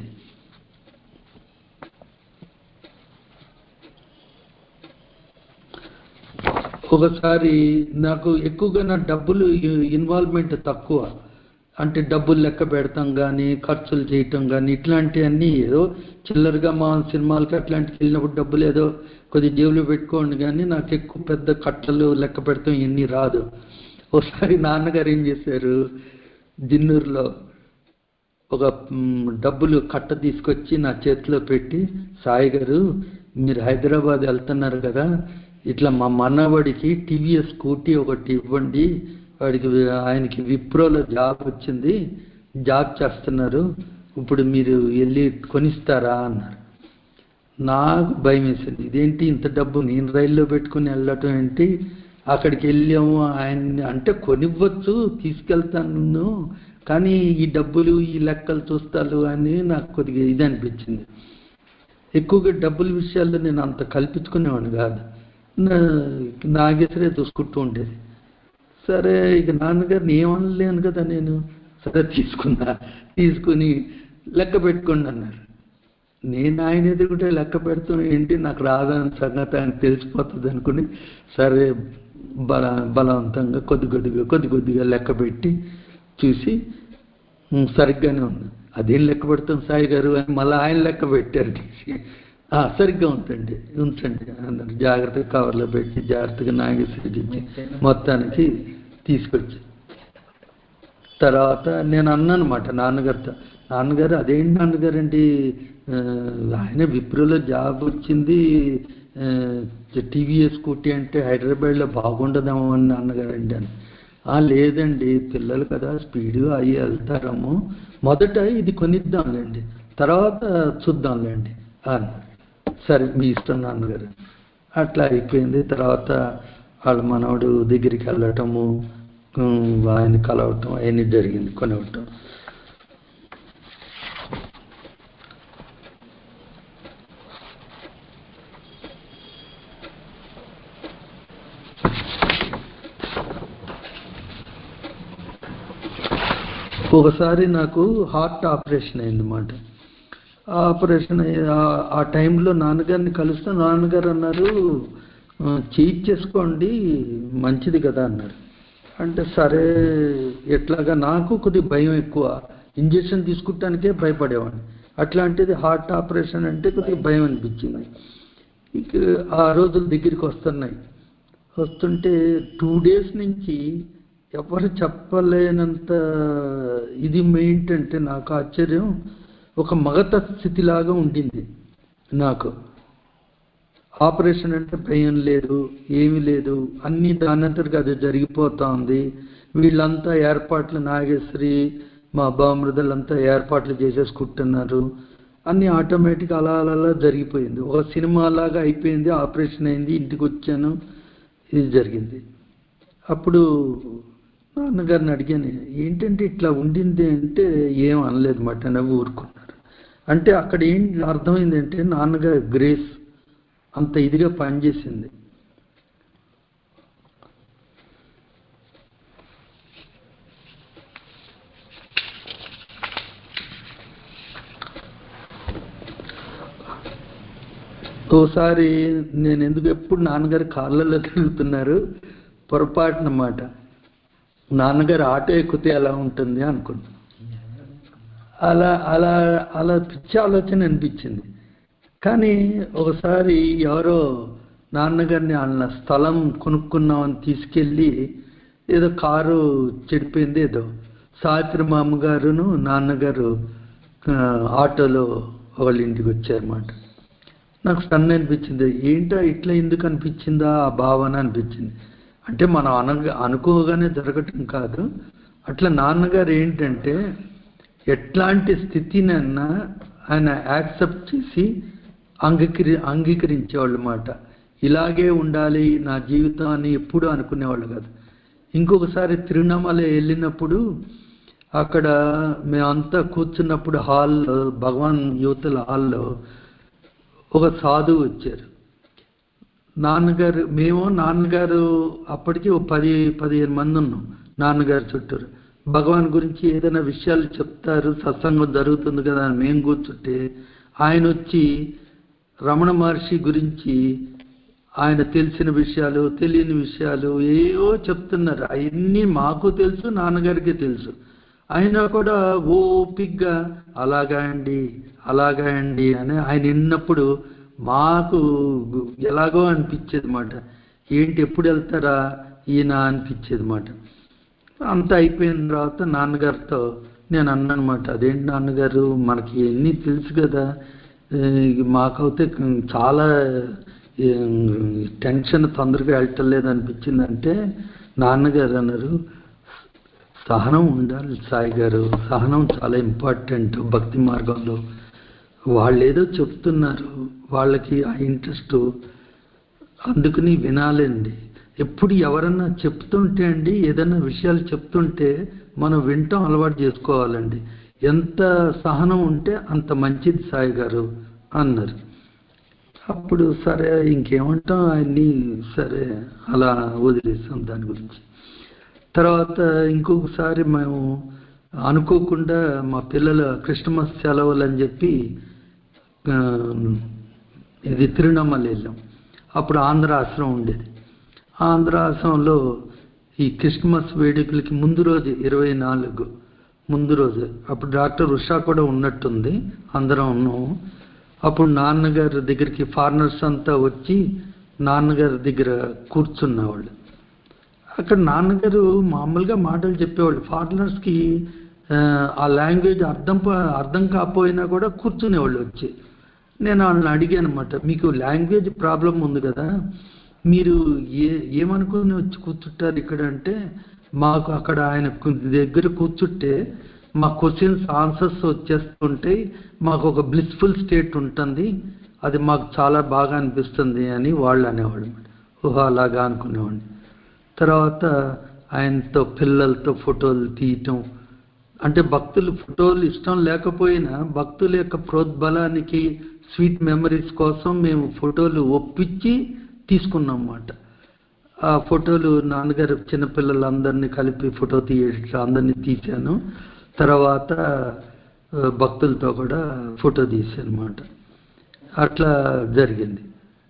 ఒకసారి నాకు ఎక్కువగా నా డబ్బులు ఇన్వాల్వ్మెంట్ తక్కువ అంటే డబ్బులు లెక్క పెడతాం కానీ ఖర్చులు చేయటం కానీ ఇట్లాంటివన్నీ ఏదో చిల్లరగా మా సినిమాలకి అట్లాంటికి వెళ్ళినప్పుడు డబ్బులు ఏదో కొద్ది జేబులో పెట్టుకోండి కానీ నాకు ఎక్కువ పెద్ద కట్టలు లెక్క పెడతాం ఇవన్నీ రాదు ఒకసారి నాన్నగారు ఏం చేశారు జిన్నూరులో ఒక మ్, డబ్బులు కట్ట తీసుకొచ్చి నా చేతిలో పెట్టి సాయి గారు మీరు హైదరాబాద్ వెళ్తున్నారు కదా ఇట్లా మా మనవడికి టీవీఎస్ స్కూటీ ఒకటి ఇవ్వండి వాడికి వి- ఆయనకి విప్రోలో జాబ్ వచ్చింది జాబ్ చేస్తున్నారు ఇప్పుడు మీరు వెళ్ళి కొనిస్తారా అన్నారు నాకు భయం వేసింది ఇదేంటి ఇంత డబ్బు నేను రైల్లో పెట్టుకుని వెళ్ళటం ఏంటి అక్కడికి వెళ్ళాము ఆయన అంటే కొనివ్వచ్చు తీసుకెళ్తాను కానీ ఈ డబ్బులు ఈ లెక్కలు చూస్తాలు అని నాకు కొద్దిగా ఇది అనిపించింది ఎక్కువగా డబ్బుల విషయాల్లో నేను అంత కల్పించుకునేవాడిని కాదు నా- నాగేసరే చూసుకుంటూ ఉండేది సరే ఇక నాన్నగారిని ఏమనలేను కదా నేను సరే తీసుకున్నా తీసుకుని లెక్క పెట్టుకోండి అన్నారు నేను ఆయన ఎదురుకుంటే లెక్క పెడతాం ఏంటి నాకు రాదని సంగతి ఆయన తెలిసిపోతుంది అనుకుని సరే బల బలవంతంగా కొద్ది కొద్దిగా కొద్ది కొద్దిగా లెక్క పెట్టి చూసి "ఉమ్, సరిగ్గానే ఉంది అదేం లెక్క పెడతాం సాయి గారు అని మళ్ళీ ఆయన లెక్క పెట్టారు తీసి "ఆ, సరిగ్గా ఉంచండి ఉంచండి అన్నారు జాగ్రత్తగా కవర్లో పెట్టి జాగ్రత్తగా నాగేశ్వరికి ఇచ్చి మొత్తానికి తీసుకొచ్చి తర్వాత నేను అన్నానమాట నాన్నగారితో నాన్నగారు అదేంటి నాన్నగారు అండి ఆ, ఆయన విప్రోలో జాబ్ వచ్చింది టీవీఎస్ స్కూటీ అంటే హైదరాబాద్లో బాగుండదేమో అని నాన్నగారు అండి అని "ఆ, లేదండి పిల్లలు కదా స్పీడ్గా అయ్యి వెళ్తారేమో మొదట ఇది కొనిద్దాంలేండి తర్వాత చూద్దాంలేండి అన్నారు సరే మీ ఇష్టం నాన్నగారు అట్లా అయిపోయింది తర్వాత వాళ్ళ మనవడు దగ్గరికి వెళ్ళటము ఉమ్, ఆయన కలవటం అవన్నీ జరిగింది కొనివ్వటం ఒకసారి నాకు హార్ట్ ఆపరేషన్ అయిందన్నమాట ఆ ఆపరేషన్ అయ్యి- ఆ- ఆ టైంలో నాన్నగారిని కలుస్తే నాన్నగారు అన్నారు "ఆ, చేయించేసుకోండి మంచిది కదా అన్నారు అంటే సరే ఎట్లాగా నాకు కొద్దిగా భయం ఎక్కువ ఇంజెక్షన్ తీసుకుంటానికే భయపడేవాడిని అట్లాంటిది హార్ట్ ఆపరేషన్ అంటే కొద్దిగా భయం అనిపించింది ఇక ఆ రోజులు దగ్గరికి వస్తున్నాయి వస్తుంటే టూ డేస్ నుంచి ఎవరు చెప్పలేనంత ఇది ఏంటంటే నాకు ఆశ్చర్యం ఒక మగత స్థితిలాగా ఉండింది నాకు ఆపరేషన్ అంటే భయం లేదు ఏమీ లేదు అన్ని దానంతటికి అది జరిగిపోతా ఉంది వీళ్ళంతా ఏర్పాట్లు నాగేశ్వరి మా బామృదులంతా ఏర్పాట్లు చేసేసుకుంటున్నారు అన్ని ఆటోమేటిక్ అలా అలా అలా జరిగిపోయింది ఒక సినిమా లాగా అయిపోయింది ఆపరేషన్ అయింది ఇంటికి వచ్చాను ఇది జరిగింది అప్పుడు నాన్నగారిని అడిగాను ఏంటంటే ఇట్లా ఉండింది అంటే ఏం అనలేదు మాట నవ్వు ఊరుకున్నారు అంటే అక్కడ ఏం అర్థమైందంటే నాన్నగారి గ్రేస్ అంత ఇదిగా పనిచేసింది ఓసారి నేను ఎందుకు ఎప్పుడు నాన్నగారు కాళ్ళలో తిరుగుతున్నారు పొరపాటున మాట నాన్నగారు ఆటో ఎక్కితే ఎలా ఉంటుంది అనుకున్నా అలా అలా అలా పిచ్చి ఆలోచన అనిపించింది కానీ ఒకసారి ఎవరో నాన్నగారిని వాళ్ళ స్థలం కొనుక్కున్నామని తీసుకెళ్ళి ఏదో కారు చెడిపోయింది ఏదో సావిత్రి మా అమ్మగారును నాన్నగారు ఆ, ఆటోలో వాళ్ళ ఇంటికి వచ్చారన్నమాట నాకు సన్న అనిపించింది ఏంటో ఇట్లా ఎందుకు అనిపించిందా ఆ భావన అనిపించింది అంటే మనం అన అనుకోగానే జరగటం కాదు అట్లా నాన్నగారు ఏంటంటే ఎట్లాంటి స్థితినన్నా ఆయన యాక్సెప్ట్ చేసి అంగీకరి అంగీకరించేవాళ్ళు మాట ఇలాగే ఉండాలి నా జీవితం అని ఎప్పుడు అనుకునేవాళ్ళు కాదు ఇంకొకసారి తిరువణామల వెళ్ళినప్పుడు అక్కడ మేమంతా కూర్చున్నప్పుడు హాల్లో భగవాన్ యువతల హాల్లో ఒక సాధువు వచ్చారు నాన్నగారు మేము నాన్నగారు అప్పటికి ఒక పది పదిహేను మంది ఉన్నాం నాన్నగారు చుట్టూరు భగవాన్ గురించి ఏదైనా విషయాలు చెప్తారు సత్సంగం జరుగుతుంది కదా అని మేము కూర్చుంటే ఆయన వచ్చి రమణ మహర్షి గురించి ఆయన తెలిసిన విషయాలు తెలియని విషయాలు ఏవో చెప్తున్నారు అవన్నీ మాకు తెలుసు నాన్నగారికి తెలుసు అయినా కూడా ఓపిగ్గా అలాగా అండి అలాగా అండి అని ఆయన విన్నప్పుడు మాకు ఎలాగో అనిపించేది మాట ఏంటి ఎప్పుడు వెళ్తారా ఈయన అనిపించేది మాట అంత అయిపోయిన తర్వాత నాన్నగారితో నేను అన్నమాట అదేంటి నాన్నగారు మనకి ఎన్ని తెలుసు కదా ఏ, మాకైతే చాలా ఏ, టెన్షన్ తొందరగా వెళ్ళటం లేదు అనిపించిందంటే నాన్నగారు అన్నారు సహనం ఉండాలి సాయి గారు సహనం చాలా ఇంపార్టెంట్ భక్తి మార్గంలో వాళ్ళు ఏదో చెప్తున్నారు వాళ్ళకి ఆ ఇంట్రెస్ట్ అందుకని వినాలండి ఎప్పుడు ఎవరన్నా చెప్తుంటే అండి ఏదైనా విషయాలు చెప్తుంటే మనం వింటాం అలవాటు చేసుకోవాలండి ఎంత సహనం ఉంటే అంత మంచిది సాయి గారు అన్నారు అప్పుడు సరే ఇంకేమంటాం ఆయన్ని సరే అలా వదిలేసాం దాని గురించి తర్వాత ఇంకొకసారి మేము అనుకోకుండా మా పిల్లల క్రిస్టమస్ సెలవులు అని చెప్పి ఆ, ఇది తిరువణమల వెళ్ళాం అప్పుడు ఆంధ్ర ఆశ్రమం ఉండేది ఆంధ్ర ఆశ్రమంలో ఈ క్రిస్మస్ వేడుకలకి ముందు రోజు ఇరవై నాలుగు ముందు రోజు అప్పుడు డాక్టర్ ఉషా కూడా ఉన్నట్టుంది అందరం ఉన్నాము అప్పుడు నాన్నగారి దగ్గరికి ఫారినర్స్ అంతా వచ్చి నాన్నగారి దగ్గర కూర్చున్నవాళ్ళు అక్కడ నాన్నగారు మామూలుగా మాటలు చెప్పేవాళ్ళు ఫారినర్స్కి ఆ లాంగ్వేజ్ అర్థం ప- అర్థం కాకపోయినా కూడా కూర్చునేవాళ్ళు వచ్చి నేను వాళ్ళని అడిగాను అనమాట మీకు లాంగ్వేజ్ ప్రాబ్లం ఉంది కదా మీరు ఏ ఏమనుకుని వచ్చి కూర్చుంటారు ఇక్కడ అంటే మాకు అక్కడ ఆయన కు- దగ్గర కూర్చుంటే మా క్వశ్చన్స్ ఆన్సర్స్ వచ్చేస్తుంటాయి మాకు ఒక బ్లిస్ఫుల్ స్టేట్ ఉంటుంది అది మాకు చాలా బాగా అనిపిస్తుంది అని వాళ్ళు అనేవాళ్ళు ఓహో అలాగా అనుకునేవాడిని తర్వాత ఆయనతో పిల్లలతో ఫోటోలు తీయటం అంటే భక్తులు ఫోటోలు ఇష్టం లేకపోయినా భక్తుల యొక్క ప్రోద్బలానికి స్వీట్ మెమరీస్ కోసం మేము ఫోటోలు ఒప్పించి తీసుకున్నాం అన్నమాట ఆ ఫోటోలు నాన్నగారు చిన్నపిల్లలందరినీ కలిపి ఫోటో తీయడం అందరినీ తీశాను తర్వాత ఆ, భక్తులతో కూడా ఫోటో తీశాను అనమాట అట్లా జరిగింది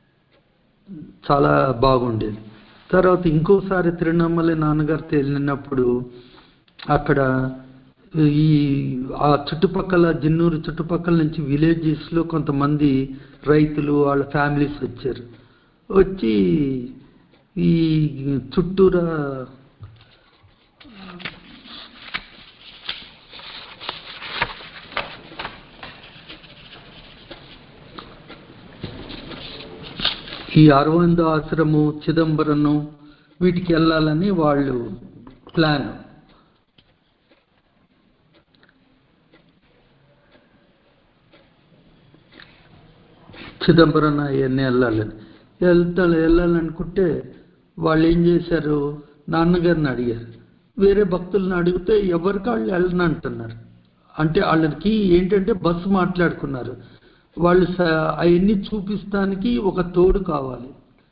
చాలా బాగుండేది తర్వాత ఇంకోసారి తిరువణమలై నాన్నగారితో వెళ్ళినప్పుడు అక్కడ ఈ ఆ చుట్టుపక్కల జిన్నూరు చుట్టుపక్కల నుంచి విలేజెస్ లో కొంతమంది రైతులు వాళ్ళ ఫ్యామిలీస్ వచ్చారు వచ్చి ఈ చుట్టూరా ఈ అరవింద ఆశ్రము చిదంబరము వీటికి వెళ్ళాలని వాళ్ళు ప్లాన్ చిదంబరం అవన్నీ వెళ్ళాలని వెళ్తా వెళ్ళాలనుకుంటే వాళ్ళు ఏం చేశారు నాన్నగారిని అడిగారు వేరే భక్తులను అడిగితే ఎవరికి వాళ్ళు వెళ్ళను అంటున్నారు అంటే వాళ్ళకి ఏంటంటే బస్సు మాట్లాడుకున్నారు వాళ్ళు స- అవన్నీ చూపిస్తానికి ఒక తోడు కావాలి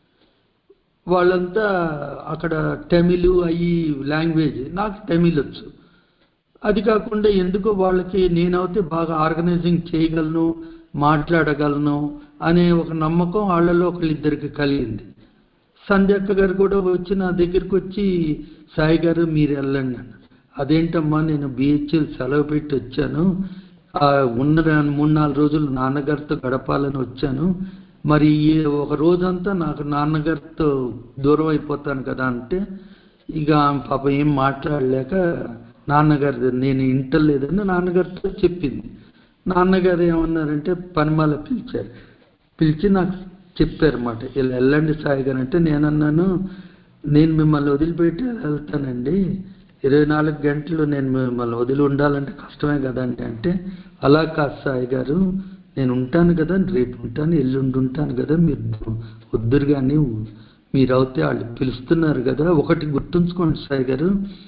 వాళ్ళంతా అక్కడ తమిళ్ అయ్యి లాంగ్వేజ్ నాకు తమిళ్ వచ్చు అది కాకుండా ఎందుకో వాళ్ళకి నేనైతే బాగా ఆర్గనైజింగ్ చేయగలను మాట్లాడగలను అనే ఒక నమ్మకం వాళ్ళలో ఒకళ్ళిద్దరికి కలిగింది సంధ్యక్క గారు కూడా వచ్చి నా దగ్గరికి వచ్చి సాయి గారు మీరు వెళ్ళండి అన్న అదేంటమ్మా నేను బిహెచ్ఎల్ సెలవు పెట్టి వచ్చాను ఆ ఉన్న రెండు- మూడు నాలుగు రోజులు నాన్నగారితో గడపాలని వచ్చాను మరి ఈ ఒక రోజంతా నాకు నాన్నగారితో దూరం అయిపోతాను కదా అంటే ఇక ఆమె పాప ఏం మాట్లాడలేక నాన్నగారి నేను ఇంటలేదని నాన్నగారితో చెప్పింది నాన్నగారు ఏమన్నారంటే పనిమాల పిలిచారు పిలిచి నాకు చెప్పారన్నమాట ఇలా వెళ్ళండి సాయి గారు అంటే నేను అన్నాను నేను మిమ్మల్ని వదిలిపెట్టి వెళ్తానండి ఇరవై నాలుగు గంటలు నేను మిమ్మల్ని వదిలి ఉండాలంటే కష్టమే కదండి అంటే అలా కాదు సాయి గారు నేను ఉంటాను కదా రేపు ఉంటాను ఎల్లుండి ఉంటాను కదా మీరు వద్దురు కానీ మీరు అవుతే వాళ్ళు పిలుస్తున్నారు కదా ఒకటి గుర్తుంచుకోండి సాయి గారు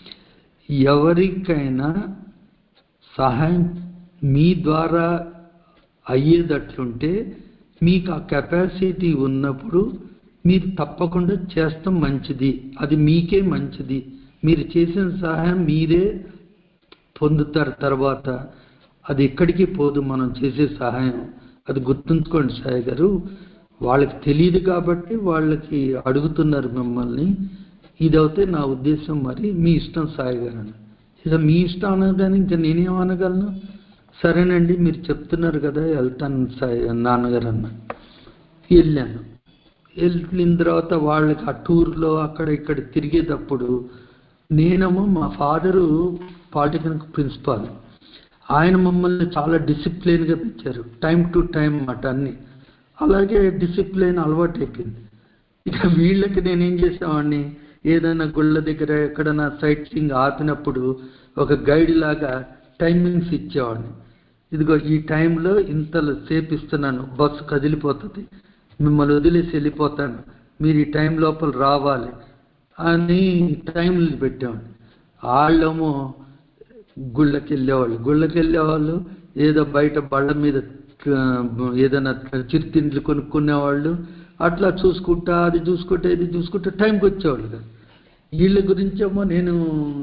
ఎవరికైనా సహాయం మీ ద్వారా అయ్యేటట్లుంటే మీకు ఆ కెపాసిటీ ఉన్నప్పుడు మీరు తప్పకుండా చేస్తాం మంచిది అది మీకే మంచిది మీరు చేసిన సహాయం మీరే పొందుతారు తర్వాత అది ఎక్కడికి పోదు మనం చేసే సహాయం అది గుర్తుంచుకోండి సాయి గారు వాళ్ళకి తెలియదు కాబట్టి వాళ్ళకి అడుగుతున్నారు మిమ్మల్ని ఇదైతే నా ఉద్దేశం మరి మీ ఇష్టం సాయి గారు అని ఇక మీ ఇష్టం అనగానే ఇంకా నేనేమనగలను సరేనండి మీరు చెప్తున్నారు కదా వెళ్తాను సాయి నాన్నగారు అన్న వెళ్ళాను వెళ్ళిన తర్వాత వాళ్ళకి ఆ టూర్లో అక్కడ ఇక్కడ తిరిగేటప్పుడు నేనేమో మా ఫాదరు పాలిటెక్నిక్ ప్రిన్సిపాల్ ఆయన మమ్మల్ని చాలా డిసిప్లిన్గా పెంచారు టైం టు టైం అన్నమాట అన్ని అలాగే డిసిప్లిన్ అలవాటు అయిపోయింది ఇక వీళ్ళకి నేనేం చేసేవాడిని ఏదైనా గుళ్ళ దగ్గర ఎక్కడైనా సైట్ సీయింగ్ ఆపినప్పుడు ఒక గైడ్ లాగా టైమింగ్స్ ఇచ్చేవాడిని ఇదిగో ఈ టైంలో ఇంతలో సేపు ఇస్తున్నాను బస్సు కదిలిపోతుంది మిమ్మల్ని వదిలేసి వెళ్ళిపోతాను మీరు ఈ టైం లోపల రావాలి అని టైంలు పెట్టేవాడిని వాళ్ళేమో గుళ్ళకి వెళ్ళేవాళ్ళు గుళ్ళకి వెళ్ళేవాళ్ళు ఏదో బయట బళ్ళ మీద ఆ, ఏదైనా చిరుతిండ్లు కొనుక్కునేవాళ్ళు అట్లా చూసుకుంటా అది చూసుకుంటా ఇది చూసుకుంటా టైంకి వచ్చేవాళ్ళు కదా వీళ్ళ గురించేమో నేను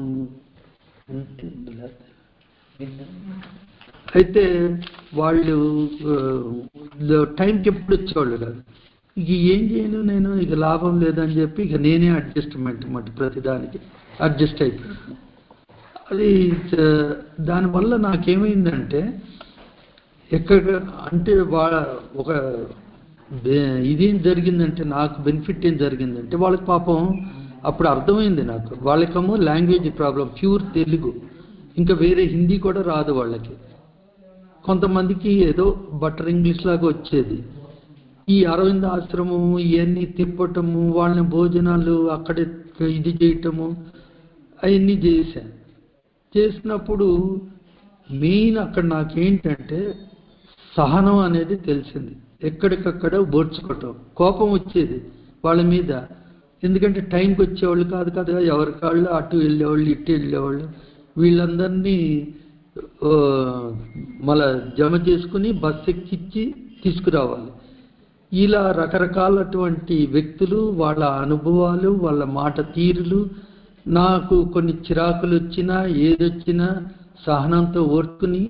అయితే వాళ్ళు ఆ, టైంకి ఎప్పుడు వచ్చేవాళ్ళు కాదు ఇక ఏం చేయను నేను ఇక లాభం లేదని చెప్పి ఇక నేనే అడ్జస్ట్మెంట్ అన్నమాట ప్రతిదానికి అడ్జస్ట్ అయిపోయాను అది ఆ, దానివల్ల నాకేమైందంటే ఎక్కడ అంటే వాళ్ళ ఒక బె- ఇదేం జరిగిందంటే నాకు బెనిఫిట్ ఏం జరిగిందంటే వాళ్ళకి పాపం అప్పుడు అర్థమైంది నాకు వాళ్ళకేమో లాంగ్వేజ్ ప్రాబ్లం ప్యూర్ తెలుగు ఇంకా వేరే హిందీ కూడా రాదు వాళ్ళకి కొంతమందికి ఏదో బటర్ ఇంగ్లీష్ లాగా వచ్చేది ఈ అరవింద ఆశ్రమం ఇవన్నీ తిప్పటము వాళ్ళని భోజనాలు అక్కడే ఇది చేయటము అవన్నీ చేశాను చేసినప్పుడు మెయిన్ అక్కడ నాకేంటంటే సహనం అనేది తెలిసింది ఎక్కడికక్కడ ఓడ్చుకోవటం కోపం వచ్చేది వాళ్ళ మీద ఎందుకంటే టైంకి వచ్చేవాళ్ళు కాదు కదా ఎవరి కాళ్ళు అటు వెళ్ళేవాళ్ళు ఇటు వెళ్ళేవాళ్ళు వీళ్ళందరినీ ఆ, మళ్ళా జమ చేసుకుని బస్ ఎక్కించి తీసుకురావాలి ఇలా రకరకాలటువంటి వ్యక్తులు వాళ్ళ అనుభవాలు వాళ్ళ మాట తీరులు నాకు కొన్ని చిరాకులు వచ్చినా ఏదొచ్చినా సహనంతో ఓర్చుకుని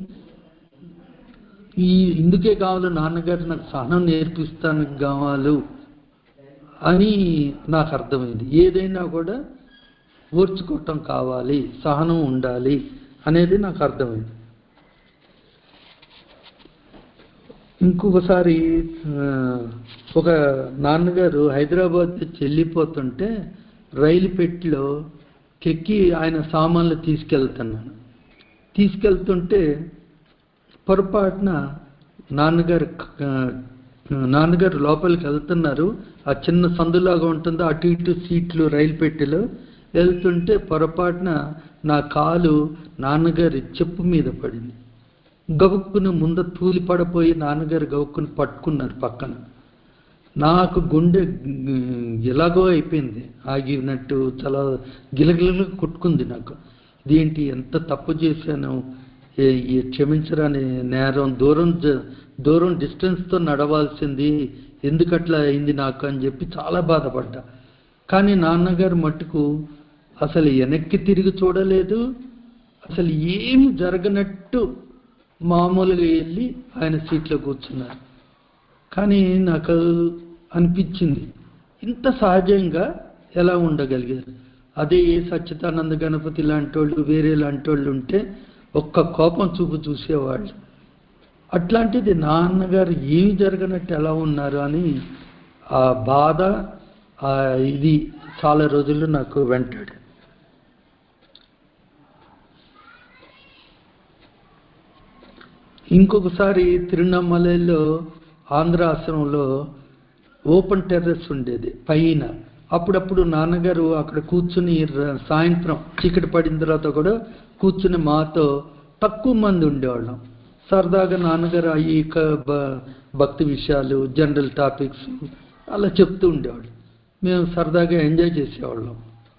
ఈ ఇందుకే కావాలి నాన్నగారు నాకు సహనం నేర్పిస్తానికి కావాలి అని నాకు అర్థమైంది ఏదైనా కూడా ఓర్చుకోవటం కావాలి సహనం ఉండాలి అనేది నాకు అర్థమైంది ఇంకొకసారి ఆ, ఒక నాన్నగారు హైదరాబాద్ నుంచి వెళ్ళిపోతుంటే రైలు పెట్టిలో కెక్కి ఆయన సామాన్లు తీసుకెళ్తున్నాను తీసుకెళ్తుంటే పొరపాటున నాన్నగారు క- నాన్నగారు లోపలికి వెళ్తున్నారు ఆ చిన్న సందులాగా ఉంటుంది అటు ఇటు సీట్లు రైలు పెట్టెలో వెళ్తుంటే పొరపాటున నా కాలు నాన్నగారి చెప్పు మీద పడింది గబుక్కుని ముంద తూలి పడపోయి నాన్నగారు గబుక్కుని పట్టుకున్నారు పక్కన నాకు గుండె గ్- ఎలాగో అయిపోయింది ఆగినట్టు చాలా గిలగిలగా కొట్టుకుంది నాకు ఇదేంటి ఎంత తప్పు చేశాను ఏ- ఈ క్షమించరాని నేరం దూరం జ- దూరం డిస్టెన్స్తో నడవాల్సింది ఎందుకట్లా అయింది నాకు అని చెప్పి చాలా బాధపడ్డా కానీ నాన్నగారు మట్టుకు అసలు వెనక్కి తిరిగి చూడలేదు అసలు ఏమి జరగనట్టు మామూలుగా వెళ్ళి ఆయన సీట్లో కూర్చున్నారు కానీ నాకు అనిపించింది ఇంత సహజంగా ఎలా ఉండగలిగారు అదే ఏ సచ్చిదానంద గణపతి లాంటి వాళ్ళు వేరే లాంటి వాళ్ళు ఉంటే ఒక్క కోపం చూపు చూసేవాళ్ళు అట్లాంటిది నాన్నగారు ఏమి జరగనట్టు ఎలా ఉన్నారు అని ఆ బాధ ఆ ఇది చాలా రోజులు నాకు వెంటాడు ఇంకొకసారి తిరువണ്ണామలలో ఆంధ్ర ఆశ్రమంలో ఓపెన్ టెర్రస్ ఉండేది పైన అప్పుడప్పుడు నాన్నగారు అక్కడ కూర్చుని ర- సాయంత్రం చీకటి పడిన తర్వాత కూడా కూర్చుని మాతో తక్కువ మంది ఉండేవాళ్ళం సరదాగా నాన్నగారు ఈ క- బ- భక్తి విషయాలు జనరల్ టాపిక్స్ అలా చెప్తూ ఉండేవాళ్ళు మేము సరదాగా ఎంజాయ్ చేసేవాళ్ళం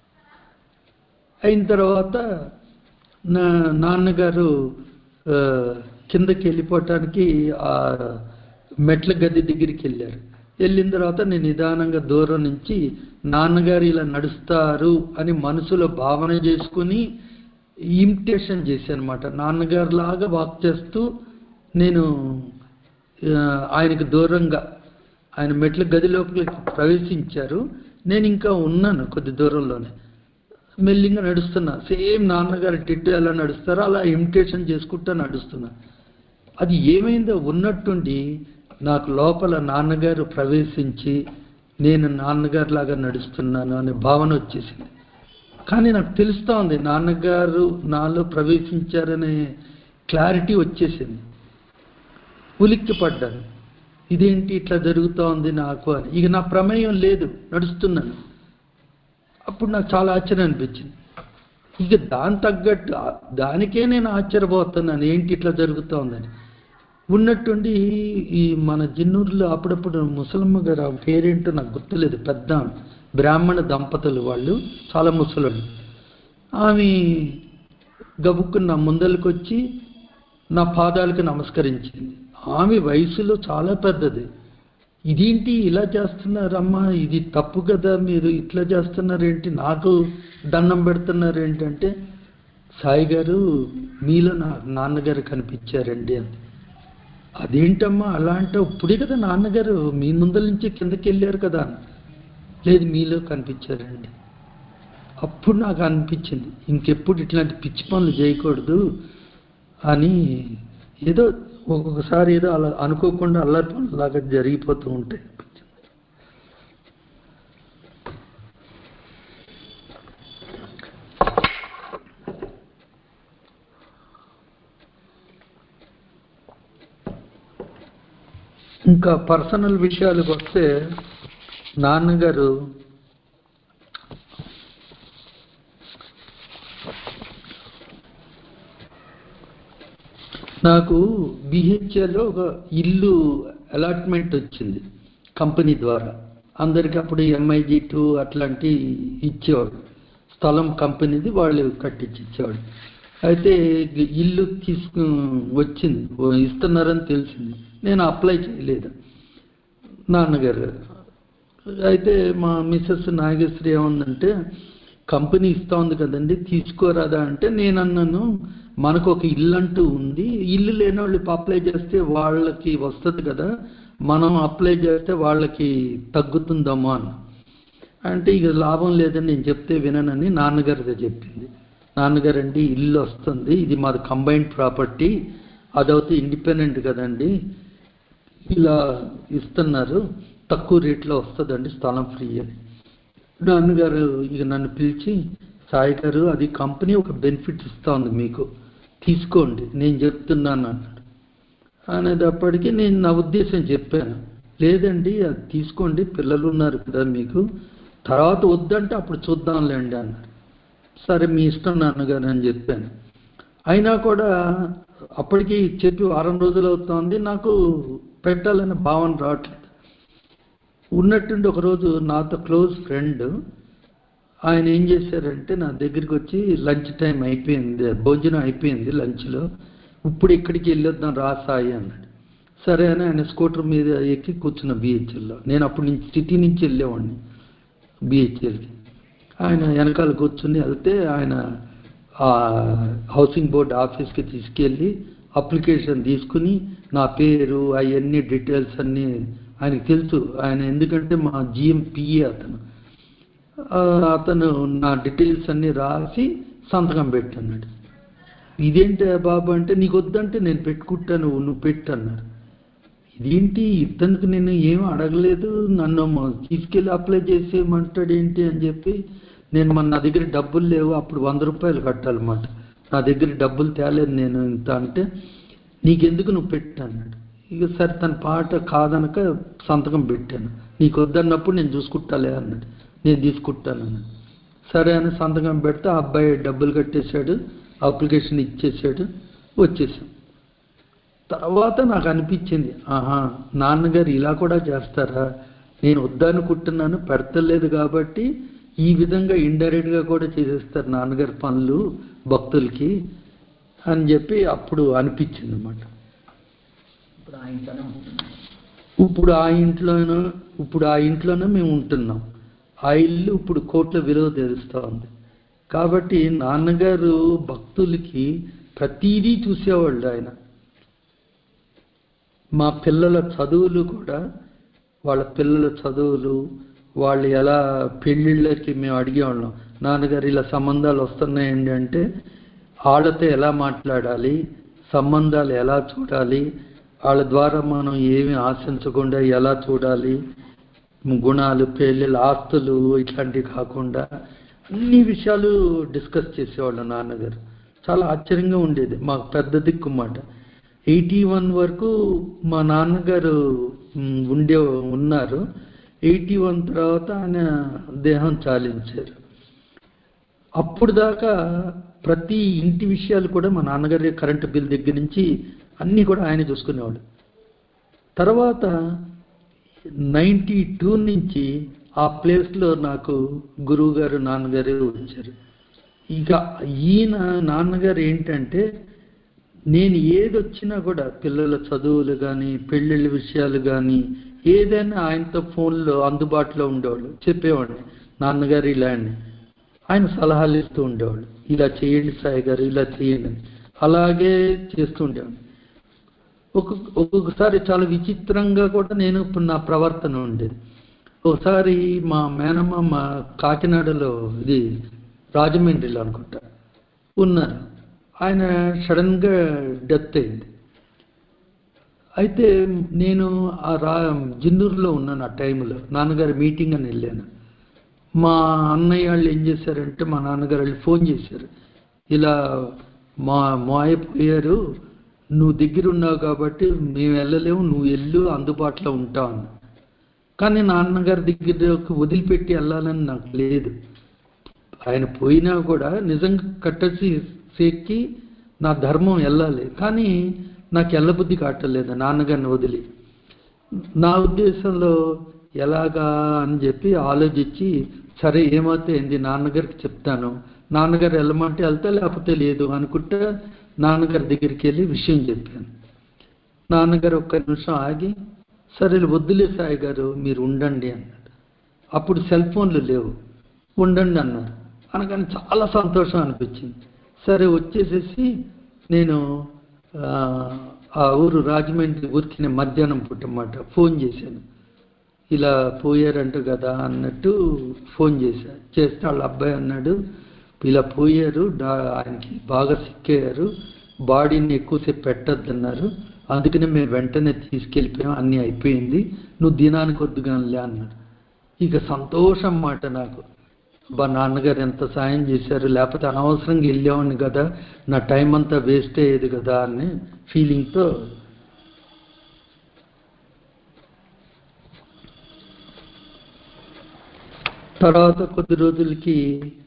అయిన తర్వాత నా నాన్నగారు ఆ, కిందకి వెళ్ళిపోవటానికి ఆ మెట్ల గది దగ్గరికి వెళ్ళారు వెళ్ళిన తర్వాత నేను నిదానంగా దూరం నుంచి నాన్నగారు ఇలా నడుస్తారు అని మనసులో భావన చేసుకుని ఇమిటేషన్ చేశాను అనమాట నాన్నగారు లాగా వాక్ చేస్తూ నేను ఆ, ఆయనకు దూరంగా ఆయన మెట్ల గది లోపలికి ప్రవేశించారు నేను ఇంకా ఉన్నాను కొద్ది దూరంలోనే మెల్లిగా నడుస్తున్నా సేమ్ నాన్నగారు టిట్టు ఎలా నడుస్తారో అలా ఇమిటేషన్ చేసుకుంటా నడుస్తున్నా అది ఏమైందో ఉన్నట్టుండి నాకు లోపల నాన్నగారు ప్రవేశించి నేను నాన్నగారు లాగా నడుస్తున్నాను అనే భావన వచ్చేసింది కానీ నాకు తెలుస్తూ ఉంది నాన్నగారు నాలో ప్రవేశించారనే క్లారిటీ వచ్చేసింది ఉలిక్కి పడ్డాను ఇదేంటి ఇట్లా జరుగుతూ ఉంది నాకు అని ఇక నా ప్రమేయం లేదు నడుస్తున్నాను అప్పుడు నాకు చాలా ఆశ్చర్యం అనిపించింది ఇక దాని తగ్గట్టు ఆ- దానికే నేను ఆశ్చర్యపోతున్నాను ఏంటి ఇట్లా జరుగుతూ ఉందని ఉన్నట్టుండి ఈ మన జిన్నూరులో అప్పుడప్పుడు ముసలమ్మ గారు ఆ పేరేంటో నాకు గుర్తులేదు పెద్ద ఆమె. బ్రాహ్మణ దంపతులు వాళ్ళు చాలా ముసలోళ్ళు ఆమె గబుక్కుని నా ముందరికి వచ్చి నా పాదాలకు నమస్కరించింది ఆమె వయసులో చాలా పెద్దది ఇదేంటి ఇలా చేస్తున్నారమ్మా ఇది తప్పు కదా మీరు ఇట్లా చేస్తున్నారేంటి నాకు దండం పెడుతున్నారు ఏంటంటే సాయి గారు మీలో నా నాన్నగారు కనిపించారండి అని అదేంటమ్మా అలా అంటే ఇప్పుడే కదా నాన్నగారు మీ ముందల నుంచి కిందకి వెళ్ళారు కదా అని. లేదు మీలో కనిపించారండి అప్పుడు నాకు అనిపించింది ఇంకెప్పుడు ఇట్లాంటి పిచ్చి పనులు చేయకూడదు అని ఏదో ఒక్కొక్కసారి ఏదో అలా అనుకోకుండా అల్లరి పనులాగా జరిగిపోతూ ఉంటాయి ఇంకా పర్సనల్ విషయాలకు వస్తే నాన్నగారు నాకు బిహెచ్ఎల్లో ఒక ఇల్లు అలాట్మెంట్ వచ్చింది కంపెనీ ద్వారా అందరికి అప్పుడు ఎంఐజీ టూ అట్లాంటి ఇచ్చేవాడు స్థలం కంపెనీది వాళ్ళు కట్టించి ఇచ్చేవాడు అయితే ఇల్లు తీసుకు వచ్చింది ఓ ఇస్తున్నారని తెలిసింది నేను అప్లై చేయలేదు నాన్నగారు అయితే మా మిస్సెస్ నాగేశ్వరి ఏముందంటే కంపెనీ ఇస్తా ఉంది కదండి తీసుకోరాదా అంటే నేను అన్నాను మనకు ఒక ఇల్లు అంటూ ఉంది ఇల్లు లేని వాళ్ళు అప్లై చేస్తే వాళ్ళకి వస్తుంది కదా మనం అప్లై చేస్తే వాళ్ళకి తగ్గుతుందమ్మా అని అంటే ఇక లాభం లేదని నేను చెప్తే విననని నాన్నగారిదే చెప్పింది నాన్నగారు అండి ఇల్లు వస్తుంది ఇది మాది కంబైన్డ్ ప్రాపర్టీ అదవుతే ఇండిపెండెంట్ కదండి ఇలా ఇస్తున్నారు తక్కువ రేట్లో వస్తుందండి స్థలం ఫ్రీ అని నాన్నగారు ఇక నన్ను పిలిచి సాయి గారు అది కంపెనీ ఒక బెనిఫిట్ ఇస్తా ఉంది మీకు తీసుకోండి నేను చెప్తున్నాను అన్నాడు అనేటప్పటికీ నేను నా ఉద్దేశం చెప్పాను లేదండి అది తీసుకోండి పిల్లలు ఉన్నారు కదా మీకు తర్వాత వద్దంటే అప్పుడు చూద్దాంలేండి అన్నారు సరే మీ ఇష్టం నాన్నగారు అని చెప్పాను అయినా కూడా అప్పటికి చెప్పి వారం రోజులు అవుతోంది నాకు పెట్టాలనే భావన రావట్లేదు ఉన్నట్టుండి ఒకరోజు నాతో క్లోజ్ ఫ్రెండ్ ఆయన ఏం చేశారంటే నా దగ్గరికి వచ్చి లంచ్ టైం అయిపోయింది భోజనం అయిపోయింది లంచ్లో ఇప్పుడు ఇక్కడికి వెళ్ళొద్దాం రా సాయి అన్నాడు సరే అని ఆయన స్కూటర్ మీద ఎక్కి కూర్చున్న బిహెచ్ఎల్లో నేను అప్పుడు నుంచి సిటీ నుంచి వెళ్ళేవాడిని బిహెచ్ఎల్కి ఆయన వెనకాల కూర్చుని వెళ్తే ఆయన ఆ హౌసింగ్ బోర్డ్ ఆఫీస్కి తీసుకెళ్ళి అప్లికేషన్ తీసుకుని నా పేరు అవన్నీ డీటెయిల్స్ అన్నీ ఆయనకి తెలుసు ఆయన ఎందుకంటే మా జిఎం పిఏ అతను ఆ, అతను నా డీటెయిల్స్ అన్నీ రాసి సంతకం పెట్టన్నాడు ఇదేంటి బాబు అంటే నీకు వద్దంటే నేను పెట్టుకుంటాను నువ్వు పెట్టు అన్నారు ఇదేంటి ఇతనికి నేను ఏం అడగలేదు నన్ను మ- తీసుకెళ్ళి అప్లై చేసేయమంటాడు ఏంటి అని చెప్పి నేను మన నా దగ్గర డబ్బులు లేవు అప్పుడు వంద రూపాయలు కట్టాలన్నమాట నా దగ్గర డబ్బులు తేలేదు నేను ఇంత అంటే నీకెందుకు నువ్వు పెట్టు అన్నాడు ఇక సరే తన పాట కాదనక సంతకం పెట్టాను నీకు వద్దన్నప్పుడు నేను చూసుకుంటాలే అన్నాడు నేను తీసుకుంటాను అన్నాడు సరే అని సంతకం పెడితే ఆ అబ్బాయి డబ్బులు కట్టేశాడు అప్లికేషన్ ఇచ్చేసాడు వచ్చేసాం తర్వాత నాకు అనిపించింది ఆహా నాన్నగారు ఇలా కూడా చేస్తారా నేను వద్దనుకుంటున్నాను పెడతలేదు కాబట్టి ఈ విధంగా ఇండైరెక్ట్ గా కూడా చేసేస్తారు నాన్నగారి పనులు భక్తులకి అని చెప్పి అప్పుడు అనిపించింది అనమాట ఇప్పుడు ఆ ఇంట్లోనే ఉంటున్నాం ఇప్పుడు ఆ ఇంట్లోనూ ఇప్పుడు ఆ ఇంట్లోనే మేము ఉంటున్నాం ఆ ఇల్లు ఇప్పుడు కోట్ల విలువ తెలుస్తూ ఉంది కాబట్టి నాన్నగారు భక్తులకి ప్రతీదీ చూసేవాళ్ళు ఆయన మా పిల్లల చదువులు కూడా వాళ్ళ పిల్లల చదువులు వాళ్ళు ఎలా పెళ్ళిళ్ళకి మేము అడిగేవాళ్ళం నాన్నగారు ఇలా సంబంధాలు వస్తున్నాయండి అంటే వాళ్ళతో ఎలా మాట్లాడాలి సంబంధాలు ఎలా చూడాలి వాళ్ళ ద్వారా మనం ఏమి ఆశించకుండా ఎలా చూడాలి గుణాలు పెళ్ళిళ్ళ ఆస్తులు ఇట్లాంటివి కాకుండా అన్ని విషయాలు డిస్కస్ చేసేవాళ్ళు నాన్నగారు చాలా ఆశ్చర్యంగా ఉండేది మాకు పెద్ద దిక్కు మాట ఎయిటీ వన్ వరకు మా నాన్నగారు మ్, ఉండే ఉన్నారు ఎయిటీ వన్ తర్వాత ఆయన దేహం చాలించారు అప్పుడు దాకా ప్రతి ఇంటి విషయాలు కూడా మా నాన్నగారి కరెంటు బిల్ దగ్గర నుంచి అన్నీ కూడా ఆయన చూసుకునేవాడు తర్వాత నైంటీ టూ నుంచి ఆ ప్లేస్లో నాకు గురువు గారు నాన్నగారు వచ్చారు ఇక ఈయన నాన్నగారు ఏంటంటే నేను ఏది వచ్చినా కూడా పిల్లల చదువులు కానీ పెళ్ళిళ్ళ విషయాలు కానీ ఏదైనా ఆయనతో ఫోన్లో అందుబాటులో ఉండేవాళ్ళు చెప్పేవాడిని నాన్నగారు ఇలా అని ఆయన సలహాలు ఇస్తూ ఉండేవాళ్ళు ఇలా చేయండి సాయి గారు ఇలా చేయండి అని. అలాగే చేస్తూ ఉండేవాడిని ఒక్కొక్క ఒక్కొక్కసారి చాలా విచిత్రంగా కూడా నేను ఇప్పుడు నా ప్రవర్తన ఉండేది ఒకసారి మా మేనమ్మ మా కాకినాడలో ఇది రాజమండ్రిలో అనుకుంటా ఉన్నారు ఆయన సడన్గా డెత్ అయింది అయితే నేను ఆ రా జిన్నూరులో ఉన్నాను ఆ టైంలో నాన్నగారి మీటింగ్ అని వెళ్ళాను మా అన్నయ్య వాళ్ళు ఏం చేశారంటే మా నాన్నగారు వాళ్ళు ఫోన్ చేశారు ఇలా మా మాయ పోయారు నువ్వు దగ్గర ఉన్నావు కాబట్టి మేము వెళ్ళలేము నువ్వు వెళ్ళు అందుబాటులో ఉంటావు అన్న కానీ నాన్నగారి దగ్గరకు వదిలిపెట్టి వెళ్ళాలని నాకు లేదు ఆయన పోయినా కూడా నిజంగా కట్టసి ఎక్కి నా ధర్మం వెళ్ళాలి కానీ నాకు వెళ్ళబుద్ధి కావట్లేదు నాన్నగారిని వదిలి నా ఉద్దేశంలో ఎలాగా అని చెప్పి ఆలోచించి సరే ఏమైతే ఏంది నాన్నగారికి చెప్తాను నాన్నగారు వెళ్ళమంటే వెళ్తా లేకపోతే లేదు అనుకుంటే నాన్నగారి దగ్గరికి వెళ్ళి విషయం చెప్పాను నాన్నగారు ఒక్క నిమిషం ఆగి సరే వద్దులే సాయి గారు మీరు ఉండండి అన్నాడు అప్పుడు సెల్ ఫోన్లు లేవు ఉండండి అన్నారు అనగానే చాలా సంతోషం అనిపించింది సరే వచ్చేసేసి నేను ఆ, ఆ ఊరు రాజమండ్రి ఊరికి నేను మధ్యాహ్నం పుట్టమాట ఫోన్ చేశాను ఇలా పోయారంట కదా అన్నట్టు ఫోన్ చేశా చేస్తే వాళ్ళ అబ్బాయి అన్నాడు ఇలా పోయారు డా- ఆయనకి బాగా సిక్కయ్యారు బాడీని ఎక్కువసేపు పెట్టద్దన్నారు అందుకనే మేము వెంటనే తీసుకెళ్ళిపోయాం అన్నీ అయిపోయింది నువ్వు దినానికి వద్దుగానిలే అన్నాడు ఇక సంతోషం మాట నాకు బా నాన్నగారు ఎంత సాయం చేశారు లేకపోతే అనవసరంగా వెళ్ళేవాడిని కదా నా టైం అంతా వేస్ట్ అయ్యేది కదా అని ఫీలింగ్తో తర్వాత కొద్ది రోజులకి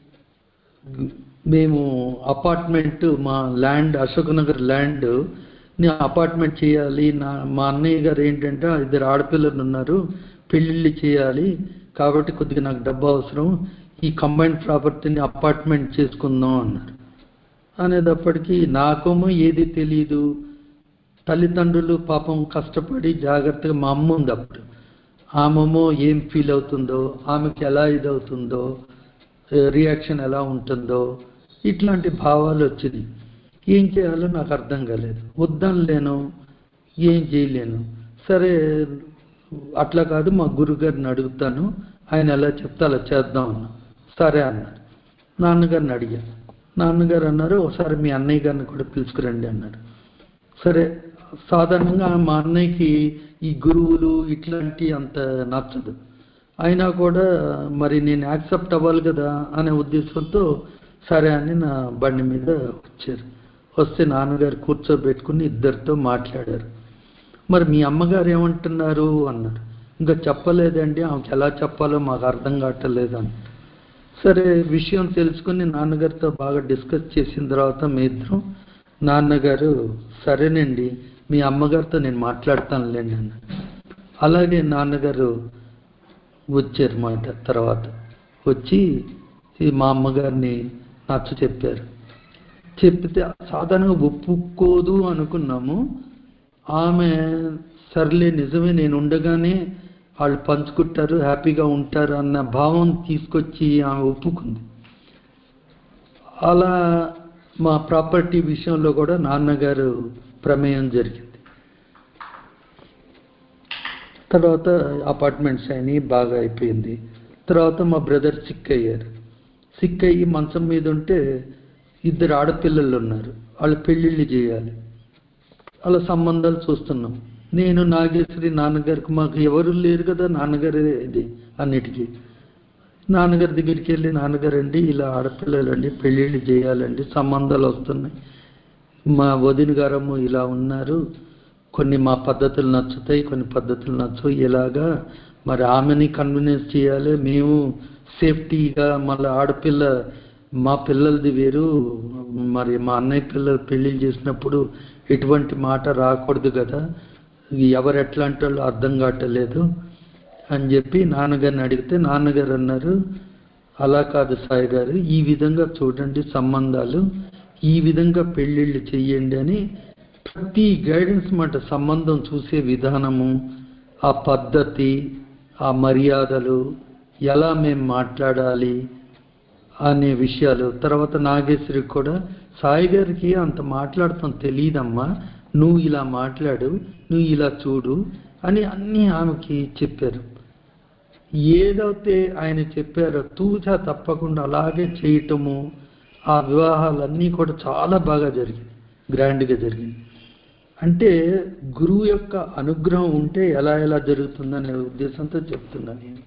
మేము అపార్ట్మెంట్ మా ల్యాండ్ అశోక్ నగర్ ల్యాండ్ ని అపార్ట్మెంట్ చేయాలి నా మా అన్నయ్య గారు ఏంటంటే ఇద్దరు ఆడపిల్లలు ఉన్నారు పెళ్ళిళ్ళు చేయాలి కాబట్టి కొద్దిగా నాకు డబ్బు అవసరం ఈ కంబైన్డ్ ప్రాపర్టీని అపార్ట్మెంట్ చేసుకుందాం అన్నారు అనేటప్పటికీ నాకేమో ఏది తెలియదు తల్లిదండ్రులు పాపం కష్టపడి జాగ్రత్తగా మా అమ్మ ఉంది అప్పుడు ఆమెమో ఏం ఫీల్ అవుతుందో ఆమెకి ఎలా ఇదవుతుందో రియాక్షన్ ఎలా ఉంటుందో ఇట్లాంటి భావాలు వచ్చినాయి ఏం చేయాలో నాకు అర్థం కాలేదు వద్దనలేను ఏం చేయలేను సరే అట్లా కాదు మా గురుగారిని అడుగుతాను ఆయన ఎలా చెప్తే అలా చేద్దాం అన్నా సరే అన్నారు నాన్నగారిని అడిగా నాన్నగారు అన్నారు ఒకసారి మీ అన్నయ్య గారిని కూడా పిలుచుకురండి అన్నారు సరే సాధారణంగా మా అన్నయ్యకి ఈ గురువులు ఇట్లాంటి అంత నచ్చదు అయినా కూడా మరి నేను యాక్సెప్ట్ అవ్వాలి కదా అనే ఉద్దేశంతో సరే అని నా బండి మీద వచ్చారు వస్తే నాన్నగారు కూర్చోబెట్టుకుని ఇద్దరితో మాట్లాడారు మరి మీ అమ్మగారు ఏమంటున్నారు అన్నారు ఇంకా చెప్పలేదండి ఆమెకి ఎలా చెప్పాలో మాకు అర్థం కావట్లేదు అని సరే విషయం తెలుసుకుని నాన్నగారితో బాగా డిస్కస్ చేసిన తర్వాత మీ ఇద్దరం నాన్నగారు సరేనండి మీ అమ్మగారితో నేను మాట్లాడతానులేండి అన్నారు అలాగే నాన్నగారు వచ్చారు మాట తర్వాత వచ్చి ఈ మా అమ్మగారిని నచ్చ చెప్పారు చెప్తే సాధారణంగా ఒప్పుకోదు అనుకున్నాము ఆమె సర్లే నిజమే నేను ఉండగానే వాళ్ళు పంచుకుంటారు హ్యాపీగా ఉంటారు అన్న భావం తీసుకొచ్చి ఆమె ఒప్పుకుంది అలా మా ప్రాపర్టీ విషయంలో కూడా నాన్నగారు ప్రమేయం జరిగింది తర్వాత అపార్ట్మెంట్స్ అయినాయి బాగా అయిపోయింది తర్వాత మా బ్రదర్ సిక్ అయ్యారు సిక్ అయ్యి మంచం మీద ఉంటే ఇద్దరు ఆడపిల్లలు ఉన్నారు వాళ్ళు పెళ్ళిళ్ళు చేయాలి అలా సంబంధాలు చూస్తున్నాం నేను నాగేశ్వరి నాన్నగారికి మాకు ఎవరు లేరు కదా నాన్నగారే ఇది అన్నిటికీ నాన్నగారి దగ్గరికి వెళ్ళి నాన్నగారు అండి ఇలా ఆడపిల్లలండి పెళ్ళిళ్ళు చేయాలండి సంబంధాలు వస్తున్నాయి మా వదిన గారము ఇలా ఉన్నారు కొన్ని మా పద్ధతులు నచ్చుతాయి కొన్ని పద్ధతులు నచ్చవు ఇలాగా మరి ఆమెని కన్విన్స్ చేయాలి మేము సేఫ్టీగా మళ్ళీ ఆడపిల్ల మా పిల్లలది వేరు మరి మా అన్నయ్య పిల్లలు పెళ్ళిళ్ళు చేసినప్పుడు ఎటువంటి మాట రాకూడదు కదా ఎవరు ఎట్లాంటి వాళ్ళు అర్థం కావట్లేదు అని చెప్పి నాన్నగారిని అడిగితే నాన్నగారు అన్నారు అలా కాదు సాయి గారు ఈ విధంగా చూడండి సంబంధాలు ఈ విధంగా పెళ్ళిళ్ళు చెయ్యండి అని ప్రతి గైడెన్స్ మాట సంబంధం చూసే విధానము ఆ పద్ధతి ఆ మర్యాదలు ఎలా మేము మాట్లాడాలి అనే విషయాలు తర్వాత నాగేశ్వరికి కూడా సాయి గారికి అంత మాట్లాడటం తెలియదమ్మా నువ్వు ఇలా మాట్లాడు నువ్వు ఇలా చూడు అని అన్నీ ఆమెకి చెప్పారు ఏదైతే ఆయన చెప్పారో తూచా తప్పకుండా అలాగే చేయటము ఆ వివాహాలన్నీ కూడా చాలా బాగా జరిగింది గ్రాండ్గా జరిగింది అంటే గురువు యొక్క అనుగ్రహం ఉంటే ఎలా ఎలా జరుగుతుందనే ఉద్దేశంతో చెప్తున్నాను నేను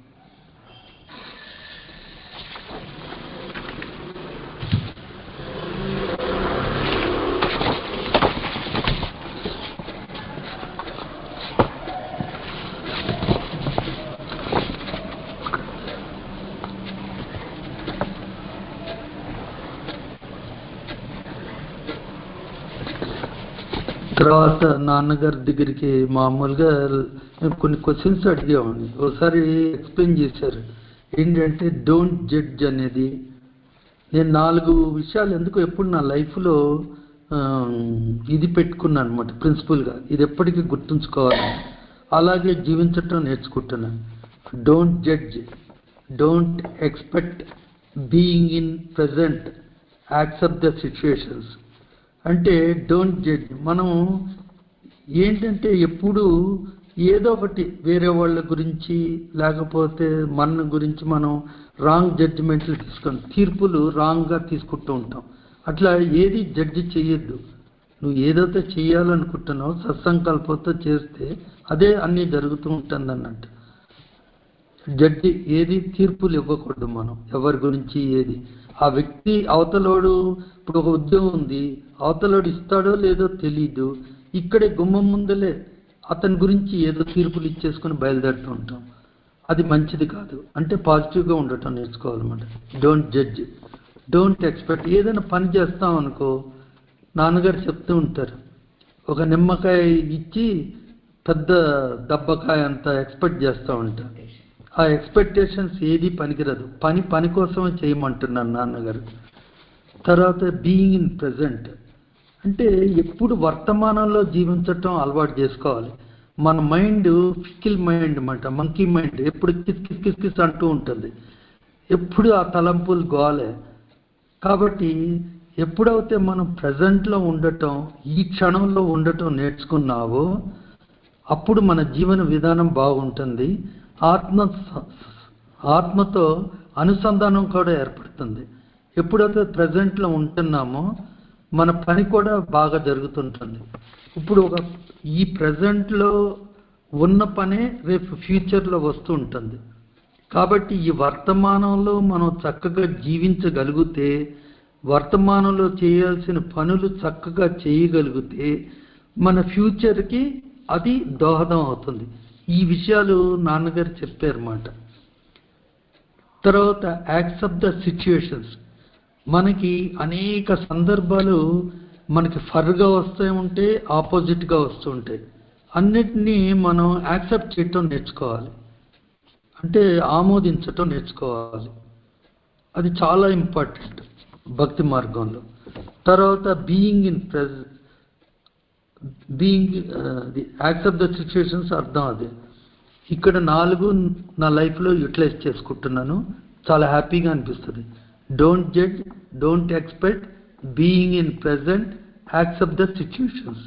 తర్వాత నాన్నగారి దగ్గరికి మామూలుగా నేను కొన్ని క్వశ్చన్స్ అడిగేవాడిని ఒకసారి ఎక్స్ప్లెయిన్ చేశారు ఏంటంటే డోంట్ జడ్జ్ అనేది నేను నాలుగు విషయాలు ఎందుకు ఎప్పుడు నా లైఫ్లో ఇది పెట్టుకున్నాను అనమాట ప్రిన్సిపల్గా ఇది ఎప్పటికీ గుర్తుంచుకోవాలని అలాగే జీవించటం నేర్చుకుంటున్నాను don't judge don't expect being in present accept the situations అంటే డోంట్ జడ్జ్ మనం ఏంటంటే ఎప్పుడు ఏదో ఒకటి వేరే వాళ్ళ గురించి లేకపోతే మన గురించి మనం రాంగ్ జడ్జిమెంట్లు తీసుకొని తీర్పులు రాంగ్గా తీసుకుంటూ ఉంటాం అట్లా ఏది జడ్జి చేయొద్దు నువ్వు ఏదైతే చేయాలనుకుంటున్నావో సత్సంకల్పంతో చేస్తే అదే అన్నీ జరుగుతూ ఉంటుంది అన్నట్టు జడ్జి ఏది తీర్పులు ఇవ్వకూడదు మనం ఎవరి గురించి ఏది ఆ వ్యక్తి అవతలోడు ఇప్పుడు ఒక ఉద్యోగం ఉంది అవతలోడు ఇస్తాడో లేదో తెలీదు ఇక్కడే గుమ్మం ముందలే అతని గురించి ఏదో తీర్పులు ఇచ్చేసుకుని బయలుదేరుతూ ఉంటాం అది మంచిది కాదు అంటే పాజిటివ్గా ఉండటం నేర్చుకోవాలన్నమాట డోంట్ జడ్జ్ డోంట్ ఎక్స్పెక్ట్ ఏదైనా పని చేస్తాం అనుకో నాన్నగారు చెప్తూ ఉంటారు ఒక నిమ్మకాయ ఇచ్చి పెద్ద దబ్బకాయ అంత ఎక్స్పెక్ట్ చేస్తూ ఉంటారు ఆ ఎక్స్పెక్టేషన్స్ ఏది పనికిరదు పని పని కోసమే చేయమంటున్నాను నాన్నగారు తర్వాత బీయింగ్ ఇన్ ప్రజెంట్ అంటే ఎప్పుడు వర్తమానంలో జీవించటం అలవాటు చేసుకోవాలి మన మైండ్ ఫికిల్ మైండ్ అన్నమాట మంకీ మైండ్ ఎప్పుడు కిస్ కిస్ కిస్ కిస్ అంటూ ఉంటుంది ఎప్పుడు ఆ తలంపులు గోలే కాబట్టి ఎప్పుడైతే మనం ప్రజెంట్లో ఉండటం ఈ క్షణంలో ఉండటం నేర్చుకున్నావో అప్పుడు మన జీవన విధానం బాగుంటుంది ఆత్మ ఆత్మతో అనుసంధానం కూడా ఏర్పడుతుంది ఎప్పుడైతే ప్రజెంట్లో ఉంటున్నామో మన పని కూడా బాగా జరుగుతుంటుంది ఇప్పుడు ఒక ఈ ప్రజెంట్లో ఉన్న పనే రేపు ఫ్యూచర్లో వస్తూ ఉంటుంది కాబట్టి ఈ వర్తమానంలో మనం చక్కగా జీవించగలిగితే వర్తమానంలో చేయాల్సిన పనులు చక్కగా చేయగలిగితే మన ఫ్యూచర్కి అది దోహదం అవుతుంది ఈ విషయాలు నాన్నగారు చెప్పారన్నమాట తర్వాత యాక్సెప్ట్ ద సిచ్యుయేషన్స్ మనకి అనేక సందర్భాలు మనకి ఫర్గా వస్తూ ఉంటే ఆపోజిట్గా వస్తూ ఉంటాయి అన్నిటినీ మనం యాక్సెప్ట్ చేయటం నేర్చుకోవాలి అంటే ఆమోదించటం నేర్చుకోవాలి అది చాలా ఇంపార్టెంట్ భక్తి మార్గంలో తర్వాత being in present being accept the situations అర్థం అది ఇక్కడ నాలుగు నా లైఫ్లో యూటిలైజ్ చేసుకుంటున్నాను చాలా హ్యాపీగా అనిపిస్తుంది don't judge don't expect being in present accept the situations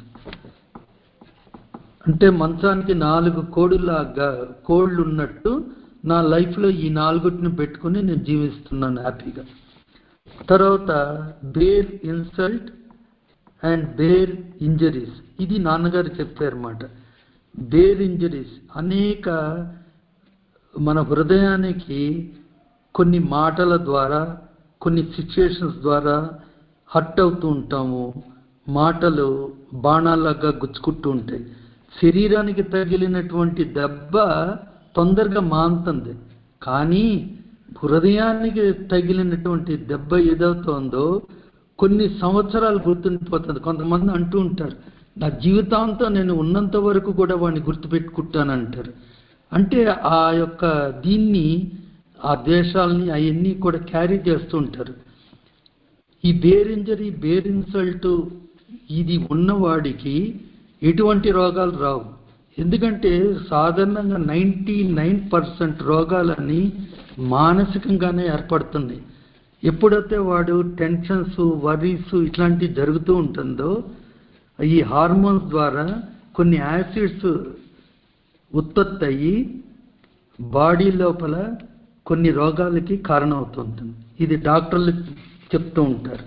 అంటే మంచానికి నాలుగు కోడులాగా కోళ్ళు ఉన్నట్టు నా లైఫ్లో ఈ నాలుగుటిని పెట్టుకుని నేను జీవిస్తున్నాను హ్యాపీగా తర్వాత bear insult and bear injuries ఇది నాన్నగారు చెప్పారన్నమాట బేర్ ఇంజరీస్ అనేక మన హృదయానికి కొన్ని మాటల ద్వారా కొన్ని సిచ్యుయేషన్స్ ద్వారా హర్ట్ అవుతూ ఉంటాము మాటలు బాణాలాగా గుచ్చుకుంటూ ఉంటాయి శరీరానికి తగిలినటువంటి దెబ్బ తొందరగా మాంతుంది కానీ హృదయానికి తగిలినటువంటి దెబ్బ ఏదవుతోందో కొన్ని సంవత్సరాలు గుర్తుండిపోతుంది కొంతమంది అంటూ ఉంటారు నా జీవితాంతం నేను ఉన్నంత వరకు కూడా వాడిని గుర్తుపెట్టుకుంటానంటారు అంటే ఆ యొక్క దీన్ని ఆ దేశాలని అవన్నీ కూడా క్యారీ చేస్తూ ఉంటారు ఈ బేర్ ఇంజరీ బేర్ ఇన్సల్ట్ ఇది ఉన్నవాడికి ఎటువంటి రోగాలు రావు ఎందుకంటే సాధారణంగా నైంటీ నైన్ పర్సెంట్ రోగాలన్నీ మానసికంగానే ఏర్పడుతున్నాయి ఎప్పుడైతే వాడు టెన్షన్స్ వరీస్ ఇట్లాంటివి జరుగుతూ ఉంటుందో ఈ హార్మోన్స్ ద్వారా కొన్ని యాసిడ్స్ ఉత్పత్తి అయ్యి బాడీ లోపల కొన్ని రోగాలకి కారణమవుతుంటుంది ఇది డాక్టర్లు చెప్తూ ఉంటారు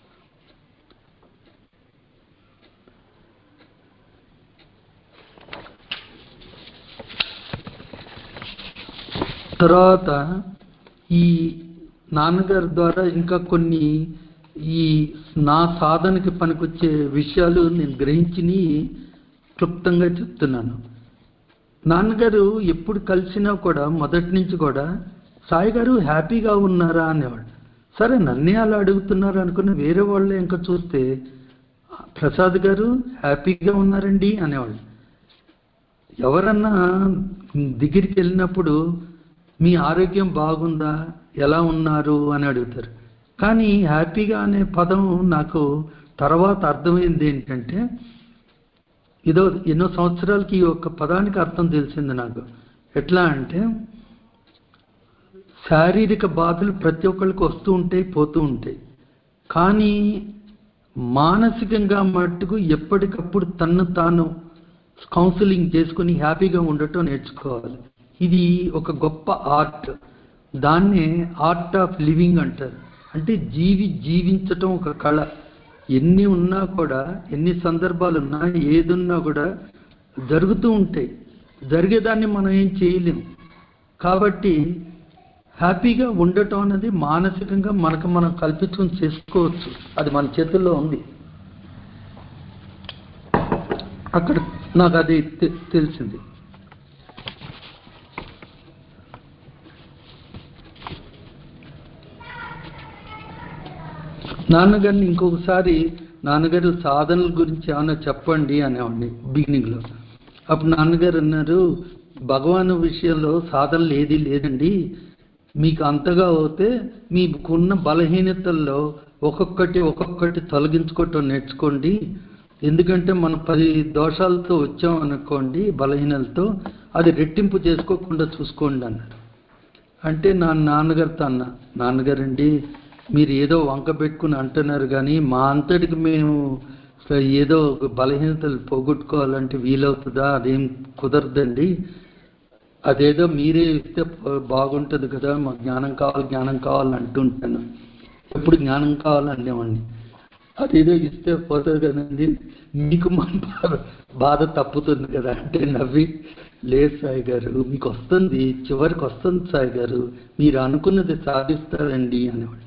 తర్వాత ఈ నాన్నగారి ద్వారా ఇంకా కొన్ని ఈ నా సాధనకి పనికొచ్చే విషయాలు నేను గ్రహించిని క్లుప్తంగా చెప్తున్నాను నాన్నగారు ఎప్పుడు కలిసినా కూడా మొదటి నుంచి కూడా సాయి గారు హ్యాపీగా ఉన్నారా అనేవాడు సరే నన్నే అలా అడుగుతున్నారు అనుకుని వేరే వాళ్ళు ఇంకా చూస్తే ప్రసాద్ గారు హ్యాపీగా ఉన్నారండి అనేవాళ్ళు ఎవరన్నా దగ్గరికి వెళ్ళినప్పుడు మీ ఆరోగ్యం బాగుందా ఎలా ఉన్నారు అని అడుగుతారు కానీ హ్యాపీగా అనే పదం నాకు తర్వాత అర్థమైంది ఏంటంటే ఇదో ఎన్నో సంవత్సరాలకి ఈ ఒక్క పదానికి అర్థం తెలిసింది నాకు ఎట్లా అంటే శారీరక బాధలు ప్రతి ఒక్కరికి వస్తూ ఉంటాయి పోతూ ఉంటాయి కానీ మానసికంగా మట్టుకు ఎప్పటికప్పుడు తన్ను తాను కౌన్సిలింగ్ చేసుకుని హ్యాపీగా ఉండటం నేర్చుకోవాలి ఇది ఒక గొప్ప ఆర్ట్ దాన్నే ఆర్ట్ ఆఫ్ లివింగ్ అంటారు అంటే జీవి జీవించటం ఒక కళ ఎన్ని ఉన్నా కూడా ఎన్ని సందర్భాలు ఉన్నా ఏదున్నా కూడా జరుగుతూ ఉంటాయి జరిగేదాన్ని మనం ఏం చేయలేం కాబట్టి హ్యాపీగా ఉండటం అనేది మానసికంగా మనకు మనం కల్పించుకొని చేసుకోవచ్చు అది మన చేతుల్లో ఉంది అక్కడ నాకు అది తె- తెలిసింది నాన్నగారిని ఇంకొకసారి నాన్నగారు సాధనల గురించి ఏమైనా చెప్పండి అనేవాడిని బిగినింగ్లో అప్పుడు నాన్నగారు అన్నారు భగవాన్ విషయంలో సాధనలు ఏది లేదండి మీకు అంతగా అవుతే మీకున్న బలహీనతల్లో ఒక్కొక్కటి ఒక్కొక్కటి తొలగించుకోవటం నేర్చుకోండి ఎందుకంటే మనం పది దోషాలతో వచ్చాం అనుకోండి బలహీనలతో అది రెట్టింపు చేసుకోకుండా చూసుకోండి అన్నారు అంటే నా నాన్నగారితో అన్న నాన్నగారండి మీరు ఏదో వంక పెట్టుకుని అంటున్నారు కానీ మా అంతటికి మేము ఏదో ఒక బలహీనతలు పోగొట్టుకోవాలంటే వీలవుతుందా అదేం కుదరదండి అదేదో మీరే ఇస్తే బాగుంటుంది కదా మాకు జ్ఞానం కావాలి జ్ఞానం కావాలి అంటుంటాను ఎప్పుడు జ్ఞానం కావాలనేవాడిని అదేదో ఇస్తే పోతుంది కదండి మీకు మా బాధ బాధ తప్పుతుంది కదా అంటే నవ్వి లేదు సాయి గారు మీకు వస్తుంది చివరికి వస్తుంది సాయి గారు మీరు అనుకున్నది సాధిస్తారండి అనేవాడు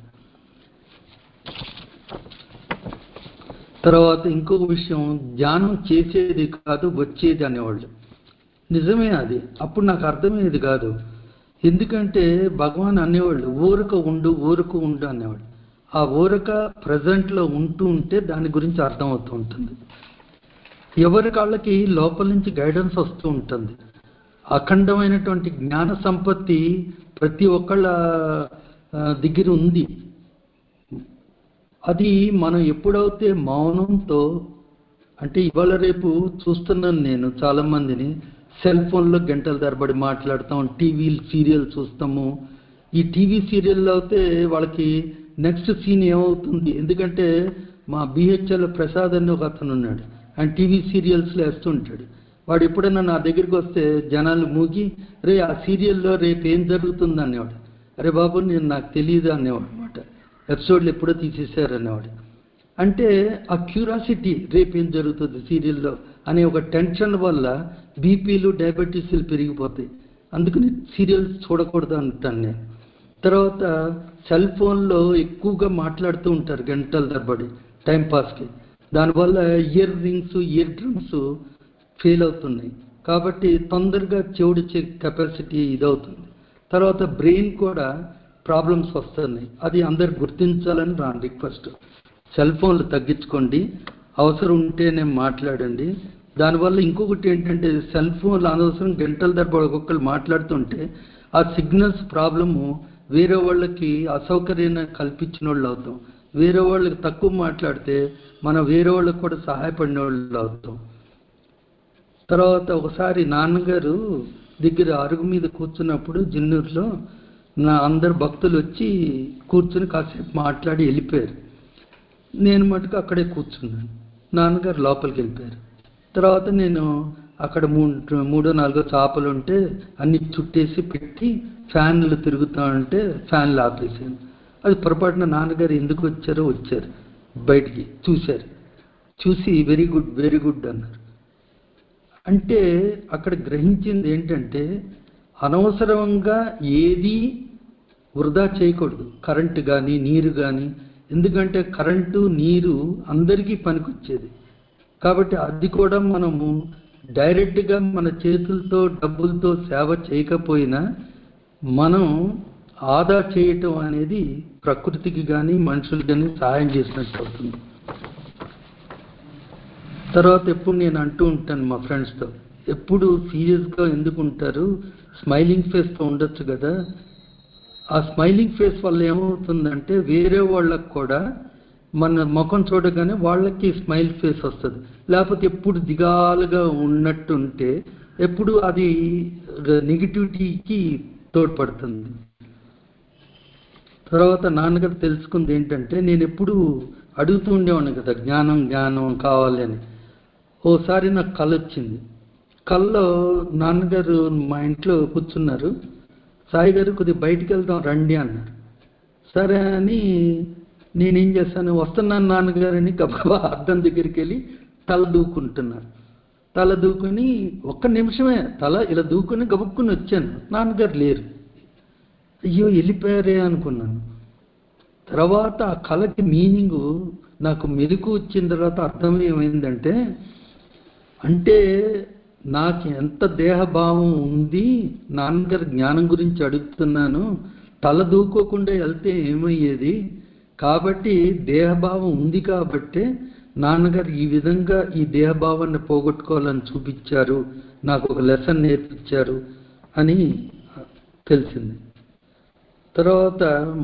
తర్వాత ఇంకొక విషయం ధ్యానం చేసేది కాదు వచ్చేది అనేవాళ్ళు నిజమే అది అప్పుడు నాకు అర్థమయ్యేది కాదు ఎందుకంటే భగవాన్ అనేవాళ్ళు ఊరక ఉండు ఊరక ఉండు అనేవాడు ఆ ఊరక ప్రజెంట్లో ఉంటూ ఉంటే దాని గురించి అర్థమవుతూ ఉంటుంది ఎవరి కాళ్ళకి లోపల నుంచి గైడెన్స్ వస్తూ ఉంటుంది అఖండమైనటువంటి జ్ఞాన సంపత్తి ప్రతి ఒక్కళ్ళ దగ్గర ఉంది అది మనం ఎప్పుడైతే మౌనంతో అంటే ఇవాళ రేపు చూస్తున్నాను నేను చాలా మందిని సెల్ ఫోన్లో గంటల తరబడి మాట్లాడతాం టీవీ సీరియల్ చూస్తాము ఈ టీవీ సీరియల్లో అయితే వాళ్ళకి నెక్స్ట్ సీన్ ఏమవుతుంది ఎందుకంటే మా బిహెచ్ఎల్ ప్రసాద్ అని ఒక అతను ఉన్నాడు ఆయన టీవీ సీరియల్స్లో వేస్తుంటాడు వాడు ఎప్పుడైనా నా దగ్గరికి వస్తే జనాలు మూగి రే ఆ సీరియల్లో రేపు ఏం జరుగుతుంది అనేవాడు అరే బాబు నేను నాకు తెలియదు అనేవాడు అనమాట ఎపిసోడ్లు ఎప్పుడో తీసేశారు అనేవాడు అంటే ఆ క్యూరాసిటీ రేపు ఏం జరుగుతుంది సీరియల్లో అనే ఒక టెన్షన్ వల్ల బీపీలు డయాబెటీస్లు పెరిగిపోతాయి అందుకని సీరియల్స్ చూడకూడదు అంటాను నేను తర్వాత సెల్ ఫోన్లో ఎక్కువగా మాట్లాడుతూ ఉంటారు గంటల తరబడి టైంపాస్కి దానివల్ల ear rings ear drums fail అవుతున్నాయి కాబట్టి తొందరగా చెవుడిచ్చే కెపాసిటీ ఇదవుతుంది తర్వాత బ్రెయిన్ కూడా ప్రాబ్లమ్స్ వస్తున్నాయి అది అందరు గుర్తించాలని నా రిక్వెస్ట్ సెల్ ఫోన్లు తగ్గించుకోండి అవసరం ఉంటేనే మాట్లాడండి దానివల్ల ఇంకొకటి ఏంటంటే సెల్ ఫోన్లు అనవసరం గంటల తరబడి ఒక్కొక్కరు మాట్లాడుతుంటే ఆ సిగ్నల్స్ ప్రాబ్లము వేరే వాళ్ళకి అసౌకర్యాన్ని కల్పించిన వాళ్ళు అవుతాం వేరే వాళ్ళకి తక్కువ మాట్లాడితే మనం వేరే వాళ్ళకి కూడా సహాయపడిన వాళ్ళు అవుతాం తర్వాత ఒకసారి నాన్నగారు దగ్గర అరుగు మీద కూర్చున్నప్పుడు జిన్నూరులో నా అందరు భక్తులు వచ్చి కూర్చుని కాసేపు మాట్లాడి వెళ్ళిపోయారు నేను మటుకు అక్కడే కూర్చున్నాను నాన్నగారు లోపలికి వెళ్ళిపోయారు తర్వాత నేను అక్కడ మూడు మూడో నాలుగో చేపలు ఉంటే అన్ని చుట్టేసి పెట్టి ఫ్యాన్లు తిరుగుతా ఉంటే ఫ్యాన్లు ఆపేసాను అది పొరపాటున నాన్నగారు ఎందుకు వచ్చారో వచ్చారు బయటికి చూశారు చూసి వెరీ గుడ్ వెరీ గుడ్ అన్నారు అంటే అక్కడ గ్రహించింది ఏంటంటే అనవసరంగా ఏది వృధా చేయకూడదు కరెంటు కానీ నీరు కానీ ఎందుకంటే కరెంటు నీరు అందరికీ పనికొచ్చేది కాబట్టి అది కూడా మనము డైరెక్ట్గా మన చేతులతో డబ్బులతో సేవ చేయకపోయినా మనం ఆదా చేయటం అనేది ప్రకృతికి కానీ మనుషులకి కానీ సహాయం చేసినట్టు అవుతుంది తర్వాత ఎప్పుడు నేను అంటూ ఉంటాను మా ఫ్రెండ్స్తో ఎప్పుడు సీరియస్గా ఎందుకు ఉంటారు స్మైలింగ్ ఫేస్తో ఉండొచ్చు కదా ఆ స్మైలింగ్ ఫేస్ వల్ల ఏమవుతుందంటే వేరే వాళ్ళకు కూడా మన ముఖం చూడగానే వాళ్ళకి స్మైల్ ఫేస్ వస్తుంది లేకపోతే ఎప్పుడు దిగాలుగా ఉన్నట్టుంటే ఎప్పుడు అది నెగిటివిటీకి తోడ్పడుతుంది తర్వాత నాన్నగారు తెలుసుకుంది ఏంటంటే నేను ఎప్పుడు అడుగుతూ ఉండేవాడిని కదా జ్ఞానం జ్ఞానం కావాలి అని ఓసారి నాకు కళ వచ్చింది కళ్ళలో నాన్నగారు మా ఇంట్లో కూర్చున్నారు సాయి గారు కొద్దిగా బయటికి వెళ్దాం రండి అన్నారు సరే అని నేనేం చేశాను వస్తున్నాను నాన్నగారని గబగబా అద్దం దగ్గరికి వెళ్ళి తల దూకుంటున్నారు తల దూకుని ఒక్క నిమిషమే తల ఇలా దూకుని గబుక్కుని వచ్చాను నాన్నగారు లేరు అయ్యో వెళ్ళిపోయారే అనుకున్నాను తర్వాత ఆ కళకి మీనింగు నాకు మెరుగు వచ్చిన తర్వాత అర్థం ఏమైందంటే అంటే నాకు ఎంత దేహభావం ఉంది నాన్నగారు జ్ఞానం గురించి అడుగుతున్నాను తల దూకోకుండా వెళ్తే ఏమయ్యేది కాబట్టి దేహభావం ఉంది కాబట్టే నాన్నగారు ఈ విధంగా ఈ దేహభావాన్ని పోగొట్టుకోవాలని చూపించారు నాకు ఒక లెసన్ నేర్పించారు అని తెలిసింది తర్వాత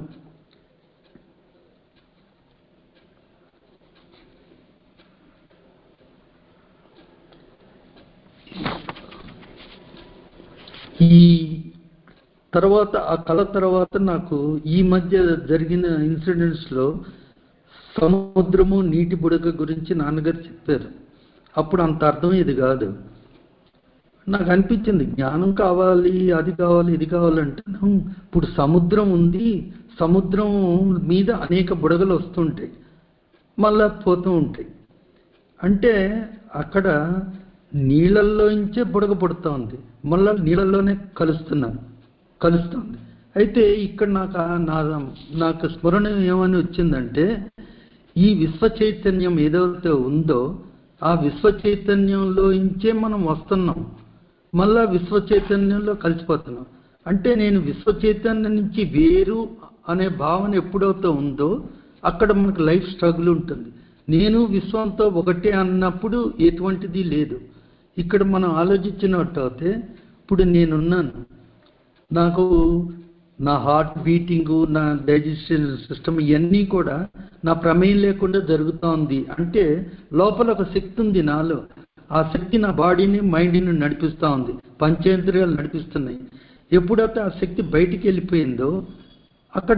ఈ తర్వాత ఆ కళ తర్వాత నాకు ఈ మధ్య జరిగిన ఇన్సిడెంట్స్ లో సముద్రము నీటి బుడగ గురించి నాన్నగారు చెప్పారు అప్పుడు అంత అర్థమయ్యేది కాదు నాకు అనిపించింది జ్ఞానం కావాలి అది కావాలి ఇది కావాలంటే "హ్మ్, ఇప్పుడు సముద్రం ఉంది సముద్రం మీద అనేక బుడగలు వస్తుంటాయి మళ్ళా పోతూ ఉంటాయి అంటే అక్కడ నీళ్ళల్లోంచే బుడగ పుడుతూ ఉంది మళ్ళా నీళ్ళల్లోనే కలుస్తున్నాను కలుస్తుంది అయితే ఇక్కడ నాకు ఆ- నా నాకు స్మరణ ఏమని వచ్చిందంటే ఈ విశ్వ చైతన్యం ఏదైతే ఉందో ఆ విశ్వ చైతన్యంలో ఇంచే మనం వస్తున్నాం మళ్ళా విశ్వ చైతన్యంలో కలిసిపోతున్నాం అంటే నేను విశ్వ చైతన్యం నుంచి వేరు అనే భావన ఎప్పుడైతే ఉందో అక్కడ మనకు లైఫ్ స్ట్రగుల్ ఉంటుంది నేను విశ్వంతో ఒకటే అన్నప్పుడు ఎటువంటిది లేదు ఇక్కడ మనం ఆలోచించినట్టు అయితే ఇప్పుడు నేనున్నాను నాకు నా హార్ట్ బీటింగ్ నా డైజెషన్ సిస్టమ్ ఇవన్నీ కూడా నా ప్రమేయం లేకుండా జరుగుతూ ఉంది అంటే లోపల ఒక శక్తి ఉంది నాలో ఆ శక్తి నా బాడీని మైండ్ని నడిపిస్తూ ఉంది పంచేంద్రియాలు నడిపిస్తున్నాయి ఎప్పుడైతే ఆ శక్తి బయటికి వెళ్ళిపోయిందో అక్కడ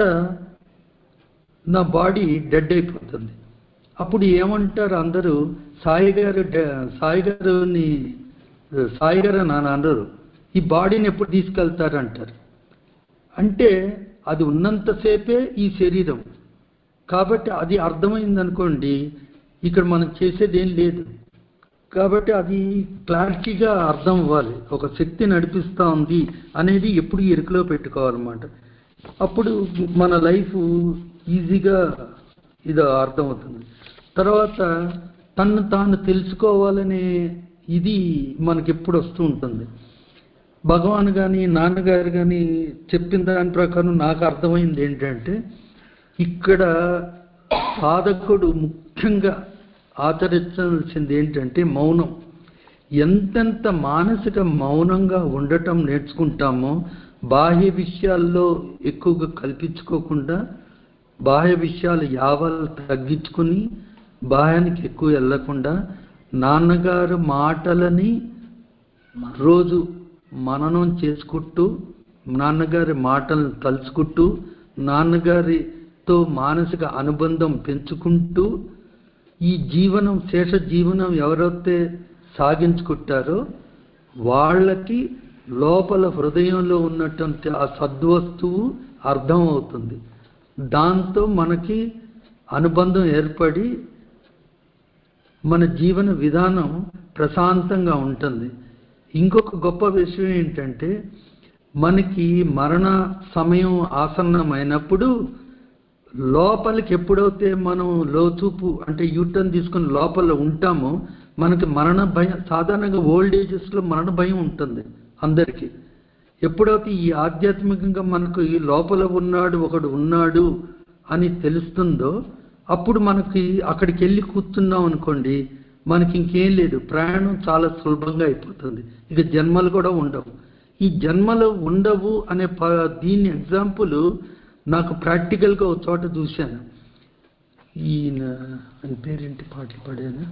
నా బాడీ డెడ్ అయిపోతుంది అప్పుడు ఏమంటారు అందరూ సాయి గారు డ- సాయి గారుని సాయి గారు నాన్న అందరూ ఈ బాడీని ఎప్పుడు తీసుకెళ్తారు అంటారు అంటే అది ఉన్నంతసేపే ఈ శరీరం కాబట్టి అది అర్థమైంది అనుకోండి ఇక్కడ మనం చేసేది ఏం లేదు కాబట్టి అది క్లారిటీగా అర్థం అవ్వాలి ఒక శక్తి నడిపిస్తూ ఉంది అనేది ఎప్పుడు ఎరుకలో పెట్టుకోవాలన్నమాట అప్పుడు మన లైఫ్ ఈజీగా ఇది అర్థమవుతుంది తర్వాత తను తాను తెలుసుకోవాలనే ఇది మనకి ఎప్పుడు వస్తూ ఉంటుంది భగవాన్ కానీ నాన్నగారు కానీ చెప్పిన దాని ప్రకారం నాకు అర్థమైంది ఏంటంటే ఇక్కడ సాధకుడు ముఖ్యంగా ఆచరించాల్సింది ఏంటంటే మౌనం ఎంతెంత మానసిక మౌనంగా ఉండటం నేర్చుకుంటామో బాహ్య విషయాల్లో ఎక్కువగా కల్పించుకోకుండా బాహ్య విషయాలు యావలు తగ్గించుకుని బాహ్యానికి ఎక్కువ వెళ్ళకుండా నాన్నగారు మాటలని రోజు మననం చేసుకుంటూ నాన్నగారి మాటలను తలుచుకుంటూ నాన్నగారితో మానసిక అనుబంధం పెంచుకుంటూ ఈ జీవనం శేష జీవనం ఎవరైతే సాగించుకుంటారో వాళ్ళకి లోపల హృదయంలో ఉన్నటువంటి ఆ సద్వస్తువు అర్థం అవుతుంది దాంతో మనకి అనుబంధం ఏర్పడి మన జీవన విధానం ప్రశాంతంగా ఉంటుంది ఇంకొక గొప్ప విషయం ఏంటంటే మనకి మరణ సమయం ఆసన్నమైనప్పుడు లోపలికి ఎప్పుడైతే మనం లోచూపు అంటే యూటర్న్ తీసుకుని లోపల ఉంటామో మనకి మరణ భయం సాధారణంగా ఓల్డ్ ఏజెస్లో మరణ భయం ఉంటుంది అందరికీ ఎప్పుడైతే ఈ ఆధ్యాత్మికంగా మనకు ఈ లోపల ఉన్నాడు ఒకడు ఉన్నాడు అని తెలుస్తుందో అప్పుడు మనకి అక్కడికి వెళ్ళి కూర్చున్నాం అనుకోండి మనకి ఇంకేం లేదు ప్రయాణం చాలా సులభంగా అయిపోతుంది ఇక జన్మలు కూడా ఉండవు ఈ జన్మలు ఉండవు అనే ప- దీని ఎగ్జాంపుల్ నాకు ప్రాక్టికల్గా ఒక చోట చూశాను ఈయన ఆయన పేరేంటి పాటలు పాడాను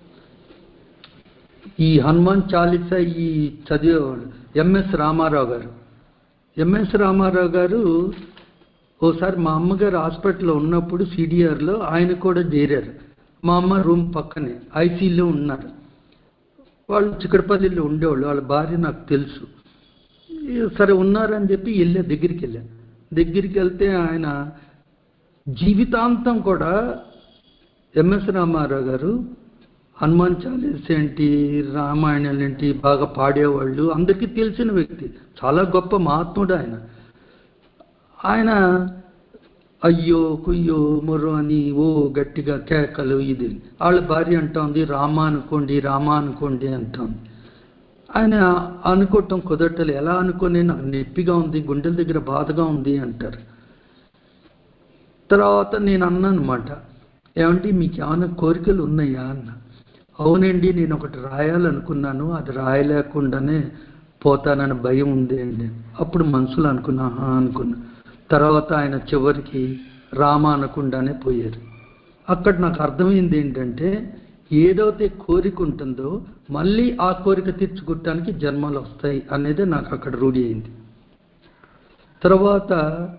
ఈ హనుమాన్ చాలీసా ఈ చదివేవాడు ఎంఎస్ రామారావు గారు ఎంఎస్ రామారావు గారు ఓసారి మా అమ్మగారు హాస్పిటల్లో ఉన్నప్పుడు సిడిఆర్లో ఆయన కూడా చేరారు మా అమ్మ రూమ్ పక్కనే ఐసీలో ఉన్నారు వాళ్ళు చిక్కడపల్లిలో ఉండేవాళ్ళు వాళ్ళ భార్య నాకు తెలుసు ఈ సరే ఉన్నారని చెప్పి వెళ్ళా దగ్గరికి వెళ్ళా దగ్గరికి వెళ్తే ఆయన జీవితాంతం కూడా ఎంఎస్ రామారావు గారు హనుమాన్ చాలీస్ ఏంటి రామాయణాలు ఏంటి బాగా పాడేవాళ్ళు అందరికీ తెలిసిన వ్యక్తి చాలా గొప్ప మహాత్ముడు ఆయన ఆయన అయ్యో కుయ్యో మొర్రో అని ఓ గట్టిగా కేకలు ఇది వాళ్ళ భార్య అంటోంది రామ అనుకోండి రామ అనుకోండి అంటోంది ఆయన అనుకోవటం కుదరటలు ఎలా అనుకుని నాకు నొప్పిగా ఉంది గుండెల దగ్గర బాధగా ఉంది అంటారు తర్వాత నేను అన్నాను అనమాట ఏమంటే మీకు ఏమైనా కోరికలు ఉన్నాయా అన్న అవునండి నేను ఒకటి రాయాలనుకున్నాను అది రాయలేకుండానే పోతానని భయం ఉంది అండి అప్పుడు మనసులో అనుకున్నా "ఆహా" అనుకున్నా తర్వాత ఆయన చివరికి రామ అనకుండానే పోయారు అక్కడ నాకు అర్థమైంది ఏంటంటే ఏదైతే కోరిక ఉంటుందో మళ్ళీ ఆ కోరిక తీర్చుకోవటానికి జన్మలు వస్తాయి అనేది నాకు అక్కడ రూఢి అయింది తర్వాత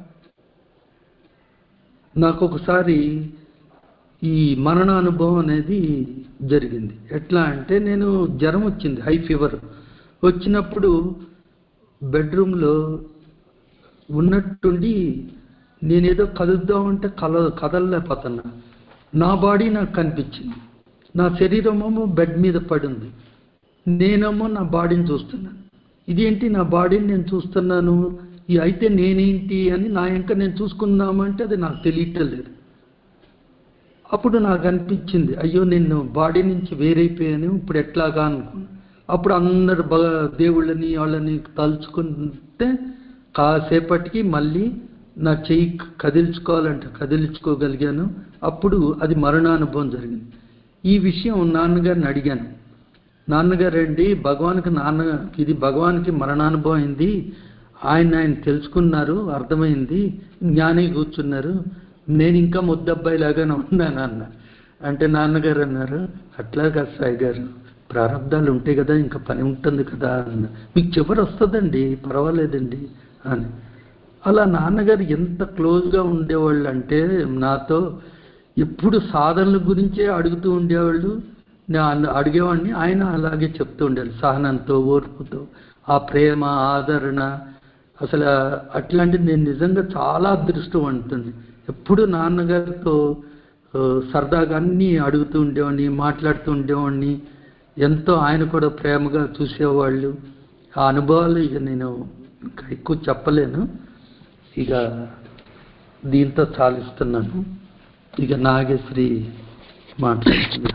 నాకు ఒకసారి ఈ మరణ అనుభవం అనేది జరిగింది ఎట్లా అంటే నేను జ్వరం వచ్చింది హై ఫీవర్ వచ్చినప్పుడు బెడ్రూమ్లో ఉన్నట్టుండి నేనేదో కదుద్దామంటే కల కదలలేకపోతున్నా నా బాడీ నాకు కనిపించింది నా శరీరమేమో బెడ్ మీద పడింది నేనేమో నా బాడీని చూస్తున్నాను ఇదేంటి నా బాడీని నేను చూస్తున్నాను ఈ అయితే నేనేంటి అని నా ఇంకా నేను చూసుకుందామంటే అది నాకు తెలియటం లేదు అప్పుడు నాకు అనిపించింది అయ్యో నేను బాడీ నుంచి వేరైపోయాను ఇప్పుడు ఎట్లాగా అనుకున్నా అప్పుడు అందరు బ దేవుళ్ళని వాళ్ళని తలుచుకుంటే కాసేపటికి మళ్ళీ నా చెయ్యి కదిల్చుకోవాలంటే కదిలించుకోగలిగాను అప్పుడు అది మరణానుభవం జరిగింది ఈ విషయం నాన్నగారిని అడిగాను నాన్నగారు అండి భగవానికి నాన్న ఇది భగవానికి మరణానుభవం అయింది ఆయన ఆయన తెలుసుకున్నారు అర్థమైంది జ్ఞాని కూర్చున్నారు నేను ఇంకా ముద్దబ్బాయి లాగానే ఉన్నాను అన్న అంటే నాన్నగారు అన్నారు అట్లా కాదు సాయి గారు ప్రారంధాలు ఉంటాయి కదా ఇంకా పని ఉంటుంది కదా అన్న మీకు చివరి వస్తుందండి పర్వాలేదండి అని అలా నాన్నగారు ఎంత క్లోజ్గా ఉండేవాళ్ళు అంటే నాతో ఎప్పుడు సాధనల గురించే అడుగుతూ ఉండేవాళ్ళు నేను అడిగేవాడిని ఆయన అలాగే చెప్తూ ఉండేవాళ్ళు సహనంతో ఓర్పుతో ఆ ప్రేమ ఆదరణ అసలు అట్లాంటిది నేను నిజంగా చాలా అదృష్టవంతుంది ఎప్పుడు నాన్నగారితో ఆ, సరదాగా అన్నీ అడుగుతూ ఉండేవాడిని మాట్లాడుతూ ఉండేవాడిని ఎంతో ఆయన కూడా ప్రేమగా చూసేవాళ్ళు ఆ అనుభవాలు ఇక నేను ఇంకా ఎక్కువ చెప్పలేను ఇక దీంతో చాలిస్తున్నాను ఇక నాగేశ్వరి మాట్లాడుతుంది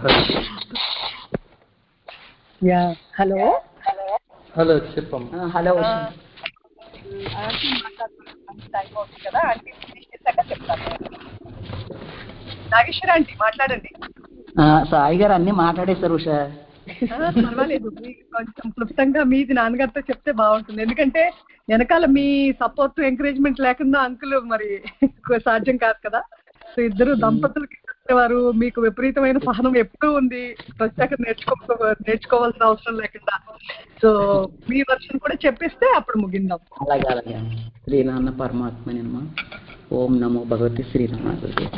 యా హలో హలో చెప్పమ్మా ఆ, హలో ఉషా. ఆంటీ మాట్లాడుతున్నారు టైం అవుతుంది కదా ఆంటీ ఫినిష్ చేశాక చెప్తాను నాగేశ్వర ఆంటీ మాట్లాడండి ఆ, సాయి గారు అన్ని మాట్లాడేశారు ఉషా ఆ, పర్వాలేదు మీకు కొంచెం క్లుప్తంగా మీది నాన్నగారితో చెప్తే బాగుంటుంది ఎందుకంటే వెనకాల మీ సపోర్ట్ ఎంకరేజ్మెంట్ లేకుండా అంకుల్ మరి సాధ్యం కాదు కదా సో ఇద్దరు దంపతులకి వారు మీకు విపరీతమైన సహనం ఎప్పుడూ ఉంది ప్రత్యేక నేర్చుకో నేర్చుకోవాల్సిన అవసరం లేకుండా సో మీ వర్షన్ కూడా చెప్పిస్తే అప్పుడు ముగిందాం అలాగే అలాగే శ్రీనాన్న పరమాత్మనేమ్మా ఓం నమో భగవతి శ్రీరామ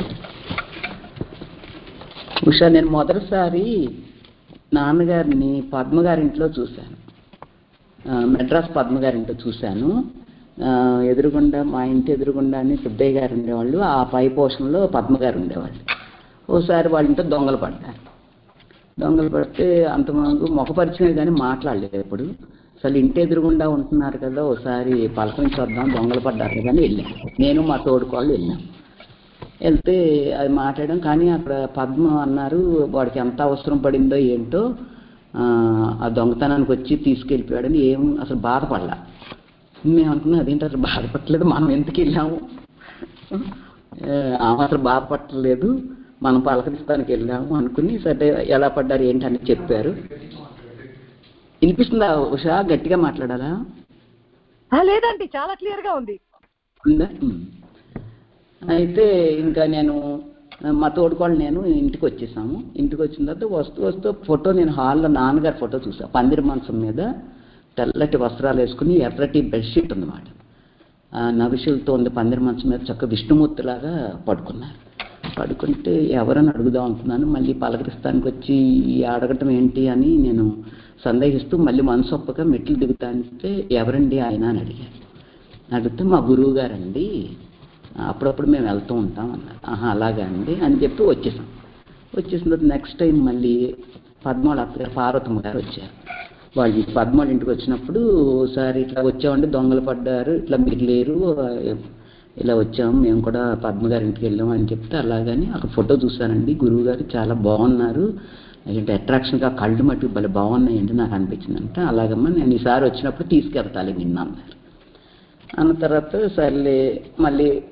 ఉషా నేను మొదటిసారి నాన్నగారిని పద్మ గారింట్లో చూశాను ఆ, మెడ్రాస్ పద్మ గారింట్లో చూశాను ఆ, ఎదురుగుండా మా ఇంటి ఎదురుగుండానే సుబ్బయ్య గారు ఉండేవాళ్ళు ఆ పై పోషణలో పద్మ గారు ఉండేవాళ్ళు ఓసారి వాళ్ళ ఇంట్లో దొంగలు పడ్డారు దొంగలు పడితే అంతమంది ముఖపరిచినవి కానీ మాట్లాడలేదు ఎప్పుడు అసలు ఇంటి ఎదురుగుండా ఉంటున్నారు కదా ఒకసారి పలకరించి వద్దాం దొంగలు పడ్డారు కదా అని వెళ్ళాం నేను మా తోడుకోళ్ళు వెళ్ళాం వెళ్తే అది మాట్లాడడం కానీ అక్కడ పద్మ అన్నారు వాడికి ఎంత అవసరం పడిందో ఏంటో ఆ, ఆ దొంగతనానికి వచ్చి తీసుకెళ్ళిపోయాడని ఏం అసలు బాధపడలా మేము అనుకున్నాం అదేంటి అసలు బాధపడలేదు మనం ఎందుకు వెళ్ళాము ఆ, ఆమె అసలు బాధపడలేదు మనం పలకరిస్తానికి వెళ్ళాము అనుకుని సరే ఎలా పడ్డారు ఏంటి అని చెప్పారు వినిపిస్తుందా ఉషా గట్టిగా మాట్లాడాలా ఆ, లేదండి చాలా క్లియర్ గా ఉంది ఉందా ఉమ్. అయితే ఇంకా నేను మా తోడుకోళ్ళు నేను ఇంటికి వచ్చేసాము ఇంటికి వచ్చిన తర్వాత వస్తూ వస్తూ ఫోటో నేను హాల్లో నాన్నగారి ఫోటో చూసా పందిరి మంచం మీద తెల్లటి వస్త్రాలు వేసుకుని ఎర్రటి బెడ్షీట్ ఉందన్నమాట ఆ నవిషులతో ఉంది పందిరి మంచం మీద చక్క విష్ణుమూర్తిలాగా పడుకున్నారు పడుకుంటే ఎవరని అడుగుదాం అనుకున్నాను మళ్ళీ పలకరిస్తానికి వచ్చి ఈ అడగటం ఏంటి అని నేను సందేహిస్తూ మళ్ళీ మనసు ఒప్పక మెట్లు దిగుతానంటే ఎవరండి ఆయన అని అడిగాను అడిగితే మా గురువు గారండి అప్పుడప్పుడు మేము వెళ్తూ ఉంటాం అన్నారు ఆహా అలాగా అండి అని చెప్పి వచ్చేసాం వచ్చేసిన తర్వాత నెక్స్ట్ టైం మళ్ళీ పద్మాళ అత్తగారు పార్వతమ్మ గారు వచ్చారు వాళ్ళు పద్మాళ ఇంటికి వచ్చినప్పుడు ఒకసారి ఇట్లా వచ్చామండి దొంగలు పడ్డారు ఇట్లా మీరు లేరు ఇలా వచ్చాము మేము కూడా పద్మ గారి ఇంటికి వెళ్ళాము అని చెప్తే అలాగని అక్కడ ఫోటో చూశానండి గురువు గారు చాలా బాగున్నారు ఏంటి అట్రాక్షన్గా కళ్ళు మట్టి భలే బాగున్నాయండి నాకు అనిపించింది అంటే అలాగమ్మా నేను ఈసారి వచ్చినప్పుడు తీసుకెళ్తాలి నిన్న అన్నారు అన్న తర్వాత సర్లే మళ్ళీ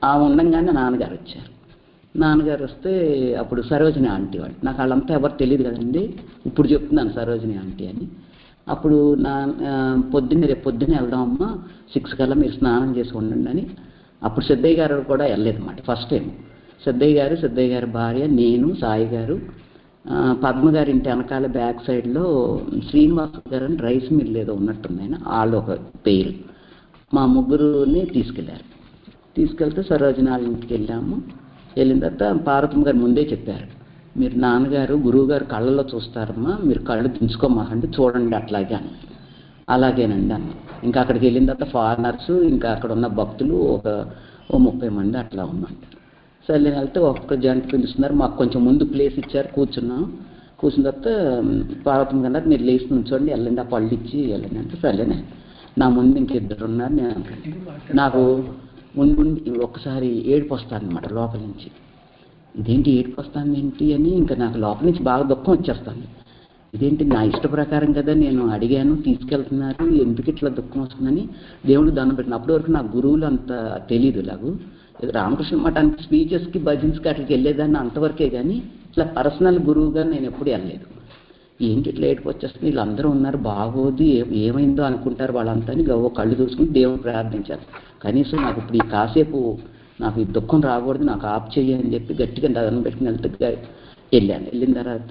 ఆ ఉండంగానే నాన్నగారు వచ్చారు నాన్నగారు వస్తే అప్పుడు సరోజిని ఆంటీ వాళ్ళు నాకు వాళ్ళంతా ఎవరు తెలియదు కదండి ఇప్పుడు చెప్తున్నాను సరోజిని ఆంటీ అని అప్పుడు నా ఆ, పొద్దున్నే రేపు పొద్దున్నే వెళ్దామమ్మా సిక్స్ కల్లా మీరు స్నానం చేసి ఉండండి అని అప్పుడు సిద్ధయ్య గారు కూడా వెళ్ళలేదు అనమాట ఫస్ట్ టైం సిద్ధయ్య గారు సిద్ధయ్య గారి భార్య నేను సాయి గారు ఆ, పద్మ గారి ఇంటి వెనకాల బ్యాక్ సైడ్లో శ్రీనివాస్ గారు అని రైస్ మిల్ ఏదో ఉన్నట్టుంది ఆయన వాళ్ళు ఒక పేరు మా ముగ్గురుని తీసుకెళ్లారు తీసుకెళ్తే సరోజిని వాళ్ళ ఇంటికి వెళ్ళాము వెళ్ళిన తర్వాత పార్వతమ్మ గారు ముందే చెప్పారు మీరు నాన్నగారు గురువు గారు కళ్ళలో చూస్తారమ్మా మీరు కళ్ళు దించుకోమాకండి చూడండి అట్లాగే అని అలాగేనండి అన్న ఇంకా అక్కడికి వెళ్ళిన తర్వాత ఫారినర్స్ ఇంకా అక్కడ ఉన్న భక్తులు ఒక ఓ ముప్పై మంది అట్లా ఉన్నారు సరే వెళ్తే ఒక్క జంట పిలుస్తున్నారు మాకు కొంచెం ముందు ప్లేస్ ఇచ్చారు కూర్చున్నాం కూర్చున్న తర్వాత పార్వతం గారు అన్నారు, మీరు లేచి నుంచోండి వెళ్ళండి ఆ పళ్ళు ఇచ్చి వెళ్ళండి అంటే సరేనే నా ముందు ఇంకిద్దరు ఉన్నారు నేను నాకు ఉండి ఉండి ఒక్కసారి ఏడుపు వస్తాను అనమాట లోపల నుంచి ఇదేంటి ఏడుపు వస్తాను ఏంటి అని ఇంకా నాకు లోపల నుంచి బాగా దుఃఖం వచ్చేస్తాను ఇదేంటి నా ఇష్ట ప్రకారం కదా నేను అడిగాను తీసుకెళ్తున్నారు ఎందుకు ఇట్లా దుఃఖం వస్తుందని దేవుడు దండం పెట్టిన అప్పటి వరకు నా గురువులు అంత తెలియదు ఇలాగూ ఏదో రామకృష్ణ మఠానికి స్పీచెస్కి భజన్స్కి అక్కడికి వెళ్ళేదాన్ని అంతవరకే కానీ ఇట్లా పర్సనల్ గురువుగా నేను ఎప్పుడు వెళ్ళలేదు ఏంటి ఇట్లా ఏడుపు వచ్చేస్తుంది వీళ్ళందరూ ఉన్నారు బాగోదు ఏ- ఏమైందో అనుకుంటారు వాళ్ళంతా అని గవ్వ కళ్ళు చూసుకుని దేవుడు ప్రార్థించారు కనీసం నాకు ఇప్పుడు ఈ కాసేపు నాకు ఈ దుఃఖం రాకూడదు నాకు ఆప్ చెయ్యి అని చెప్పి గట్టిగా దండం పెట్టుకుని వెళ్తే గ- వెళ్ళాను వెళ్ళిన తర్వాత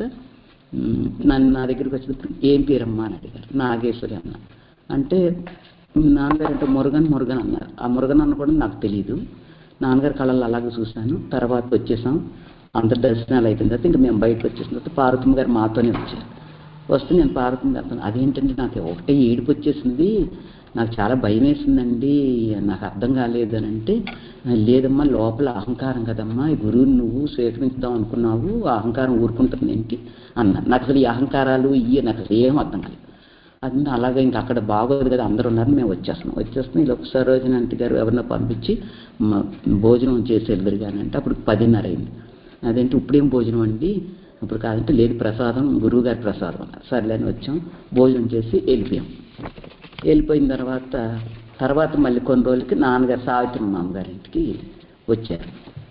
మ్, నన్ను నా దగ్గరికి వచ్చినప్పుడు ఏం పేరమ్మా అని అడిగారు నాగేశ్వరి అన్న అంటే నాన్నగారు అంటే మురుగన్ మురుగన్ అన్నారు ఆ మురుగన్ అన్న కూడా నాకు తెలియదు నాన్నగారి కళలు అలాగే చూశాను తర్వాత వచ్చేసాం అందరి దర్శనాలు అయిపోయిన తర్వాత ఇంకా మేము బయటకు వచ్చేసిన తర్వాత పార్వతమ్మ గారు మాతోనే వచ్చారు వస్తే నేను పార్వతమ్మ గారితో అదేంటంటే నాకు ఒకటే ఏడుపు వచ్చేసింది నాకు చాలా భయం వేసిందండి నాకు అర్థం కాలేదు అని అంటే లేదమ్మా లోపల అహంకారం కదమ్మా ఈ గురువుని నువ్వు స్వీకరించుదాం అనుకున్నావు ఆ అహంకారం ఊరుకుంటుంది ఏంటి అన్న నాకు అసలు ఈ అహంకారాలు ఇవి నాకు అసలు ఏం అర్థం కాలేదు అది అలాగే ఇంకా అక్కడ బాగోదు కదా అందరూ ఉన్నారు మేము వచ్చేస్తున్నాం వచ్చేస్తున్నాం ఇలా ఒకసారి రోజున అంటి గారు ఎవరినో పంపించి మ- భోజనం చేసి వెళ్దరు కానీ అంటే అప్పుడు పదిన్నర అయింది అదేంటి ఇప్పుడేం భోజనం అండి ఇప్పుడు కాదంటే లేదు ప్రసాదం గురువు గారి ప్రసాదం అన్నారు సర్లే అని వచ్చాం భోజనం చేసి వెళ్ళిపోయాం వెళ్ళిపోయిన తర్వాత తర్వాత మళ్ళీ కొన్ని రోజులకి నాన్నగారు సావిత్రి మామగారి ఇంటికి వచ్చారు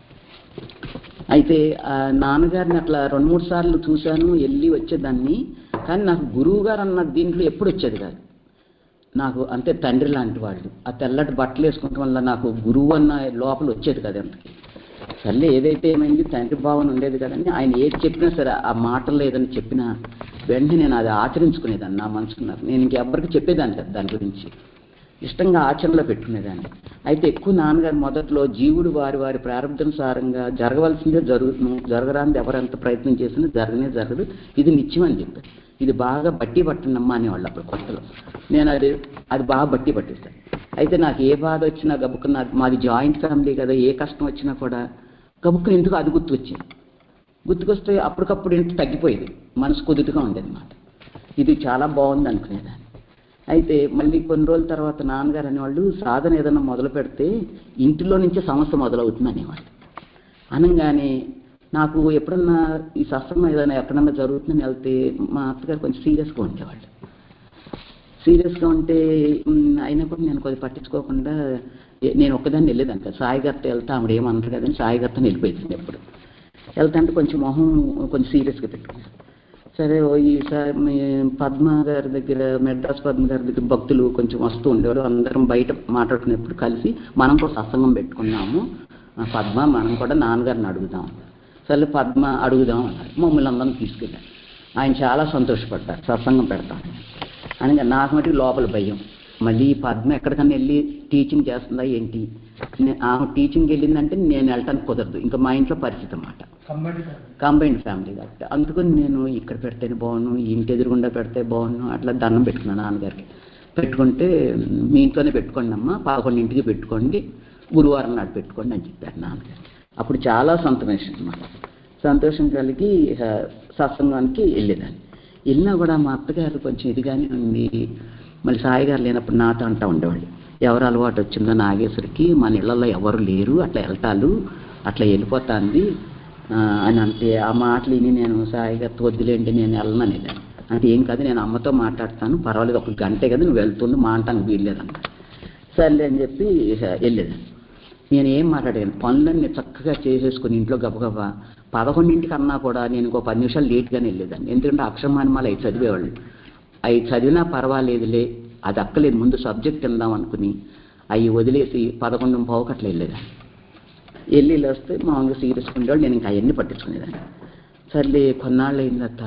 అయితే ఆ నాన్నగారిని అట్లా రెండు మూడు సార్లు చూశాను వెళ్ళి వచ్చేదాన్ని కానీ నాకు గురువు గారు అన్న దీంట్లో ఎప్పుడు వచ్చేది కాదు నాకు అంతే తండ్రి లాంటి వాళ్ళు ఆ తెల్లటి బట్టలు వేసుకోవటం వల్ల నాకు గురువు అన్న లోపల వచ్చేది కదా అంతకి సర్లే ఏదైతే ఏమైంది తండ్రి భావన ఉండేది కదండి ఆయన ఏది చెప్పినా సరే ఆ మాటల్లో ఏదైనా చెప్పినా వెంటనే నేను అది ఆచరించుకునేదాన్ని నా మనసుకున్నారు నేను ఇంకెవ్వరికి చెప్పేదాన్ని కదా దాని గురించి ఇష్టంగా ఆచరణలో పెట్టుకునేదాన్ని అయితే ఎక్కువ నాన్నగారు మొదట్లో జీవుడు వారి వారి ప్రారంభానుసారంగా జరగవలసిందే జరుగుతును జరగరాంది ఎవరెంత ప్రయత్నం చేసినా జరగనే జరగదు ఇది నిత్యం అని చెప్పారు ఇది బాగా బట్టి పట్టండమ్మా అనేవాళ్ళు అప్పుడు కొత్తలో నేను అది అది బాగా బట్టి పట్టేస్తాను అయితే నాకు ఏ బాధ వచ్చినా గబుక్కున మాది జాయింట్ ఫ్యామిలీ కదా ఏ కష్టం వచ్చినా కూడా గబుక్కుని ఎందుకు అది గుర్తు వచ్చింది గుర్తుకొస్తే అప్పటికప్పుడు ఇంటి తగ్గిపోయేది మనసు కుదుటుగా ఉండేది అనమాట ఇది చాలా బాగుంది అనుకునేదాన్ని అయితే మళ్ళీ కొన్ని రోజుల తర్వాత నాన్నగారు అనేవాళ్ళు సాధన ఏదైనా మొదలు పెడితే ఇంటిలో నుంచే సమస్య మొదలవుతుంది అనేవాళ్ళు అనగానే నాకు ఎప్పుడన్నా ఈ సత్సంగం ఏదైనా ఎక్కడన్నా జరుగుతుందని వెళ్తే మా అత్తగారు కొంచెం సీరియస్గా ఉండేవాళ్ళు సీరియస్గా ఉంటే మ్, అయినా కూడా నేను కొద్దిగా పట్టించుకోకుండా ఏ- నేను ఒక్కదాన్ని వెళ్ళేదాన్ని కదా సాయి గారితో వెళ్తే ఆవిడ ఏమన్నారు కదని సాయి గారితో వెళ్ళిపోయింది ఎప్పుడు వెళ్తా అంటే కొంచెం మొహం కొంచెం సీరియస్గా పెట్టుకున్నాను సరే ఓ ఈసారి మీ పద్మ గారి దగ్గర మెడ్రాస్ పద్మ గారి దగ్గర భక్తులు కొంచెం వస్తూ ఉండేవారు అందరం బయట మాట్లాడుకునేప్పుడు కలిసి మనం కూడా సత్సంగం పెట్టుకున్నాము ఆ పద్మ మనం కూడా నాన్నగారిని అడుగుదాం సరే పద్మ అడుగుదాం అన్నారు మమ్మల్ని అందరం తీసుకెళ్ళారు ఆయన చాలా సంతోషపడ్డారు సత్సంగం పెడతామని అనగా నాకు మటుకు లోపల భయం మళ్ళీ ఈ పద్మ ఎక్కడికన్నా వెళ్ళి టీచింగ్ చేస్తుందా ఏంటి నే- ఆమె టీచింగ్ వెళ్ళిందంటే నేను వెళ్ళటానికి కుదరదు ఇంకా మా ఇంట్లో పరిస్థితి అన్నమాట కంబైన్డ్ ఫ్యామిలీ కాబట్టి అందుకని నేను ఇక్కడ పెడితేనే బాగున్నాను ఈ ఇంటి ఎదురుగుండా పెడితే బాగున్నాను అట్లా దండం పెట్టుకున్నాను నాన్నగారికి పెట్టుకుంటే మీ ఇంట్లోనే పెట్టుకోండి అమ్మా పదకొండింటికి పెట్టుకోండి గురువారం నాడు పెట్టుకోండి అని చెప్పారు నాన్నగారు అప్పుడు చాలా సంతోషం అన్నమాట సంతోషం కలిగి ఆ, సత్సంగానికి వెళ్ళేదాన్ని వెళ్ళినా కూడా మా అత్తగారు కొంచెం ఇదిగానే ఉంది మళ్ళీ సాయి గారు లేనప్పుడు నాతో అంటా ఉండేవాళ్ళు ఎవరు అలవాటు వచ్చిందో నాగేశ్వరికి మన ఇళ్లలో ఎవరు లేరు అట్లా వెళ్తాలు అట్లా వెళ్ళిపోతాంది ఆ, అని అంటే ఆ మాటలు విని నేను సాయి గారితో వద్దులేండి నేను వెళ్ళను అనేదాన్ని అంటే ఏం కాదు నేను అమ్మతో మాట్లాడతాను పర్వాలేదు ఒక గంటే కదా నువ్వు వెళ్తుంది మా అంటానికి వీల్లేదన్న సర్లే అని చెప్పి ఇక వెళ్ళేదాన్ని నేను ఏం మాట్లాడాను పనులన్నీ చక్కగా చేసేసుకుని ఇంట్లో గబగబా పదకొండింటికి అన్నా కూడా నేను ఇంకో పది నిమిషాలు లేట్గానే వెళ్ళేదాన్ని ఎందుకంటే అక్షరమానమాలు అవి చదివేవాళ్ళు అవి చదివినా పర్వాలేదులే అది అక్కలేదు ముందు సబ్జెక్ట్ వెళ్దాం అనుకుని అవి వదిలేసి పదకొండు పావుకట్లు వెళ్ళేదాన్ని వెళ్ళి ఇలా వస్తే మామూలుగా సీరియస్ ఉండేవాళ్ళు నేను ఇంకా అవన్నీ పట్టించుకునేదాన్ని సర్లే కొన్నాళ్ళు అయిన తర్వాత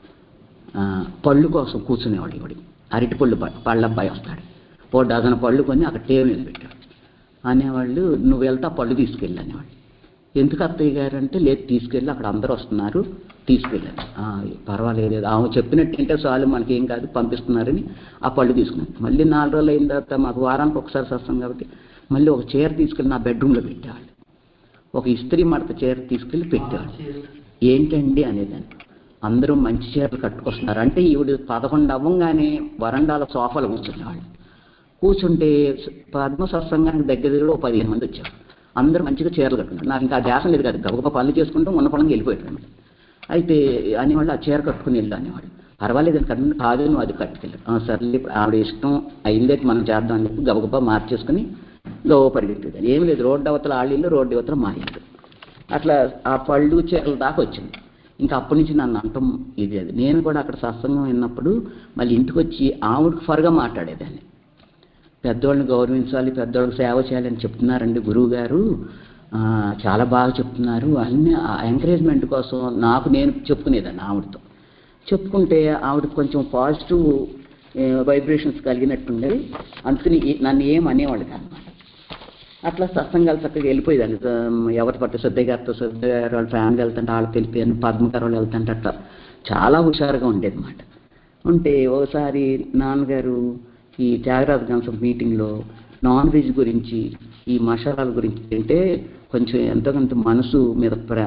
ఆ, పళ్ళు కోసం కూర్చునేవాడు ఇవాడు అరటి పళ్ళు ప- పళ్ళ అబ్బాయి వస్తాడు ఓ డజన్ పళ్ళు కొని అక్కడ టేబుల్ మీద పెట్టాడు అనేవాళ్ళు నువ్వు వెళ్తా పళ్ళు తీసుకెళ్ళి అనేవాళ్ళు ఎందుకు అత్తయ్య గారు అంటే లేదు తీసుకెళ్ళి అక్కడ అందరూ వస్తున్నారు తీసుకెళ్ళాను "ఆ, పర్వాలేదు ఆమె చెప్పినట్టు అంటే చాలు మనకి ఏం కాదు పంపిస్తున్నారని ఆ పళ్ళు తీసుకున్నాను మళ్ళీ నాలుగు రోజులు అయిన తర్వాత మాకు వారానికి ఒకసారి వస్తాం కాబట్టి మళ్ళీ ఒక చీర తీసుకెళ్ళి నా బెడ్రూమ్లో పెట్టేవాళ్ళు ఒక ఇస్త్రీ మడత చీర తీసుకెళ్ళి పెట్టేవాళ్ళు ఏంటండి అనేదాన్ని అందరూ మంచి చీరలు కట్టుకొస్తున్నారు అంటే ఈవిడ పదకొండు అవ్వంగానే వరండాల సోఫాలు కూర్చునేవాళ్ళు కూర్చుంటే పద్మ సత్సంగానికి దగ్గర దగ్గర ఓ పదిహేను మంది వచ్చారు అందరూ మంచిగా చీరలు కట్టుకున్నారు నాకు ఇంకా ఆ ధ్యాస లేదు కదా గబగబా పనులు చేసుకుంటూ ఉన్న పనులు వెళ్ళిపోయాడు అయితే అనేవాళ్ళు ఆ చీర కట్టుకుని వెళ్ళు అనేవాడు పర్వాలేదు అని కట్టు కాదు నువ్వు అది కట్టుకెళ్ళి "ఆ, సర్లే ఇప్పుడు ఆవిడ ఇష్టం అయిందే మనం చేద్దాం అని చెప్పి గబగబా మార్చేసుకుని గవ పరిగెత్తేదాన్ని ఏం లేదు రోడ్డు అవతల ఆళ్ళ ఇల్లు రోడ్డు అవతల మా ఇల్లు అట్లా ఆ పళ్ళు చీరల దాకా వచ్చింది ఇంకా అప్పటి నుంచి నన్ను అంటం ఇది అది నేను కూడా అక్కడ సత్సంగం విన్నప్పుడు మళ్ళీ ఇంటికి వచ్చి ఆవిడకి ఫర్గా మాట్లాడేదాన్ని పెద్దవాళ్ళని గౌరవించాలి పెద్దవాళ్ళకి సేవ చేయాలని చెప్తున్నారండి గురువు గారు ఆ, చాలా బాగా చెప్తున్నారు అన్ని ఎంకరేజ్మెంట్ కోసం నాకు నేను చెప్పుకునేదాన్ని ఆవిడతో చెప్పుకుంటే ఆవిడ కొంచెం పాజిటివ్ వైబ్రేషన్స్ కలిగినట్టుండేది అందుకని ఏ- నన్ను ఏం అనేవాళ్ళు కాదన్నమాట అట్లా సత్సంగాలు చక్కగా వెళ్ళిపోయేదాన్ని ఆ, ఎవరి పట్టు శ్రద్ధ గారితో శ్రద్ధ గారు వాళ్ళ ఫ్యామిలీ వెళ్తుంటే వాళ్ళకి తెలిపాను పద్మగారు వాళ్ళు వెళ్తుంటే అట్లా చాలా హుషారుగా ఉండేది అనమాట ఉంటే ఓసారి నాన్నగారు ఈ త్యాగరాజ గంసం మీటింగ్లో నాన్ వెజ్ గురించి ఈ మసాలాల గురించి తింటే కొంచెం ఎంతో కొంత మనసు మీద ప్ర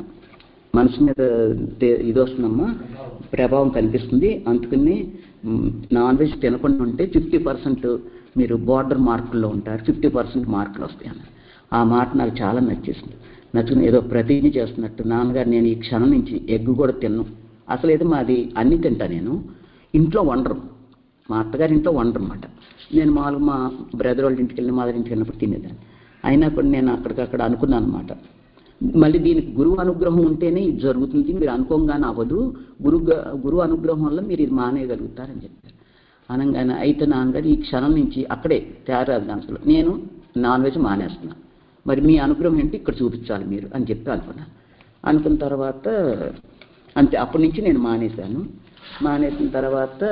మనసు మీద తే- ఇది వస్తుందమ్మా ప్రభావం కనిపిస్తుంది అందుకని మ్, నాన్ వెజ్ తినకుండా ఉంటే ఫిఫ్టీ పర్సెంట్ మీరు బార్డర్ మార్కుల్లో ఉంటారు ఫిఫ్టీ పర్సెంట్ మార్కులు వస్తాయి అన్నారు ఆ మాట నాకు చాలా నచ్చేసింది నచ్చుకుని ఏదో ప్రతిజ్ఞ చేస్తున్నట్టు నాన్నగారు నేను ఈ క్షణం నుంచి ఎగ్ కూడా తిన్ను అసలు ఏదో మాది అన్ని తింటా నేను ఇంట్లో వండరు మా అత్తగారి ఇంట్లో వండరు అనమాట నేను మామూలుగా మా బ్రదర్ వాళ్ళ ఇంటికి వెళ్ళి మదర్ ఇంటికి వెళ్ళినప్పుడు తినేదాన్ని అయినా కూడా నేను అక్కడికక్కడ అనుకున్నాను అనమాట మళ్ళీ దీనికి గురువు అనుగ్రహం ఉంటేనే ఇది జరుగుతుంది మీరు అనుకోగానే అవ్వదు గురు గురువు అనుగ్రహం వల్ల మీరు ఇది మానేయగలుగుతారని చెప్పారు అనగానే అయితే నాన్నగారు ఈ క్షణం నుంచి అక్కడే తయారాజు దాంట్లో నేను నాన్ వెజ్ మానేస్తున్నా మరి మీ అనుగ్రహం ఏంటి ఇక్కడ చూపించాలి మీరు అని చెప్పి అనుకున్నాను అనుకున్న తర్వాత అంతే అప్పటి నుంచి నేను మానేశాను మానేసిన తర్వాత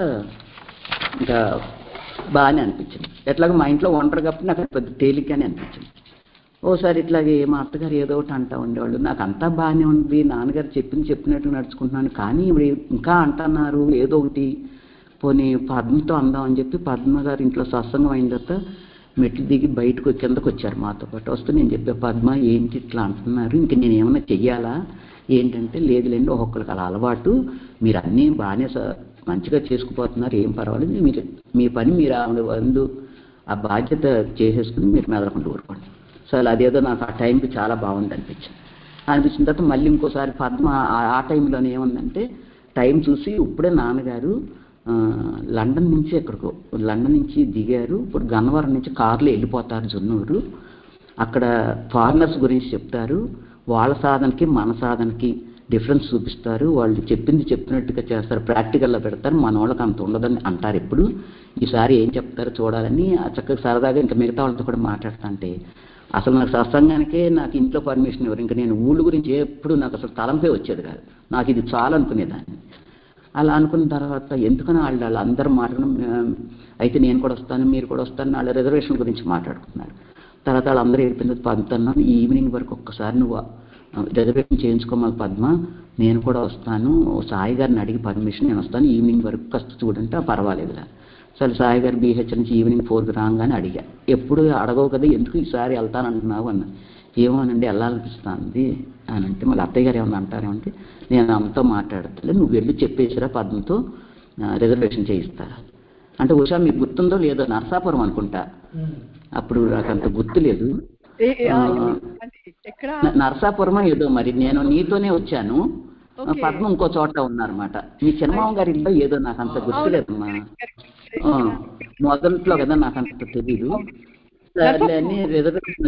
ఇంకా బాగానే అనిపించింది ఎట్లాగో మా ఇంట్లో ఒంటరి కాబట్టి నాకు అది పెద్ద తేలికనే అనిపించింది ఓసారి ఇట్లాగే మా అత్తగారు ఏదో ఒకటి అంటా ఉండేవాళ్ళు నాకు అంతా బాగానే ఉంది నాన్నగారు చెప్పింది చెప్పినట్టు నడుచుకుంటున్నాను కానీ ఇప్పుడు ఇంకా అంటున్నారు ఏదో ఒకటి పోనీ పద్మతో అందాం అని చెప్పి పద్మ గారు ఇంట్లో సత్సంగం అయిన తర్వాత మెట్లు దిగి బయటకు వచ్చి కిందకు వచ్చారు మాతో పాటు వస్తే నేను చెప్పే పద్మ ఏంటి ఇట్లా అంటున్నారు ఇంక నేను ఏమైనా చెయ్యాలా ఏంటంటే లేదులేండి ఒక్కొక్కరికి అలా అలవాటు మీరు అన్నీ బాగానే స- మంచిగా చేసుకుపోతున్నారు ఏం పర్వాలేదు మీరు మీ పని మీరు ఆవిడ వందు ఆ బాధ్యత చేసేసుకుని మీరు మెదలకుండా ఊరుకోండి సో అదేదో నాకు ఆ టైంకి చాలా బాగుంది అనిపించింది అనిపించిన తర్వాత మళ్ళీ ఇంకోసారి పద్మ ఆ- ఆ టైంలోనే ఏముందంటే టైం చూసి ఇప్పుడే నాన్నగారు ఆ, లండన్ నుంచి ఎక్కడికో లండన్ నుంచి దిగారు ఇప్పుడు గన్నవరం నుంచి కార్లో వెళ్ళిపోతారు జున్నూరు అక్కడ ఫారినర్స్ గురించి చెప్తారు వాళ్ళ సాధనకి మన సాధనకి డిఫరెన్స్ చూపిస్తారు వాళ్ళు చెప్పింది చెప్పినట్టుగా చేస్తారు ప్రాక్టికల్లో పెడతారు మన వాళ్ళకి అంత ఉండదని అంటారు ఎప్పుడు ఈసారి ఏం చెప్తారో చూడాలని ఆ చక్కగా సరదాగా ఇంకా మిగతా వాళ్ళతో కూడా మాట్లాడుతుంటే అసలు నాకు సత్సంగానికే నాకు ఇంట్లో పర్మిషన్ ఇవ్వరు ఇంకా నేను ఊళ్ళ గురించి ఎప్పుడు నాకు అసలు తలంపే వచ్చేది కాదు నాకు ఇది చాలా అనుకునేదాన్ని అలా అనుకున్న తర్వాత ఎందుకని వాళ్ళు వాళ్ళు అందరూ మాట్లాడడం ఆ, అయితే నేను కూడా వస్తాను మీరు కూడా వస్తాను వాళ్ళ రిజర్వేషన్ గురించి మాట్లాడుకున్నారు తర్వాత వాళ్ళందరూ వెళ్ళిపోయిన తర్వాత పద్మన్నాను ఈ ఈవినింగ్ వరకు ఒక్కసారి నువ్వు ఆ, రిజర్వేషన్ చేయించుకోమాకు పద్మ నేను కూడా వస్తాను ఓ సాయి గారిని అడిగి పర్మిషన్ నేను వస్తాను ఈవినింగ్ వరకు కాస్త చూడంటే "ఆ, పర్వాలేదురా సరే సాయి గారు బీహెచ్ నుంచి ఈవినింగ్ ఫోర్కి రాగానే అడిగా ఎప్పుడు అడగవు కదా ఎందుకు ఈసారి వెళ్తానంటున్నావు అన్న ఏమోనండి వెళ్ళాలనిపిస్తుంది అని అంటే మళ్ళీ అత్తయ్య గారు ఏమన్నా అంటారేమంటే నేను అమ్మతో మాట్లాడతలే నువ్వు వెళ్ళి చెప్పేసిరా పద్మతో ఆ, రిజర్వేషన్ చేయిస్తారా అంటే ఉషా మీకు గుర్తుందో లేదో నరసాపురం అనుకుంటా అప్పుడు నాకు అంత గుర్తు లేదు ఏ- ఏ- ఆ, ఆ. అంటే ఎక్కడ న- నరసాపురమో ఏదో మరి నేను నీతోనే వచ్చాను ఓకే. పద్మ ఇంకో చోట ఉన్నారన్నమాట మీ చిన్నమామ గారి ఇల్లు ఏదో నాకు అంత గుర్తులేదమ్మా ఆ, మొదట్లో కదా నాకు అంత తెలీదు సర్లే అని రిజర్వేషన్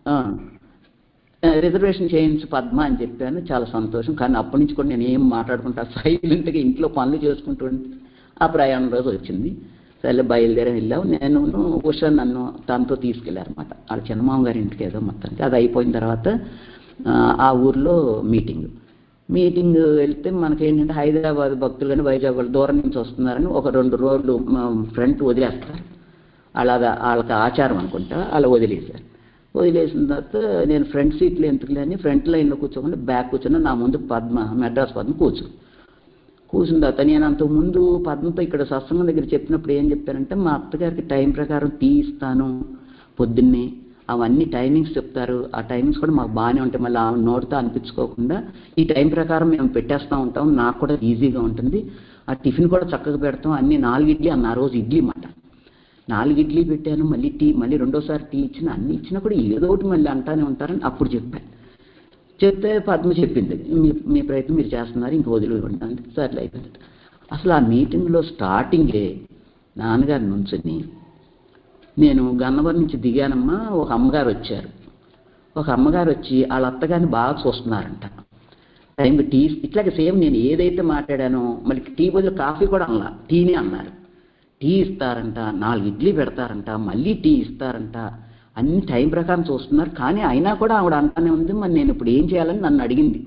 ఆ, రిజర్వేషన్ చేయించు పద్మ అని చెప్పాను చాలా సంతోషం కానీ అప్పటి నుంచి కూడా నేను ఏం మాట్లాడుకుంటా సైలెంట్గా ఇంట్లో పనులు చేసుకుంటూ ఉంటే ఆ ప్రయాణం రోజు వచ్చింది సరే బయలుదేరి వెళ్ళాం నేను ఉష నన్ను తనతో తీసుకెళ్ళారన్నమాట వాళ్ళ చిన్నమామ గారి ఇంటికి ఏదో మొత్తానికి అది అయిపోయిన తర్వాత ఆ, ఆ ఊర్లో మీటింగ్ మీటింగ్ వెళ్తే మనకేంటంటే హైదరాబాద్ భక్తులు కానీ వైజాగ్ వాళ్ళు దూరం నుంచి వస్తున్నారని ఒక రెండు రోడ్లు ఫ్రంట్ వదిలేస్తారు అలాగా వాళ్ళకి ఆచారం అనుకుంటా అలా వదిలేశారు వదిలేసిన తర్వాత నేను ఫ్రంట్ సీట్లో ఎందుకు లేని ఫ్రంట్ లైన్లో కూర్చోకుండా బ్యాక్ కూర్చున్నా నా ముందు పద్మ మెడ్రాస్ పద్మ కూర్చో కూర్చున్న తర్వాత నేను అంతకు ముందు పద్మతో ఇక్కడ సత్సంగం దగ్గర చెప్పినప్పుడు ఏం చెప్పారంటే మా అత్తగారికి టైం ప్రకారం టీ ఇస్తాను పొద్దున్నే అవన్నీ టైమింగ్స్ చెప్తారు ఆ టైమింగ్స్ కూడా మాకు బాగానే ఉంటాయి మళ్ళీ ఆ నోటితో అనిపించుకోకుండా ఈ టైం ప్రకారం మేము పెట్టేస్తూ ఉంటాం నాకు కూడా ఈజీగా ఉంటుంది ఆ టిఫిన్ కూడా చక్కగా పెడతాం అన్ని నాలుగు ఇడ్లీ అన్న ఆ రోజు ఇడ్లీ మాట నాలుగు ఇడ్లీ పెట్టాను మళ్ళీ టీ మళ్ళీ రెండోసారి టీ ఇచ్చిన అన్ని ఇచ్చినా కూడా ఏదో ఒకటి మళ్ళీ అంటానే ఉంటారని అప్పుడు చెప్పాను చెప్తే పద్మ చెప్పింది మీ మీ ప్రయత్నం మీరు చేస్తున్నారు ఇంక వదిలివ్వండి అంటే సర్లే అయిపోయింది అసలు ఆ మీటింగ్లో స్టార్టింగే నాన్నగారి నుంచుని నేను గన్నవరం నుంచి దిగానమ్మా ఒక అమ్మగారు వచ్చారు ఒక అమ్మగారు వచ్చి వాళ్ళ అత్తగారిని బాగా చూస్తున్నారంట టైంకి టీ ఇట్లాగే సేమ్ నేను ఏదైతే మాట్లాడానో మళ్ళీ టీ బదులు కాఫీ కూడా అన్నా టీనే అన్నారు టీ ఇస్తారంట నాలుగు ఇడ్లీ పెడతారంట మళ్ళీ టీ ఇస్తారంట అన్ని టైం ప్రకారం చూస్తున్నారు కానీ అయినా కూడా ఆవిడ అంటానే ఉంది మరి నేను ఇప్పుడు ఏం చేయాలని నన్ను అడిగింది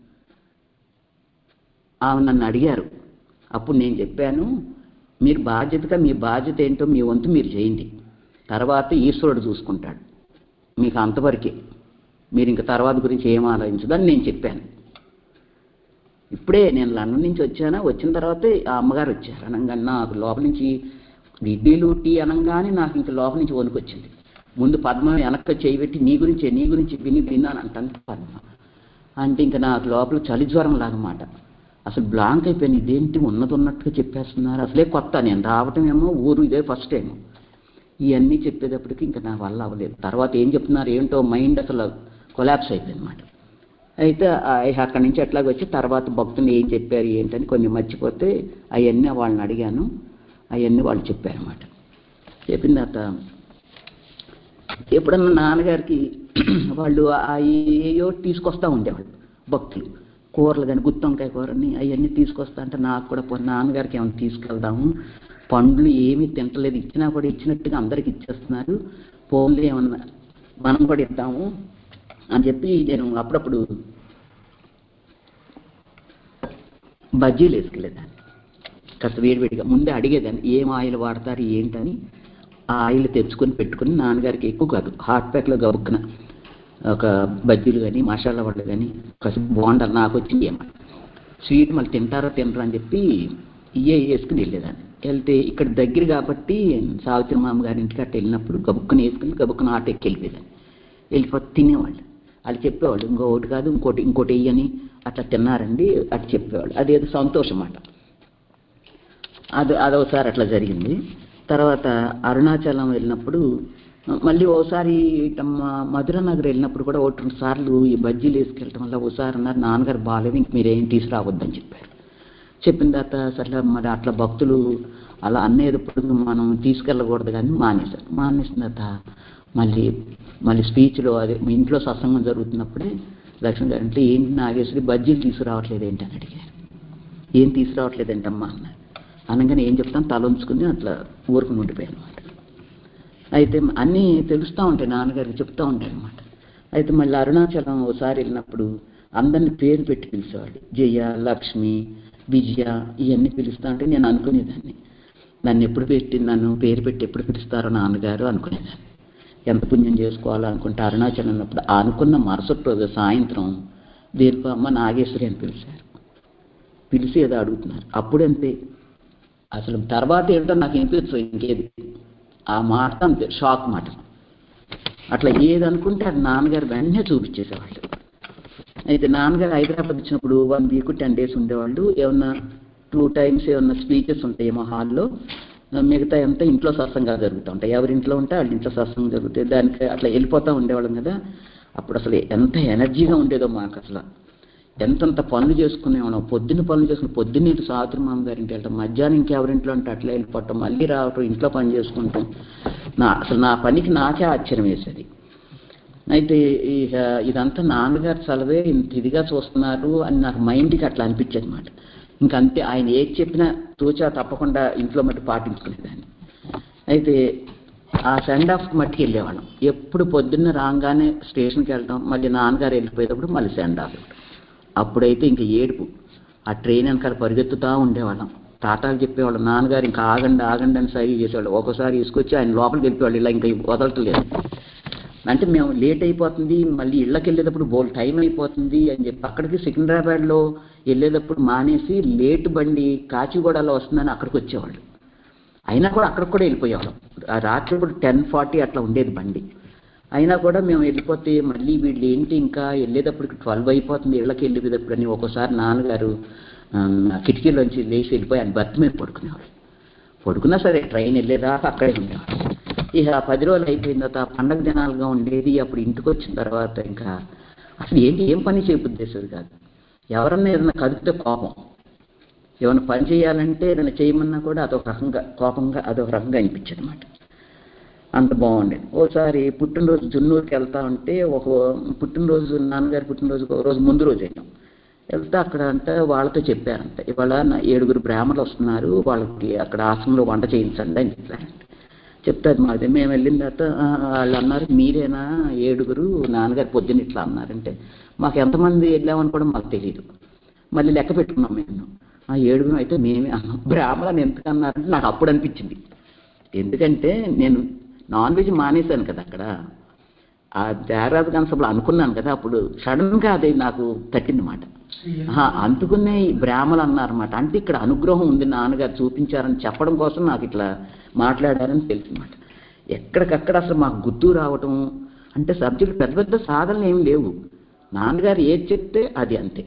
ఆమె నన్ను అడిగారు అప్పుడు నేను చెప్పాను మీరు బాధ్యతగా మీ బాధ్యత ఏంటో మీ వంతు మీరు చేయండి తర్వాత ఈశ్వరుడు చూసుకుంటాడు మీకు అంతవరకే మీరు ఇంక తర్వాత గురించి ఏం ఆలోచించదని నేను చెప్పాను ఇప్పుడే నేను లండన్ నుంచి వచ్చానా వచ్చిన తర్వాతే ఆ అమ్మగారు వచ్చారు అనగానే నాకు లోపల నుంచి ఇడ్లీలు టీ అనగానే నాకు ఇంక లోపల నుంచి వణుకొచ్చింది ముందు పద్మ వెనక్కి చేయి పెట్టి నీ గురించే నీ గురించి విని విన్నాను అంటాను పద్మ అంటే ఇంకా నాకు లోపల చలి జ్వరం లాగమాట అసలు బ్లాంక్ అయిపోయింది ఇదేంటి ఉన్నది ఉన్నట్టుగా చెప్పేస్తున్నారు అసలే కొత్త నేను రావటం ఏమో ఊరు ఇదే ఫస్ట్ టైం ఇవన్నీ చెప్పేటప్పటికి ఇంకా నా వల్ల అవ్వలేదు తర్వాత ఏం చెప్తున్నారు ఏంటో మైండ్ అసలు కొలాప్స్ అయిపోయింది అనమాట అయితే ఆ- అక్కడి నుంచి ఎట్లాగ వచ్చి తర్వాత భక్తులు ఏం చెప్పారు ఏంటని కొన్ని మర్చిపోతే అవన్నీ వాళ్ళని అడిగాను అవన్నీ వాళ్ళు చెప్పారన్నమాట చెప్పిన తర్వాత ఎప్పుడన్నా నాన్నగారికి వాళ్ళు ఆ ఏయో తీసుకొస్తా ఉండేవాళ్ళు భక్తులు కూరలు కానీ గుత్తొంకాయ కూరని అవన్నీ తీసుకొస్తా అంటే నాకు కూడా పోనీ నాన్నగారికి ఏమైనా తీసుకెళ్దాము పండ్లు ఏమీ తింటలేదు ఇచ్చినా కూడా ఇచ్చినట్టుగా అందరికి ఇచ్చేస్తున్నారు ఫోన్లు ఏమన్నా మనం కూడా ఇద్దాము అని చెప్పి నేను అప్పుడప్పుడు బజ్జీలు వేసుకెళ్ళేదాన్ని కాస్త వేడివేడిగా ముందే అడిగేదాన్ని ఏం ఆయిల్ వాడతారు ఏంటని ఆ ఆయిల్ తెచ్చుకొని పెట్టుకొని నాన్నగారికి ఎక్కువ కాదు హాట్ ప్యాక్లో గబుక్కున ఒక బజ్జీలు కానీ మసాలా వడలు కానీ కాస్త బాగుండాలి నాకు వచ్చి ఏమ స్వీట్ మళ్ళీ తింటారో తినరా అని చెప్పి ఇయే వేసుకుని వెళ్ళేదాన్ని వెళ్తే ఇక్కడ దగ్గర కాబట్టి సావిత్రి మామ గారి ఇంటికి అట్ట వెళ్ళినప్పుడు గబుక్కుని వేసుకుని గబుక్కుని ఆట ఎక్కి వెళ్ళిపోయేదాన్ని వెళ్ళిపోతే తినేవాళ్ళు వాళ్ళు చెప్పేవాళ్ళు ఇంకొకటి కాదు ఇంకోటి ఇంకోటి వెయ్యని అట్లా తిన్నారండి అట్లా చెప్పేవాళ్ళు అదేదో సంతోషం అన్నమాట అది అదొకసారి అట్లా జరిగింది తర్వాత అరుణాచలం వెళ్ళినప్పుడు మళ్ళీ ఓసారి ఇట్ట మ- మధుర నగర్ వెళ్ళినప్పుడు కూడా ఒకటి రెండు సార్లు ఈ బజ్జీలు వేసుకెళ్ళటం వల్ల ఓసారి అన్నారు నాన్నగారు బాగాలేదు ఇంక మీరేం తీసుకురావద్దని చెప్పారు చెప్పిన తర్వాత సరే మరి అట్లా భక్తులు అలా అనేటప్పుడు మనం తీసుకెళ్ళకూడదు కానీ మానేశారు మానేసిన తర్వాత మళ్ళీ మళ్ళీ స్పీచ్లో అదే మీ ఇంట్లో సత్సంగం జరుగుతున్నప్పుడే లక్ష్మి గారు అంటే ఏంటి నాగేశ్వరి బజ్జీలు తీసుకురావట్లేదు ఏంటి అని అడిగారు ఏం తీసుకురావట్లేదంటమ్మా అన్నారు అనగానే ఏం చెప్తాను తల ఉంచుకుని అట్లా ఊరుకుని ఉండిపోయాను అనమాట అయితే అన్నీ తెలుస్తూ ఉంటాయి నాన్నగారికి చెప్తూ ఉంటాయి అనమాట అయితే మళ్ళీ అరుణాచలం ఒకసారి వెళ్ళినప్పుడు అందరిని పేరు పెట్టి పిలిచేవాళ్ళు జయ లక్ష్మి విజయ ఇవన్నీ పిలుస్తా అంటే నేను అనుకునేదాన్ని నన్ను ఎప్పుడు పెట్టి నన్ను పేరు పెట్టి ఎప్పుడు పిలుస్తారో నాన్నగారు అనుకునేదాన్ని ఎంత పుణ్యం చేసుకోవాలో అనుకుంటే అరుణాచలం ఉన్నప్పుడు ఆ అనుకున్న మరుసటి రోజు సాయంత్రం దీర్ఘ అమ్మ నాగేశ్వరి అని పిలిచారు పిలిచి ఏదో అడుగుతున్నారు అప్పుడంతే అసలు తర్వాత ఏంటో నాకు వినిపించదు ఇంకేది ఆ మాట అంతే షాక్ మాట అట్లా ఏది అనుకుంటే అది నాన్నగారు వెంటనే చూపించేసేవాళ్ళు అయితే నాన్నగారు హైదరాబాద్ వచ్చినప్పుడు వన్ వీక్ టెన్ డేస్ ఉండేవాళ్ళు ఏమన్నా టూ టైమ్స్ ఏమన్నా స్పీచెస్ ఉంటాయేమో హాల్లో మిగతా అంతా ఇంట్లో సత్సంగాలు జరుగుతూ ఉంటాయి ఎవరింట్లో ఉంటే వాళ్ళ ఇంట్లో సత్సంగం జరుగుతాయి దానికి అట్లా వెళ్ళిపోతూ ఉండేవాళ్ళం కదా అప్పుడు అసలు ఎంత ఎనర్జీగా ఉండేదో మాకు అసలు ఎంతంత పనులు చేసుకునేవాళ్ళం పొద్దున్న పనులు చేసుకుని పొద్దున్న ఇటు సావిత్రి మామ గారి ఇంటికి వెళ్ళటం మధ్యాహ్నం ఇంకెవరింట్లో అంటే అట్లా వెళ్ళిపోవటం మళ్ళీ రావటం ఇంట్లో పని చేసుకుంటాం నా అసలు నా పనికి నాకే ఆశ్చర్యం వేసేది అయితే ఇక ఇదంతా నాన్నగారు చలవే ఇంత ఇదిగా చూస్తున్నారు అని నాకు మైండ్కి అట్లా అనిపించేది అనమాట ఇంకంతే ఆయన ఏది చెప్పినా తోచా తప్పకుండా ఇంట్లో మట్టి పాటించుకునేదాన్ని అయితే ఆ సెండ్ ఆఫ్ మట్టికి వెళ్ళేవాళ్ళం ఎప్పుడు పొద్దున్న రాగానే స్టేషన్కి వెళ్తాం మళ్ళీ నాన్నగారు వెళ్ళిపోయేటప్పుడు మళ్ళీ సెండ్ ఆఫ్ అప్పుడైతే ఇంక ఏడుపు ఆ ట్రైన్ వెనకాల పరిగెత్తుతూ ఉండేవాళ్ళం టాటాలు చెప్పేవాళ్ళం నాన్నగారు ఇంకా ఆగండి ఆగండి అని సైగ చేసేవాళ్ళు ఒక్కోసారి తీసుకొచ్చి ఆయన లోపలికి వెళ్ళిపోవాలి ఇలా ఇంకా వదలట్లేదు అంటే మేము లేట్ అయిపోతుంది మళ్ళీ ఇళ్ళకి వెళ్ళేటప్పుడు బోల్ టైం అయిపోతుంది అని చెప్పి అక్కడికి సికింద్రాబాద్లో వెళ్ళేటప్పుడు మానేసి లేట్ బండి కాచిగూడలో వస్తుందని అక్కడికి వచ్చేవాళ్ళు అయినా కూడా అక్కడికి కూడా వెళ్ళిపోయేవాళ్ళం ఆ రాత్రి ఇప్పుడు టెన్ ఫార్టీ అట్లా ఉండేది బండి అయినా కూడా మేము వెళ్ళిపోతే మళ్ళీ వీళ్ళు ఏంటి ఇంకా వెళ్ళేటప్పటికి ట్వెల్వ్ అయిపోతుంది ఇళ్ళకి వెళ్ళేటప్పుడు అని ఒక్కోసారి నాన్నగారు ఆ, కిటికీలోంచి లేచి వెళ్ళిపోయి ఆయన బర్త్ మీద పడుకునేవాళ్ళు పడుకున్నా సరే ట్రైన్ వెళ్ళేదాకా అక్కడే ఉండేవాళ్ళు ఇక ఆ పది రోజులు అయిపోయిన తర్వాత ఆ పండగ దినాలుగా ఉండేది అప్పుడు ఇంటికి వచ్చిన తర్వాత ఇంకా అసలు ఏంటి ఏం పని చేయబుద్దేశం కాదు ఎవరన్నా ఏదైనా కదిపితే కోపం ఏమైనా పని చేయాలంటే ఏదైనా చేయమన్నా కూడా అదొక రకంగా కోపంగా అదొక రకంగా అనిపించేది అనమాట అంత బాగుండేది ఓసారి పుట్టినరోజు జున్నూరుకి వెళ్తా ఉంటే ఒక పుట్టినరోజు నాన్నగారి పుట్టినరోజుకి ఒక రోజు ముందు రోజు వెళ్ళాం వెళ్తే అక్కడ అంటే వాళ్ళతో చెప్పారంట ఇవాళ నా ఏడుగురు బ్రాహ్మణులు వస్తున్నారు వాళ్ళకి అక్కడ ఆశ్రమంలో వంట చేయించండి అని చెప్పారంట చెప్తే అది మాది మేము వెళ్ళిన తర్వాత "ఆ, వాళ్ళు అన్నారు మీరేనా ఏడుగురు నాన్నగారు పొద్దున్న ఇట్లా అన్నారంటే మాకు ఎంతమంది వెళ్ళామని కూడా మాకు తెలియదు మళ్ళీ లెక్క పెట్టుకున్నాం మేము ఆ ఏడుగురు అయితే మేమే అన్నాం బ్రాహ్మణులు ఎందుకు అన్నారంటే నాకు అప్పుడు అనిపించింది ఎందుకంటే నేను నాన్ వెజ్ మానేశాను కదా అక్కడ ఆ దేవరాజు కాన్సెప్ట్ అనుకున్నాను కదా అప్పుడు సడన్గా అది నాకు తట్టిందన్నమాట ఆహా, అందుకునే ఈ బ్రాహ్మలు అన్నారన్నమాట అంటే ఇక్కడ అనుగ్రహం ఉంది నాన్నగారు చూపించారని చెప్పడం కోసం నాకు ఇట్లా మాట్లాడారని తెలిసిందన్నమాట ఎక్కడికక్కడ అసలు మాకు గుర్తు రావటం అంటే సబ్జెక్ట్ పెద్ద పెద్ద సాధనలు ఏమి లేవు నాన్నగారు ఏది చెప్తే అది అంతే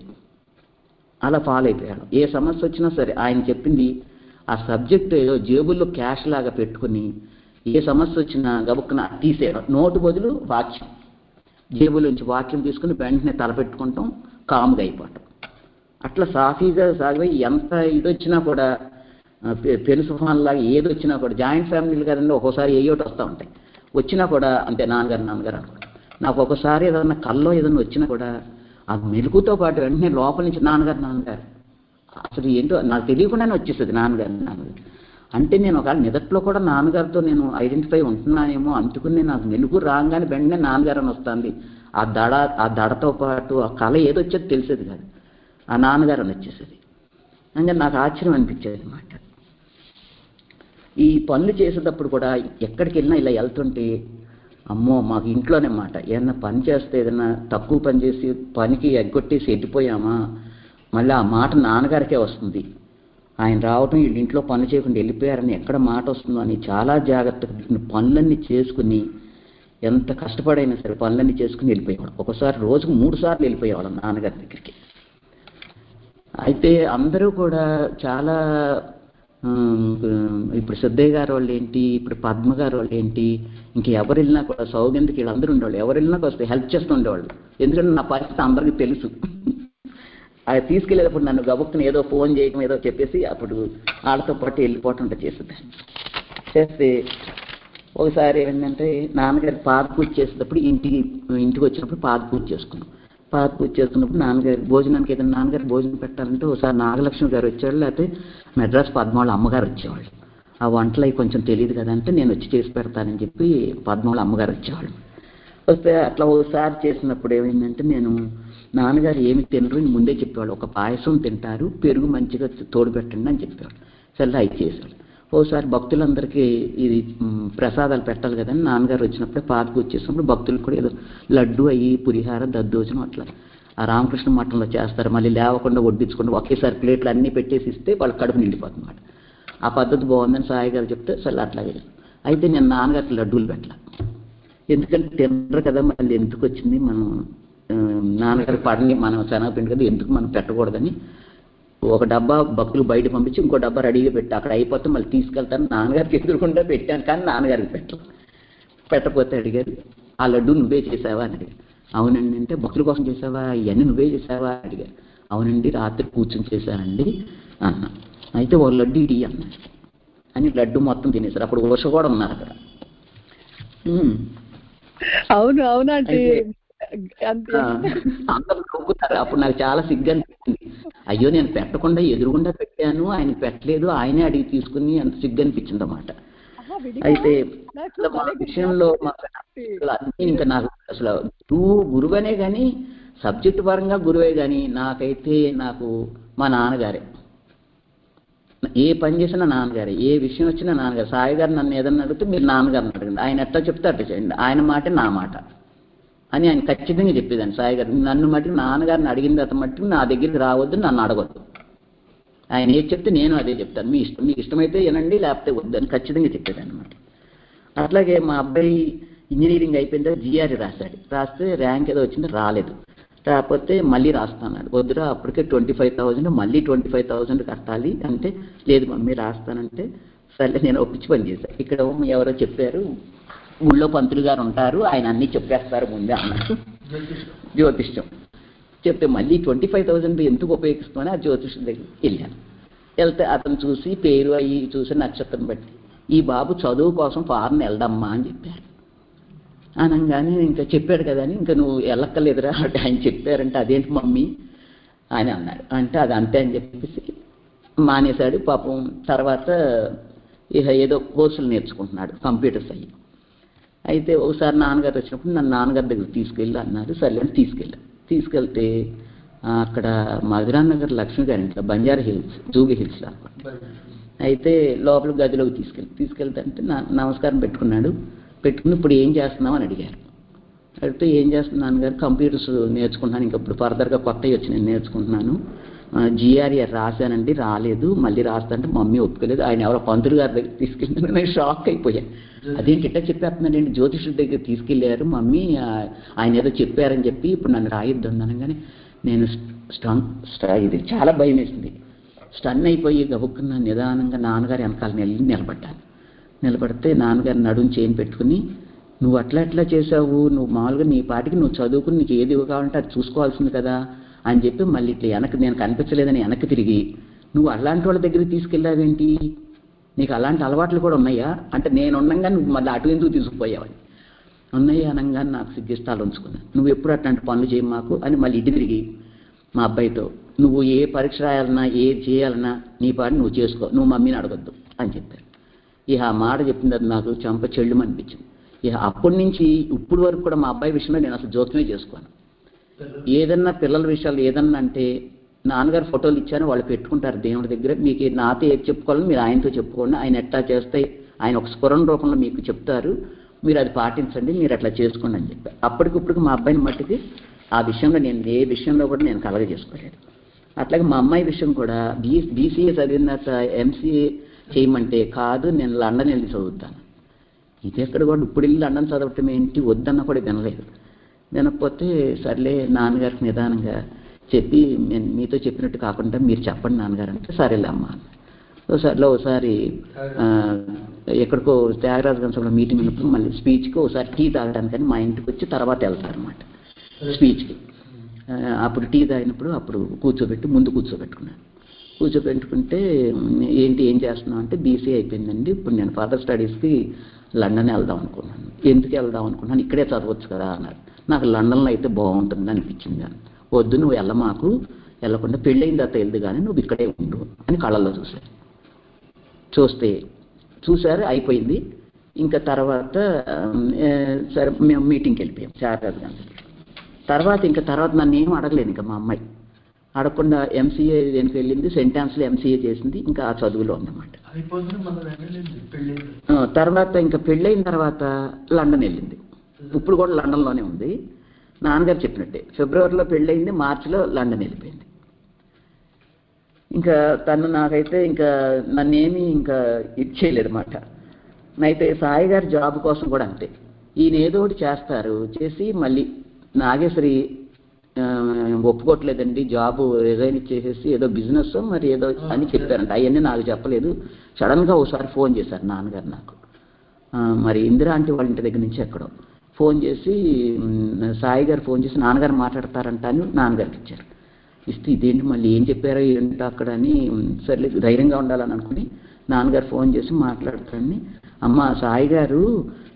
అలా ఫాలో అయిపోయాడు ఏ సమస్య వచ్చినా సరే ఆయన చెప్పింది ఆ సబ్జెక్ట్ ఏదో జేబుల్లో క్యాష్ లాగా పెట్టుకుని ఏ సమస్య వచ్చినా గబుక్కున తీసేయడం నోటు బదులు వాక్యం జేబులోంచి వాక్యం తీసుకుని వెంటనే తలపెట్టుకుంటాం కాముగా అయిపోవటం అట్లా సాఫీగా సాగిపోయి ఎంత ఇది వచ్చినా కూడా ఆ, పె- పెను సుఫాన్ లాగా ఏది వచ్చినా కూడా జాయింట్ ఫ్యామిలీలు కదండి ఒక్కోసారి ఏ ఒకటి వస్తూ ఉంటాయి వచ్చినా కూడా అంతే నాన్నగారు నాన్నగారు అనుకుంటాం నాకు ఒకసారి ఏదన్నా కల్లో ఏదన్నా వచ్చినా కూడా ఆ మెలుగుతో పాటు వెంటనే లోపల నుంచి నాన్నగారు నాన్నగారు అసలు ఏంటో నాకు తెలియకుండానే వచ్చేస్తుంది నాన్నగారు నాన్నగారు అంటే నేను ఒకవేళ నిదట్లో కూడా నాన్నగారితో నేను ఐడెంటిఫై ఉంటున్నానేమో అందుకుని నాకు మెలుగు రాగానే వెంటనే నాన్నగారు అని వస్తుంది ఆ దడ ఆ దడతో పాటు ఆ కళ ఏదో వచ్చేది తెలిసేది కాదు ఆ నాన్నగారు అని వచ్చేసేది అంటే నాకు ఆశ్చర్యం అనిపించేది అనమాట ఈ పనులు చేసేటప్పుడు కూడా ఎక్కడికి వెళ్ళినా ఇలా వెళ్తుంటే అమ్మో మాకు ఇంట్లోనే మాట ఏదన్నా పని చేస్తే ఏదన్నా తక్కువ పని చేసి పనికి ఎగ్గొట్టేసి వెళ్ళిపోయామా మళ్ళీ ఆ మాట నాన్నగారికే వస్తుంది ఆయన రావటం వీళ్ళు ఇంట్లో పనులు చేయకుండా వెళ్ళిపోయారని ఎక్కడ మాట వస్తుందో అని చాలా జాగ్రత్తగా వీటిని పనులన్నీ చేసుకుని ఎంత కష్టపడైనా సరే పనులన్నీ చేసుకుని వెళ్ళిపోయేవాడు ఒకసారి రోజుకు మూడు సార్లు వెళ్ళిపోయేవాళ్ళం నాన్నగారి దగ్గరికి అయితే అందరూ కూడా చాలా ఉమ్, ఇప్పుడు సిద్ధయ్య గారు వాళ్ళు ఏంటి ఇప్పుడు పద్మ గారు వాళ్ళు ఏంటి ఇంక ఎవరు వెళ్ళినా కూడా సౌగంధికి వీళ్ళందరూ ఉండేవాళ్ళు ఎవరు వెళ్ళినా వస్తే హెల్ప్ చేస్తూ ఉండేవాళ్ళు ఎందుకంటే నా పరిస్థితి అందరికీ తెలుసు అది తీసుకెళ్ళేటప్పుడు నన్ను గబుక్కుని ఏదో ఫోన్ చేయడం ఏదో చెప్పేసి అప్పుడు వాళ్ళతో పాటు వెళ్ళిపోవటం ఉంటే చేసేదాన్ని చేస్తే ఒకసారి ఏంటంటే నాన్నగారి పాద పూజ చేసేటప్పుడు ఇంటికి ఇంటికి వచ్చినప్పుడు పాద పూజ చేసుకున్నాం పాద పూజ చేసుకున్నప్పుడు నాన్నగారి భోజనానికి ఏదైనా నాన్నగారి భోజనం పెట్టాలంటే ఒకసారి నాగలక్ష్మి గారు వచ్చేవాళ్ళు లేకపోతే మెడ్రాస్ పద్మావళి అమ్మగారు వచ్చేవాళ్ళు ఆ వంటలు అవి కొంచెం తెలియదు కదా అంటే నేను వచ్చి చేసి పెడతానని చెప్పి పద్మావళి అమ్మగారు వచ్చేవాళ్ళు వస్తే అట్లా ఒకసారి చేసినప్పుడు ఏమైందంటే నేను నాన్నగారు ఏమి తినరు అని ముందే చెప్పేవాళ్ళు ఒక పాయసం తింటారు పెరుగు మంచిగా తోడు పెట్టండి అని చెప్పేవాళ్ళు సరే అవి చేశాడు ఓసారి భక్తులందరికీ ఇది మ్, ప్రసాదాలు పెట్టాలి కదని నాన్నగారు వచ్చినప్పుడే పాత పూజ చేసినప్పుడు భక్తులకు కూడా ఏదో లడ్డు అయ్యి పులిహార దద్దోజనం అట్లా ఆ రామకృష్ణ మఠంలో చేస్తారు మళ్ళీ లేవకుండా వడ్డించకుండా ఒకేసారి ప్లేట్లు అన్నీ పెట్టేసి ఇస్తే వాళ్ళ కడుపు నిండిపోతుంది ఆ పద్ధతి బాగుందని సాయి గారు చెప్తే సరే అట్లాగే అయితే నేను నాన్నగారికి లడ్డూలు పెట్టాల ఎందుకంటే తినరు కదా మళ్ళీ ఎందుకు వచ్చింది మనం ఆ, నాన్నగారి పడని మనం శనగపిండి కదా ఎందుకు మనం పెట్టకూడదని ఒక డబ్బా భక్తులు బయట పంపించి ఇంకో డబ్బా రెడీగా పెట్టి అక్కడ అయిపోతే మళ్ళీ తీసుకెళ్తాను నాన్నగారికి ఎదురుకుండా పెట్టాను కానీ నాన్నగారికి పెట్టను పెట్టకపోతే అడిగారు ఆ లడ్డు నువ్వే చేసావా అని అడిగారు అవునండి అంటే భక్తుల కోసం చేసావా ఇవన్నీ నువ్వే చేసావా అని అడిగారు అవునండి రాత్రి కూర్చొని చేశానండి అన్నా అయితే ఓ లడ్డు ఇడి అన్నారు అని లడ్డు మొత్తం తినేశారు అప్పుడు వర్ష కూడా ఉన్నారు అక్కడ ఉమ్. అవును అవునంటే అయితే- అంతే ఆ, అందరూ నవ్వుతారు అప్పుడు నాకు చాలా సిగ్గు అనిపించింది అయ్యో నేను పెట్టకుండా ఎదురుగుండా పెట్టాను ఆయన పెట్టలేదు ఆయనే అడిగి తీసుకుని అంత సిగ్గు అనిపించింది అన్నమాట ఆహా, విడిగా అయితే నాకు అసలు మా భలే విషయంలో మా గుర్తొచ్చింది. అసలు అన్నీ ఇంకా నాకు అసలు గురువు గురువనే కానీ సబ్జెక్ట్ పరంగా గురువే కానీ నాకైతే నాకు మా నాన్నగారే ఏ పని చేసినా నాన్నగారే ఏ విషయం వచ్చినా నాన్నగారు సాయి గారు నన్ను ఏదన్నా అడిగితే మీరు నాన్నగారిని అడగండి ఆయన ఎట్లా చెప్తే అట్లా చేయండి ఆయన మాట నా మాట అని ఆయన ఖచ్చితంగా చెప్పేదాన్ని సాయి గారు నన్ను మట్టుకు నాన్నగారిని అడిగిన తర్వాత మట్టుకు నా దగ్గరికి రావద్దు నన్ను అడగొద్దు ఆయన ఏది చెప్తే నేను అదే చెప్తాను మీ ఇష్టం మీకు ఇష్టమైతే వినండి లేకపోతే వద్దని ఖచ్చితంగా చెప్పేదాన్ని అనమాట అట్లాగే మా అబ్బాయి ఇంజనీరింగ్ అయిపోయిన తర్వాత జిఆర్ఈ రాశాడు రాస్తే ర్యాంక్ ఏదో వచ్చింది రాలేదు రాకపోతే మళ్ళీ రాస్తాన్నాడు వద్దురా అప్పటికే ట్వంటీ ఫైవ్ థౌజండ్ మళ్ళీ ట్వంటీ ఫైవ్ థౌజండ్ కట్టాలి అంటే లేదు మమ్మీ రాస్తానంటే సరే నేను ఒప్పించి పని చేశాను ఇక్కడ ఎవరో చెప్పారు ఊళ్ళో పంతులు గారు ఉంటారు ఆయన అన్నీ చెప్పేస్తారు ముందే అన్నారు జ్యోతిష్యం చెప్తే మళ్ళీ ట్వంటీ ఫైవ్ థౌజండ్ ఎందుకు ఉపయోగిస్తామని ఆ జ్యోతిష్యం దగ్గరికి వెళ్ళాను వెళ్తే అతను చూసి పేరు అయ్యి చూసి నక్షత్రం బట్టి ఈ బాబు చదువు కోసం ఫారెన్ వెళ్దమ్మా అని చెప్పారు అనగానే ఇంకా చెప్పాడు కదా అని ఇంకా నువ్వు వెళ్ళక్కర్లేదురా అంటే ఆయన చెప్పారంటే అదేంటి మమ్మీ అని అన్నాడు అంటే అది అంతే అని చెప్పేసి మానేశాడు పాపం తర్వాత ఇక ఏదో కోర్సులు నేర్చుకుంటున్నాడు కంప్యూటర్స్ అయ్యి అయితే ఒకసారి నాన్నగారు వచ్చినప్పుడు నన్ను నాన్నగారి దగ్గర తీసుకెళ్ళి అన్నారు సరే అని తీసుకెళ్ళాను తీసుకెళ్తే ఆ, అక్కడ మధురాన్ నగర్ లక్ష్మి గారి ఇంట్లో బంజారా హిల్స్ జూగి హిల్స్ అనమాట అయితే లోపల గదిలోకి తీసుకెళ్ళి తీసుకెళ్తే అంటే నా నమస్కారం పెట్టుకున్నాడు పెట్టుకుని ఇప్పుడు ఏం చేస్తున్నావు అని అడిగారు అడిగితే ఏం చేస్తున్నాను నాన్నగారు కంప్యూటర్స్ నేర్చుకుంటున్నాను ఇంకా ఇప్పుడు ఫర్దర్గా కొత్తవి వచ్చి నేను నేర్చుకుంటున్నాను జిఆర్ఆర్ రాశానండి రాలేదు మళ్ళీ రాస్తానంటే మమ్మీ ఒప్పుకోలేదు ఆయన ఎవరో పంతులు గారి దగ్గర తీసుకెళ్ళి నేను షాక్ అయిపోయాను అదేంటి ఇట్లా చెప్పేస్తున్నాడండి జ్యోతిషుడి దగ్గర తీసుకెళ్ళారు మమ్మీ ఆ, ఆయన ఏదో చెప్పారని చెప్పి ఇప్పుడు నన్ను రాయొద్దు అనగానే నేను స్టన్ స్టా ఇది చాలా భయం వేసింది స్టన్ అయిపోయి గబుక్కున్న నిదానంగా నాన్నగారి వెనకాల నిల నిలబడ్డాను నిలబడితే నాన్నగారు నడుము చేయని పెట్టుకుని నువ్వు అట్లా ఎట్లా చేసావు నువ్వు మామూలుగా నీ పాటికి నువ్వు చదువుకుని నీకు ఏది కావాలంటే అది చూసుకోవాల్సింది కదా అని చెప్పి మళ్ళీ ఇట్లా వెనక్కి నేను కనిపించలేదని వెనక్కి తిరిగి నువ్వు అలాంటి వాళ్ళ దగ్గరికి తీసుకెళ్ళావేంటి నీకు అలాంటి అలవాట్లు కూడా ఉన్నాయా అంటే నేను ఉండగా నువ్వు మళ్ళీ అటు ఎందుకు తీసుకుపోయావని ఉన్నాయి అనగానే నాకు సిగ్గిస్తాలు ఉంచుకున్నా నువ్వు ఎప్పుడు అట్లాంటి పనులు చేయి మాకు అని మళ్ళీ ఇటు తిరిగి మా అబ్బాయితో నువ్వు ఏ పరీక్ష రాయాలన్నా ఏ చేయాలన్నా నీ పాటి నువ్వు చేసుకో నువ్వు మమ్మీని అడగొద్దు అని చెప్పారు ఇక ఆ మాట చెప్పిన తర్వాత నాకు చంప చెల్లు అనిపించింది ఇక అప్పటి నుంచి ఇప్పుడు వరకు కూడా మా అబ్బాయి విషయంలో నేను అసలు జోక్యమే చేసుకోను ఏదన్నా పిల్లల విషయాలు ఏదన్నా అంటే నాన్నగారు ఫోటోలు ఇచ్చాను వాళ్ళు పెట్టుకుంటారు దేవుడి దగ్గర మీకు నాతో ఏది చెప్పుకోవాలని మీరు ఆయనతో చెప్పుకోండి ఆయన ఎట్లా చేస్తే ఆయన ఒక స్ఫురణ రూపంలో మీకు చెప్తారు మీరు అది పాటించండి మీరు అట్లా చేసుకోండి అని చెప్పారు అప్పటికిప్పుడు మా అబ్బాయిని మట్టికి ఆ విషయంలో నేను ఏ విషయంలో కూడా నేను కలగ చేసుకోలేదు అట్లాగే మా అమ్మాయి విషయం కూడా బీ బీసీఏ చదివిన తర్వాత ఎంసీఏ చేయమంటే కాదు నేను లండన్ వెళ్ళి చదువుతాను ఇది ఎక్కడ కూడా ఇప్పుడు వెళ్ళి లండన్ చదవటం ఏంటి వద్దన్న కూడా వినలేదు వినకపోతే సర్లే నాన్నగారికి నిదానంగా చెప్పి నేను మీతో చెప్పినట్టు కాకుండా మీరు చెప్పండి నాన్నగారు అంటే సరేలే అమ్మా అన్న. ఒకసారిలో ఒకసారి ఆ, ఎక్కడికో త్యాగరాజ గంశంలో మీటింగ్ ఉన్నప్పుడు మళ్ళీ స్పీచ్కి ఒకసారి టీ తాగడానికని మా ఇంటికి వచ్చి తర్వాత వెళ్తారనమాట స్పీచ్కి ఆ, అప్పుడు టీ తాగినప్పుడు అప్పుడు కూర్చోబెట్టి ముందు కూర్చోబెట్టుకున్నాను కూర్చోబెట్టుకుంటే "ఉమ్, ఏంటి ఏం చేస్తున్నావు అంటే బీసీ అయిపోయిందండి ఇప్పుడు నేను ఫర్దర్ స్టడీస్కి లండన్ వెళ్దాం అనుకున్నాను ఎందుకు వెళ్దాం అనుకున్నాను ఇక్కడే చదవచ్చు కదా అన్నారు నాకు లండన్లో అయితే బాగుంటుంది అనిపించింది అని వద్దు నువ్వు వెళ్ళమాకు వెళ్ళకుండా పెళ్ళైన తర్వాత వెళ్దు కానీ నువ్వు ఇక్కడే ఉండు అని కళ్ళల్లో చూశాను చూస్తే చూశారు అయిపోయింది ఇంకా తర్వాత ఆ, సరే మేము మీటింగ్కి వెళ్ళిపోయాం చార్టర్స్ గంటలకి తర్వాత ఇంకా తర్వాత నన్ను ఏం అడగలేదు ఇంకా మా అమ్మాయి అడగకుండా ఎంసీఏ దేనికి వెళ్ళింది సెంట్ ఆన్స్లో ఎంసీఏ చేసింది ఇంకా ఆ చదువులో ఉందన్నమాట అయిపోతుంది మన వెళ్ళింది పెళ్ళి ఆ, తర్వాత ఇంకా పెళ్ళైన తర్వాత లండన్ వెళ్ళింది ఇప్పుడు కూడా లండన్లోనే ఉంది నాన్నగారు చెప్పినట్టే ఫిబ్రవరిలో పెళ్ళయింది మార్చిలో లండన్ వెళ్ళిపోయింది ఇంకా తను నాకైతే ఇంకా నన్నేమి ఇంకా ఇది చేయలేదన్నమాట అయితే సాయి గారి జాబ్ కోసం కూడా అంతే ఈయన ఏదో ఒకటి చేస్తారు చేసి మళ్ళీ నాగేశ్వరి ఆ, ఒప్పుకోవట్లేదండి జాబ్ రిజైన్ ఇచ్చేసేసి ఏదో బిజినెస్ మరి ఏదో అని చెప్పారంట అవన్నీ నాకు చెప్పలేదు సడన్గా ఒకసారి ఫోన్ చేశారు నాన్నగారు నాకు ఆ, మరి ఇందిరా ఆంటీ వాళ్ళ ఇంటి దగ్గర నుంచి ఎక్కడో ఫోన్ చేసి మ్, సాయి గారు ఫోన్ చేసి నాన్నగారు మాట్లాడతారంట అని నాన్నగారికి ఇచ్చారు ఇస్తే ఇదేంటి మళ్ళీ ఏం చెప్పారో ఏంటో అక్కడ అని మ్, సర్లే ధైర్యంగా ఉండాలని అనుకుని నాన్నగారు ఫోన్ చేసి మాట్లాడతారని అమ్మ సాయి గారు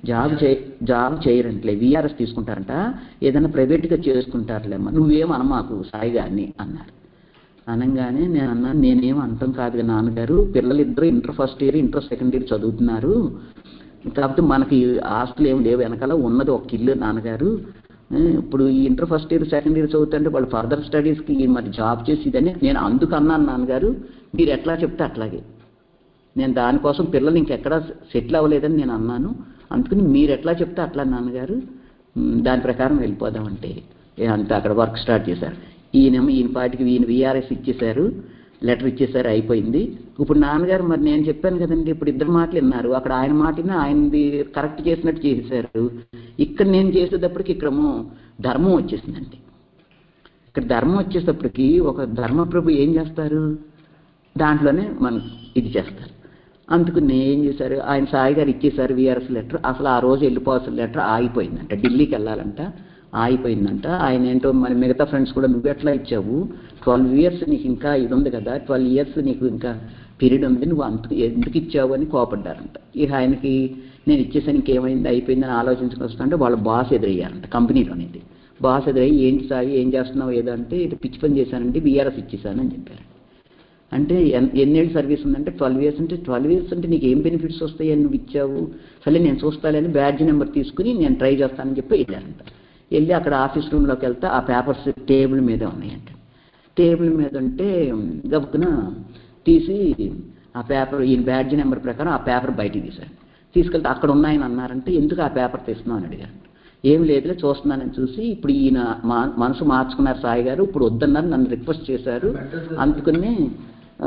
జాబ్ చే జాబ్ చేయరంటలే విఆర్ఎస్ తీసుకుంటారంట ఏదైనా ప్రైవేట్గా చేసుకుంటారులేమ్మా నువ్వేం అనమాకు సాయి గారిని అన్నారు అనగానే నేను అన్నాను నేనేం అంటాం కాదు నాన్నగారు పిల్లలు ఇద్దరు inter first year inter second year చదువుతున్నారు కాకపోతే మనకి ఆస్తులు ఏం లేవు వెనకాల ఉన్నది ఒక ఇల్లు నాన్నగారు ఆ, ఇప్పుడు ఈ inter first year second year చదువుతుంటే వాళ్ళు ఫర్దర్ స్టడీస్కి మరి జాబ్ చేసి ఇదని నేను అందుకు అన్నాను నాన్నగారు మీరు ఎట్లా చెప్తే అట్లాగే నేను దానికోసం పిల్లలు ఇంకెక్కడా సెటిల్ అవ్వలేదని నేను అన్నాను అందుకని మీరు ఎట్లా చెప్తే అట్లా నాన్నగారు మ్, దాని ప్రకారం వెళ్ళిపోదామంటే ఏ అంతా అక్కడ వర్క్ స్టార్ట్ చేశారు ఈయనేమో ఈయన పాటికి ఈయన విఆర్ఎస్ ఇచ్చేశారు లెటర్ ఇచ్చేసారు అయిపోయింది ఇప్పుడు నాన్నగారు మరి నేను చెప్పాను కదండి ఇప్పుడు ఇద్దరు మాటలు విన్నారు అక్కడ ఆయన మాటని ఆయనది కరెక్ట్ చేసినట్టు చేశారు ఇక్కడ నేను చేసేటప్పటికి ఇక్కడేమో ధర్మం వచ్చేసిందండి ఇక్కడ ధర్మం వచ్చేటప్పటికి ఒక ధర్మప్రభు ఏం చేస్తారు దాంట్లోనే మనం ఇది చేస్తారు అందుకు నేను ఏం చేశారు ఆయన సాయి గారు ఇచ్చేశారు విఆర్ఎస్ లెటర్ అసలు ఆ రోజు వెళ్ళిపోవాల్సిన లెటర్ ఆగిపోయిందంట ఢిల్లీకి వెళ్ళాలంట ఆగిపోయిందంట ఆయన ఏంటో మరి మిగతా ఫ్రెండ్స్ కూడా నువ్వు ఎట్లా ఇచ్చావు ట్వెల్వ్ ఇయర్స్ నీకు ఇంకా ఇది ఉంది కదా ట్వెల్వ్ ఇయర్స్ నీకు ఇంకా పీరియడ్ ఉంది నువ్వు అంత ఎందుకు ఇచ్చావు అని కోపడ్డారంట ఇక ఆయనకి నేను ఇచ్చేసాను ఇంకేమైంది అయిపోయిందని ఆలోచించుకుని వస్తుంటే వాళ్ళ బాస్ ఎదురయ్యారంట కంపెనీలోనేది బాస్ ఎదురయ్యి ఏంటి సాయి ఏం చేస్తున్నావు ఏదో అంటే ఇది పిచ్చి పని చేశానంటే బీఆర్ఎస్ ఇచ్చేసానని చెప్పారు అంటే ఎన్- ఎన్నేళ్ళు సర్వీస్ ఉందంటే ట్వెల్వ్ ఇయర్స్ అంటే ట్వెల్వ్ ఇయర్స్ అంటే నీకు ఏం బెనిఫిట్స్ వస్తాయని నువ్వు ఇచ్చావు సరే నేను చూస్తానని బ్యాడ్జ్ నెంబర్ తీసుకుని నేను ట్రై చేస్తానని చెప్పి వెళ్ళారంట వెళ్ళి అక్కడ ఆఫీస్ రూమ్లోకి వెళ్తే ఆ పేపర్స్ టేబుల్ మీదే ఉన్నాయంట టేబుల్ మీద ఉంటే గబుక్కున తీసి ఆ పేపర్ ఈయన బ్యాడ్జ్ నెంబర్ ప్రకారం ఆ పేపర్ బయటికి తీశారు తీసుకెళ్తే అక్కడ ఉన్నాయని అన్నారంటే ఎందుకు ఆ పేపర్ తీస్తున్నావు అని అడిగారు ఏం లేదులే చూస్తున్నానని చూసి ఇప్పుడు ఈయన మా మనసు మార్చుకున్నారు సాయి గారు ఇప్పుడు వద్దన్నారు నన్ను రిక్వెస్ట్ చేశారు అందుకని ఆ,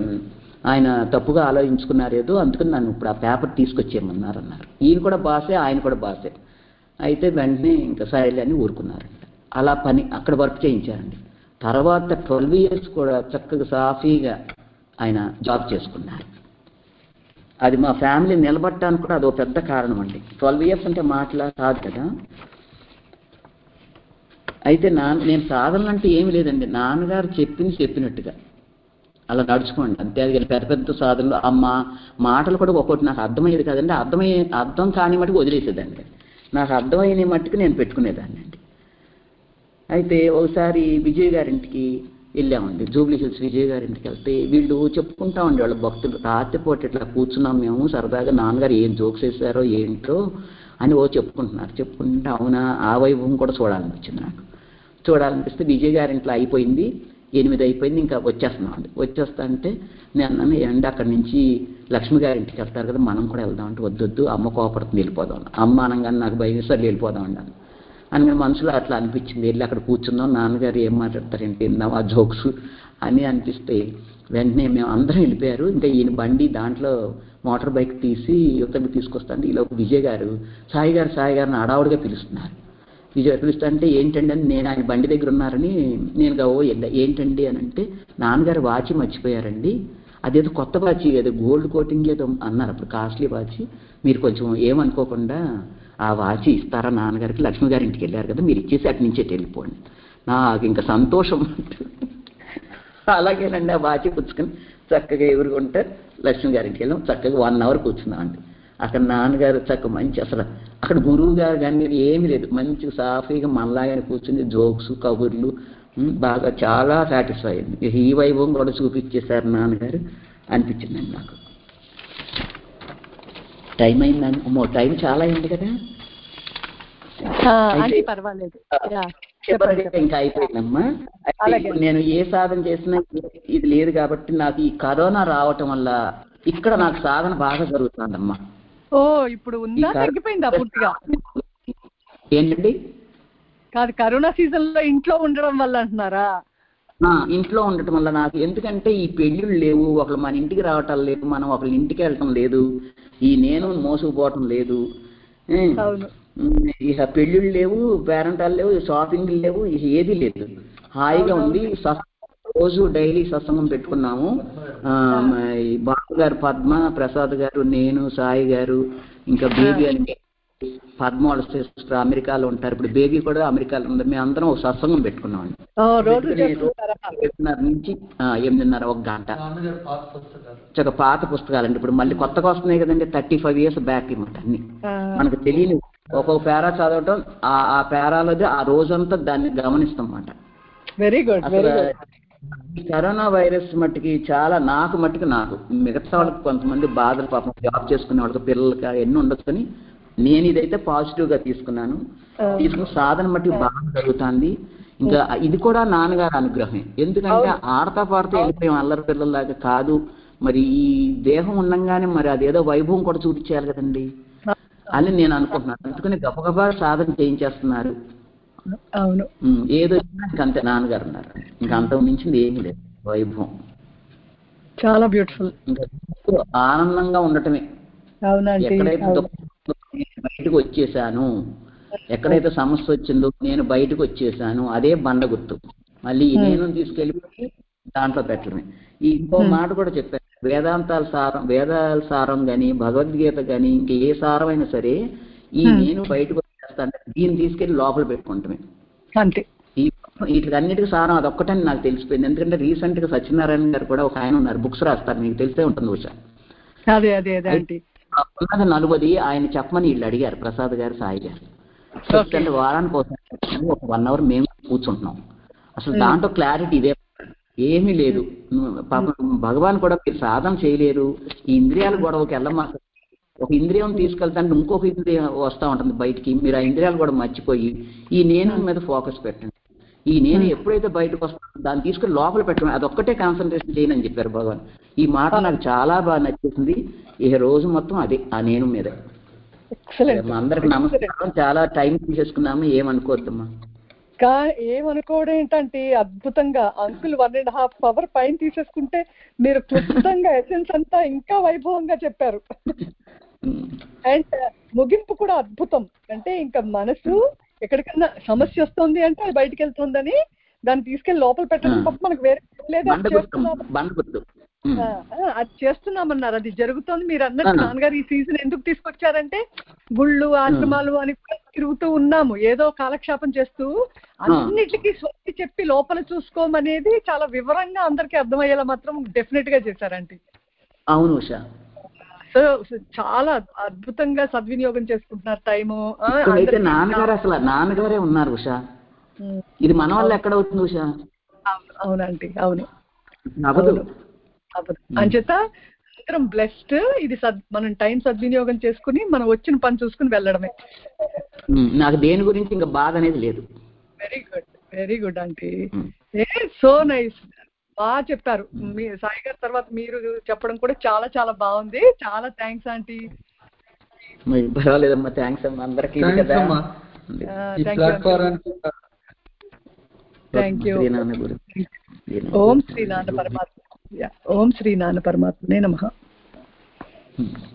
ఆయన తప్పుగా ఆలోచించుకున్నారు ఏదో అందుకని నన్ను ఇప్పుడు ఆ పేపర్ తీసుకొచ్చేయమన్నారు అన్నారు ఈయన కూడా బాసే ఆయన కూడా బాసే అయితే వెంటనే ఇంకా సరేలే అని ఊరుకున్నారంట అలా పని అక్కడ వర్క్ చేయించారండి తర్వాత ట్వెల్వ్ ఇయర్స్ కూడా చక్కగా సాఫీగా ఆయన జాబ్ చేసుకున్నారు అది మా ఫ్యామిలీ నిలబట్టడానికి కూడా అదో పెద్ద కారణం అండి ట్వెల్వ్ ఇయర్స్ అంటే మాటలా కాదు కదా అయితే నా నేను సాధనలు అంటే ఏమి లేదండి నాన్నగారు చెప్పింది చెప్పినట్టుగా అలా నడుచుకోండి అంతే అది కానీ పెద్ద పెద్ద సాధనలు ఆ మా మాటలు కూడా ఒక్కొక్కటి నాకు అర్థమయ్యేది కదండి అర్థమయ్యే అర్థం కాని మటుకు వదిలేసేదండి నాకు అర్థమైన మట్టుకు నేను పెట్టుకునేదాన్ని అండి అయితే ఒకసారి విజయ్ గారింటికి వెళ్ళామండి జూబ్లీ హిల్స్ విజయ్ గారింటికి వెళ్తే వీళ్ళు చెప్పుకుంటా ఉండే వాళ్ళ భక్తులు రాత్రిపూట ఇట్లా కూర్చున్నాం మేము సరదాగా నాన్నగారు ఏం జోక్స్ వేసారో ఏంటో అని ఓ చెప్పుకుంటున్నారు చెప్పుకుంటే అవునా ఆ వైభవం కూడా చూడాలనిపించింది నాకు చూడాలనిపిస్తే విజయ్ గారింట్లో అయిపోయింది ఎనిమిది అయిపోయింది ఇంకా వచ్చేస్తున్నాం అండి వచ్చేస్తా అంటే నేను అన్నాను ఏంటి అక్కడి నుంచి లక్ష్మి గారింటికి వెళ్తారు కదా మనం కూడా వెళ్దాం అంటే వద్దొద్దు అమ్మ కోపడుతుంది వెళ్ళిపోదాం అమ్మ అనగానే నాకు భయం సరే వెళ్ళిపోదాం అన్నాను అని మనసులో అట్లా అనిపించింది వెళ్ళి అక్కడ కూర్చుందాం నాన్నగారు ఏం మాట్లాడతారేంటి విందాం ఆ జోక్స్ అని అనిపిస్తే వెంటనే మేము అందరం వెళ్ళిపోయారు ఇంకా ఈయన బండి దాంట్లో మోటార్ బైక్ తీసి యువతకు తీసుకొస్తాను ఈలోపు విజయ్ గారు సాయి గారు సాయి గారిని అడావుడిగా పిలుస్తున్నారు విజయ్ పిలుస్తా అంటే ఏంటండి అని నేను ఆయన బండి దగ్గర ఉన్నారని నేను గా, ఓ వెళ్ళా ఏంటండి అని అంటే నాన్నగారు వాచి మర్చిపోయారండి అదేదో కొత్త వాచి ఏదో గోల్డ్ కోటింగ్ ఏదో అన్నారు అప్పుడు కాస్ట్లీ వాచి మీరు కొంచెం ఏమనుకోకుండా ఆ వాచి ఇస్తారా నాన్నగారికి లక్ష్మి గారి ఇంటికి వెళ్ళారు కదా మీరు ఇచ్చేసి అటు నుంచే వెళ్ళిపోండి నాకు ఇంకా సంతోషం అలాగేనండి ఆ వాచి పుచ్చుకొని చక్కగా ఎగురుకుంటే లక్ష్మి గారింటికి వెళ్ళాం చక్కగా వన్ అవర్ కూర్చున్నామండి అక్కడ నాన్నగారు చక్క మంచి అసలు అక్కడ గురువు గారు కానీ ఏమీ లేదు మంచి సాఫీగా మనలాగానే కూర్చుని జోక్స్ కబుర్లు ఉమ్, బాగా చాలా సాటిస్ఫై అయింది ఇక ఈ వైభవం కూడా చూపించేశారు నాన్నగారు అనిపించిందండి నాకు టైం అయిందండి అమ్మో టైం చాలా అయింది కదా ఆంటీ అయితే- పర్వాలేదు యా, చివరిగా చెప్పండి ఇంకా అయిపోయిందమ్మా అయితే అలాగే. ఇప్పుడు నేను ఏ సాధన చేసినా ఇది లేదు కాబట్టి నాకు ఈ కరోనా రావటం వల్ల ఇక్కడ నాకు సాధన బాగా జరుగుతుందమ్మా ఓ ఇప్పుడు ఈ ఉందా కరో- తగ్గిపోయిందా పూర్తిగా ఏంటండి కాదు కరోనా సీజన్ లో ఇంట్లో ఉండడం వల్ల అంటున్నారా ఆ, ఇంట్లో ఉండటం వల్ల నాకు ఎందుకంటే ఈ పెళ్ళిళ్ళు లేవు ఒకళ్ళు మన ఇంటికి రావటం లేదు మనం ఒకళ్ళ ఇంటికి వెళ్ళటం లేదు ఈ నేను మోసుకుపోవటం లేదు ఏ, అవును ఉమ్, ఇక పెళ్ళిళ్ళు లేవు పేరెంటాలు లేవు షాపింగ్ లేవు ఇక ఏది లేదు హాయిగా ఉంది సత్- రోజు డైలీ సత్సంగం పెట్టుకున్నాము ఆ, ఈ బాబు గారు పద్మ ప్రసాద్ గారు నేను సాయి గారు ఇంకా బేబీ అని పద్మ వాళ్ళ సిస్టర్ అమెరికాలో ఉంటారు ఇప్పుడు బేబీ కూడా అమెరికాలో ఉంది మేము అందరం ఒక సత్సంగం పెట్టుకున్నాం ఆ, రోజు పెట్టుకుని చేస్తుంటారా ఎనిమిదిన్నర నుంచి ఆ, ఎనిమిదిన్నర ఒక గంట నాన్నగారు పాత పుస్తకాలు చక్క పాత పుస్తకాలండి ఇప్పుడు మళ్ళీ కొత్తగా వస్తున్నాయి కదండి థర్టీ ఫైవ్ ఇయర్స్ బ్యాక్ అనమాట అన్ని ఆ, మనకు తెలియని ఒక్కొక్క పేరా చదవటం ఆ ఆ పేరాలది ఆ రోజంతా దాన్ని గమనిస్తాం అన్నమాట వెరీ గుడ్ వెరీ అసలు గుడ్ ఈ కరోనా వైరస్ మట్టుకి చాలా నాకు మట్టుకు నాకు మిగతా వాళ్ళకి కొంతమంది బాధలు పాపం జాబ్ చేసుకునే వాళ్ళకి పిల్లలకి ఎన్ని ఉండొచ్చు కానీ నేను ఇదైతే పాజిటివ్ గా తీసుకున్నాను తీసుకున్న సాధన మట్టుకు బాగా జరుగుతుంది ఇంకా ఇది కూడా నాన్నగారి అనుగ్రహమే ఎందుకంటే ఆడతా పాడుతూ వెళ్ళిపోయాం అల్లరి పిల్లల్లాగా కాదు మరి ఈ దేహం ఉండంగానే మరి అదేదో వైభవం కూడా చూపించాలి కదండి అని నేను అనుకుంటున్నాను అందుకని గబగబా సాధన చేయించేస్తున్నారు అవును ఉమ్, ఏదో ఇంకంతే నాన్నగారు ఉన్నారు ఇంకా అంతకు మించింది ఏమీ లేదు వైభవం చాలా బ్యూటిఫుల్ ఇంకా ఎప్పుడూ ఆనందంగా ఉండటమే అవునండి ఎక్కడైతే అవును. దుఃఖం ఉందో నేను బయటకు వచ్చేసాను ఎక్కడైతే సమస్య వచ్చిందో నేను బయటకు వచ్చేసాను అదే బండ గుర్తు మళ్ళీ ఈ నేను తీసుకెళ్ళిపోయి దాంట్లో పెట్టడమే ఈ ఇంకో మాట కూడా చెప్పాను వేదాంతాల సారం వేదాల సారం గాని భగవద్గీత గాని ఇంక ఏ సారమైనా సరే ఈ నేను బయటకు వచ్చేస్తాను దీన్ని తీసుకెళ్లి లోపల పెట్టుకుంటామే అంతే ఈ వీటికన్నిటికీ సారం అదొక్కటని నాకు తెలిసిపోయింది ఎందుకంటే రీసెంట్ గా సత్యనారాయణ గారు కూడా ఒక ఆయన ఉన్నారు బుక్స్ రాస్తారు మీకు తెలిసే ఉంటుంది ఉషా అదే అదే అదే ఆంటీ ఉన్నది నలుబది ఆయన చెప్పమని వీళ్ళు అడిగారు ప్రసాద్ గారు సాయి గారు చెప్తే వారానికి ఒకసారి ఒక వన్ అవర్ మేము కూర్చుంటున్నాం అసలు దాంట్లో క్లారిటీ ఇదే ఏమీ లేదు నువ్వు పాపం భగవాన్ కూడా మీరు సాధన చేయలేరు ఈ ఇంద్రియాల గొడవకి వెళ్ళమాక ఒక ఇంద్రియం తీసుకెళ్తాంటే ఇంకొక ఇంద్రియం వస్తూ ఉంటుంది బయటికి మీరు ఆ ఇంద్రియాలు కూడా మర్చిపోయి ఈ నేను మీద ఫోకస్ పెట్టండి ఈ నేను ఎప్పుడైతే బయటకు వస్తుందో దాన్ని తీసుకుని లోపల పెట్టండి అదొక్కటే కాన్సన్ట్రేషన్ చేయను అని చెప్పారు భగవాన్ ఈ మాట నాకు చాలా బాగా నచ్చేసింది ఈ రోజు మొత్తం అదే ఆ నేను మీద ఎక్సలెంట్ మా అందరికి నమస్కారం చాలా టైం తీసేసుకున్నాము ఏమనుకోవద్దమ్మా కా ఏమనుకోవడం ఏంటంటే అద్భుతంగా uncle one and half hour పైన తీసేసుకుంటే మీరు క్లుప్తంగా ఎసెన్స్ అంతా ఇంకా వైభవంగా చెప్పారు ఉమ్. అండ్ ముగింపు కూడా అద్భుతం అంటే ఇంకా మనసు ఎక్కడికన్నా సమస్య వస్తుంది అంటే అది బయటికి వెళ్తుందని దాన్ని తీసుకెళ్లి లోపల పెట్టడం ఆ. తప్ప మనకు వేరే పని లేదు బండ అది గుర్తు చేస్తున్నాం బండ గుర్తు ఉమ్. ఆ, ఆ, అది చేస్తున్నామన్నారు అది జరుగుతోంది మీరు అన్నట్టు ఆ. నాన్నగారు ఈ సీజన్ ఎందుకు తీసుకొచ్చారంటే గుళ్ళు ఆశ్రమాలు అని కూడా తిరుగుతూ ఉన్నాము ఏదో కాలక్షేపం చేస్తూ అన్నిటికీ స్వస్తి చెప్పి లోపల చూసుకోమనేది చాలా వివరంగా అందరికీ అర్థమయ్యేలా మాత్రం డెఫినెట్ గా చేశారండి అవును ఉషా సో సో చాలా అద్భుతంగా సద్వినియోగం చేసుకుంటున్నారు టైము ఆ, ఇక్కడైతే అందరికీ నాన్నగారు అసలు నాన్నగారే ఉన్నారు ఉషా ఉమ్, ఇది మన వల్ల ఎక్కడ అవుతుంది ఉషా అవును, అవునండి అవును అవ్వదు అవును. అంచేత అందరం బ్లెస్డ్ ఇది సద్ మనం టైం సద్వినియోగం చేసుకుని మనం వచ్చిన పని చూసుకుని వెళ్ళడమే ఉమ్, నాకు దేని గురించి ఇంకా బాధ అనేది లేదు very good very good aunty um. Ah so nice బాగా చెప్పారు మీ సాయి గారి తర్వాత మీరు చెప్పడం కూడా చాలా చాలా బాగుంది చాలా థ్యాంక్స్ ఆంటీ మరి పర్వాలేదమ్మా థ్యాంక్స్ అమ్మా అందరికీ ఇది థ్యాంక్స్ కదా అమ్మా ఈ థ్యాంక్ యూ ప్లాట్ఫారానికి థ్యాంక్ యూ శ్రీనాన్న గురు శ్రీనాన్న. ఓం శ్రీ నాన్న పరమాత్మ ఓం శ్రీ నాన్న పరమాత్మనే నమ ఉమ్.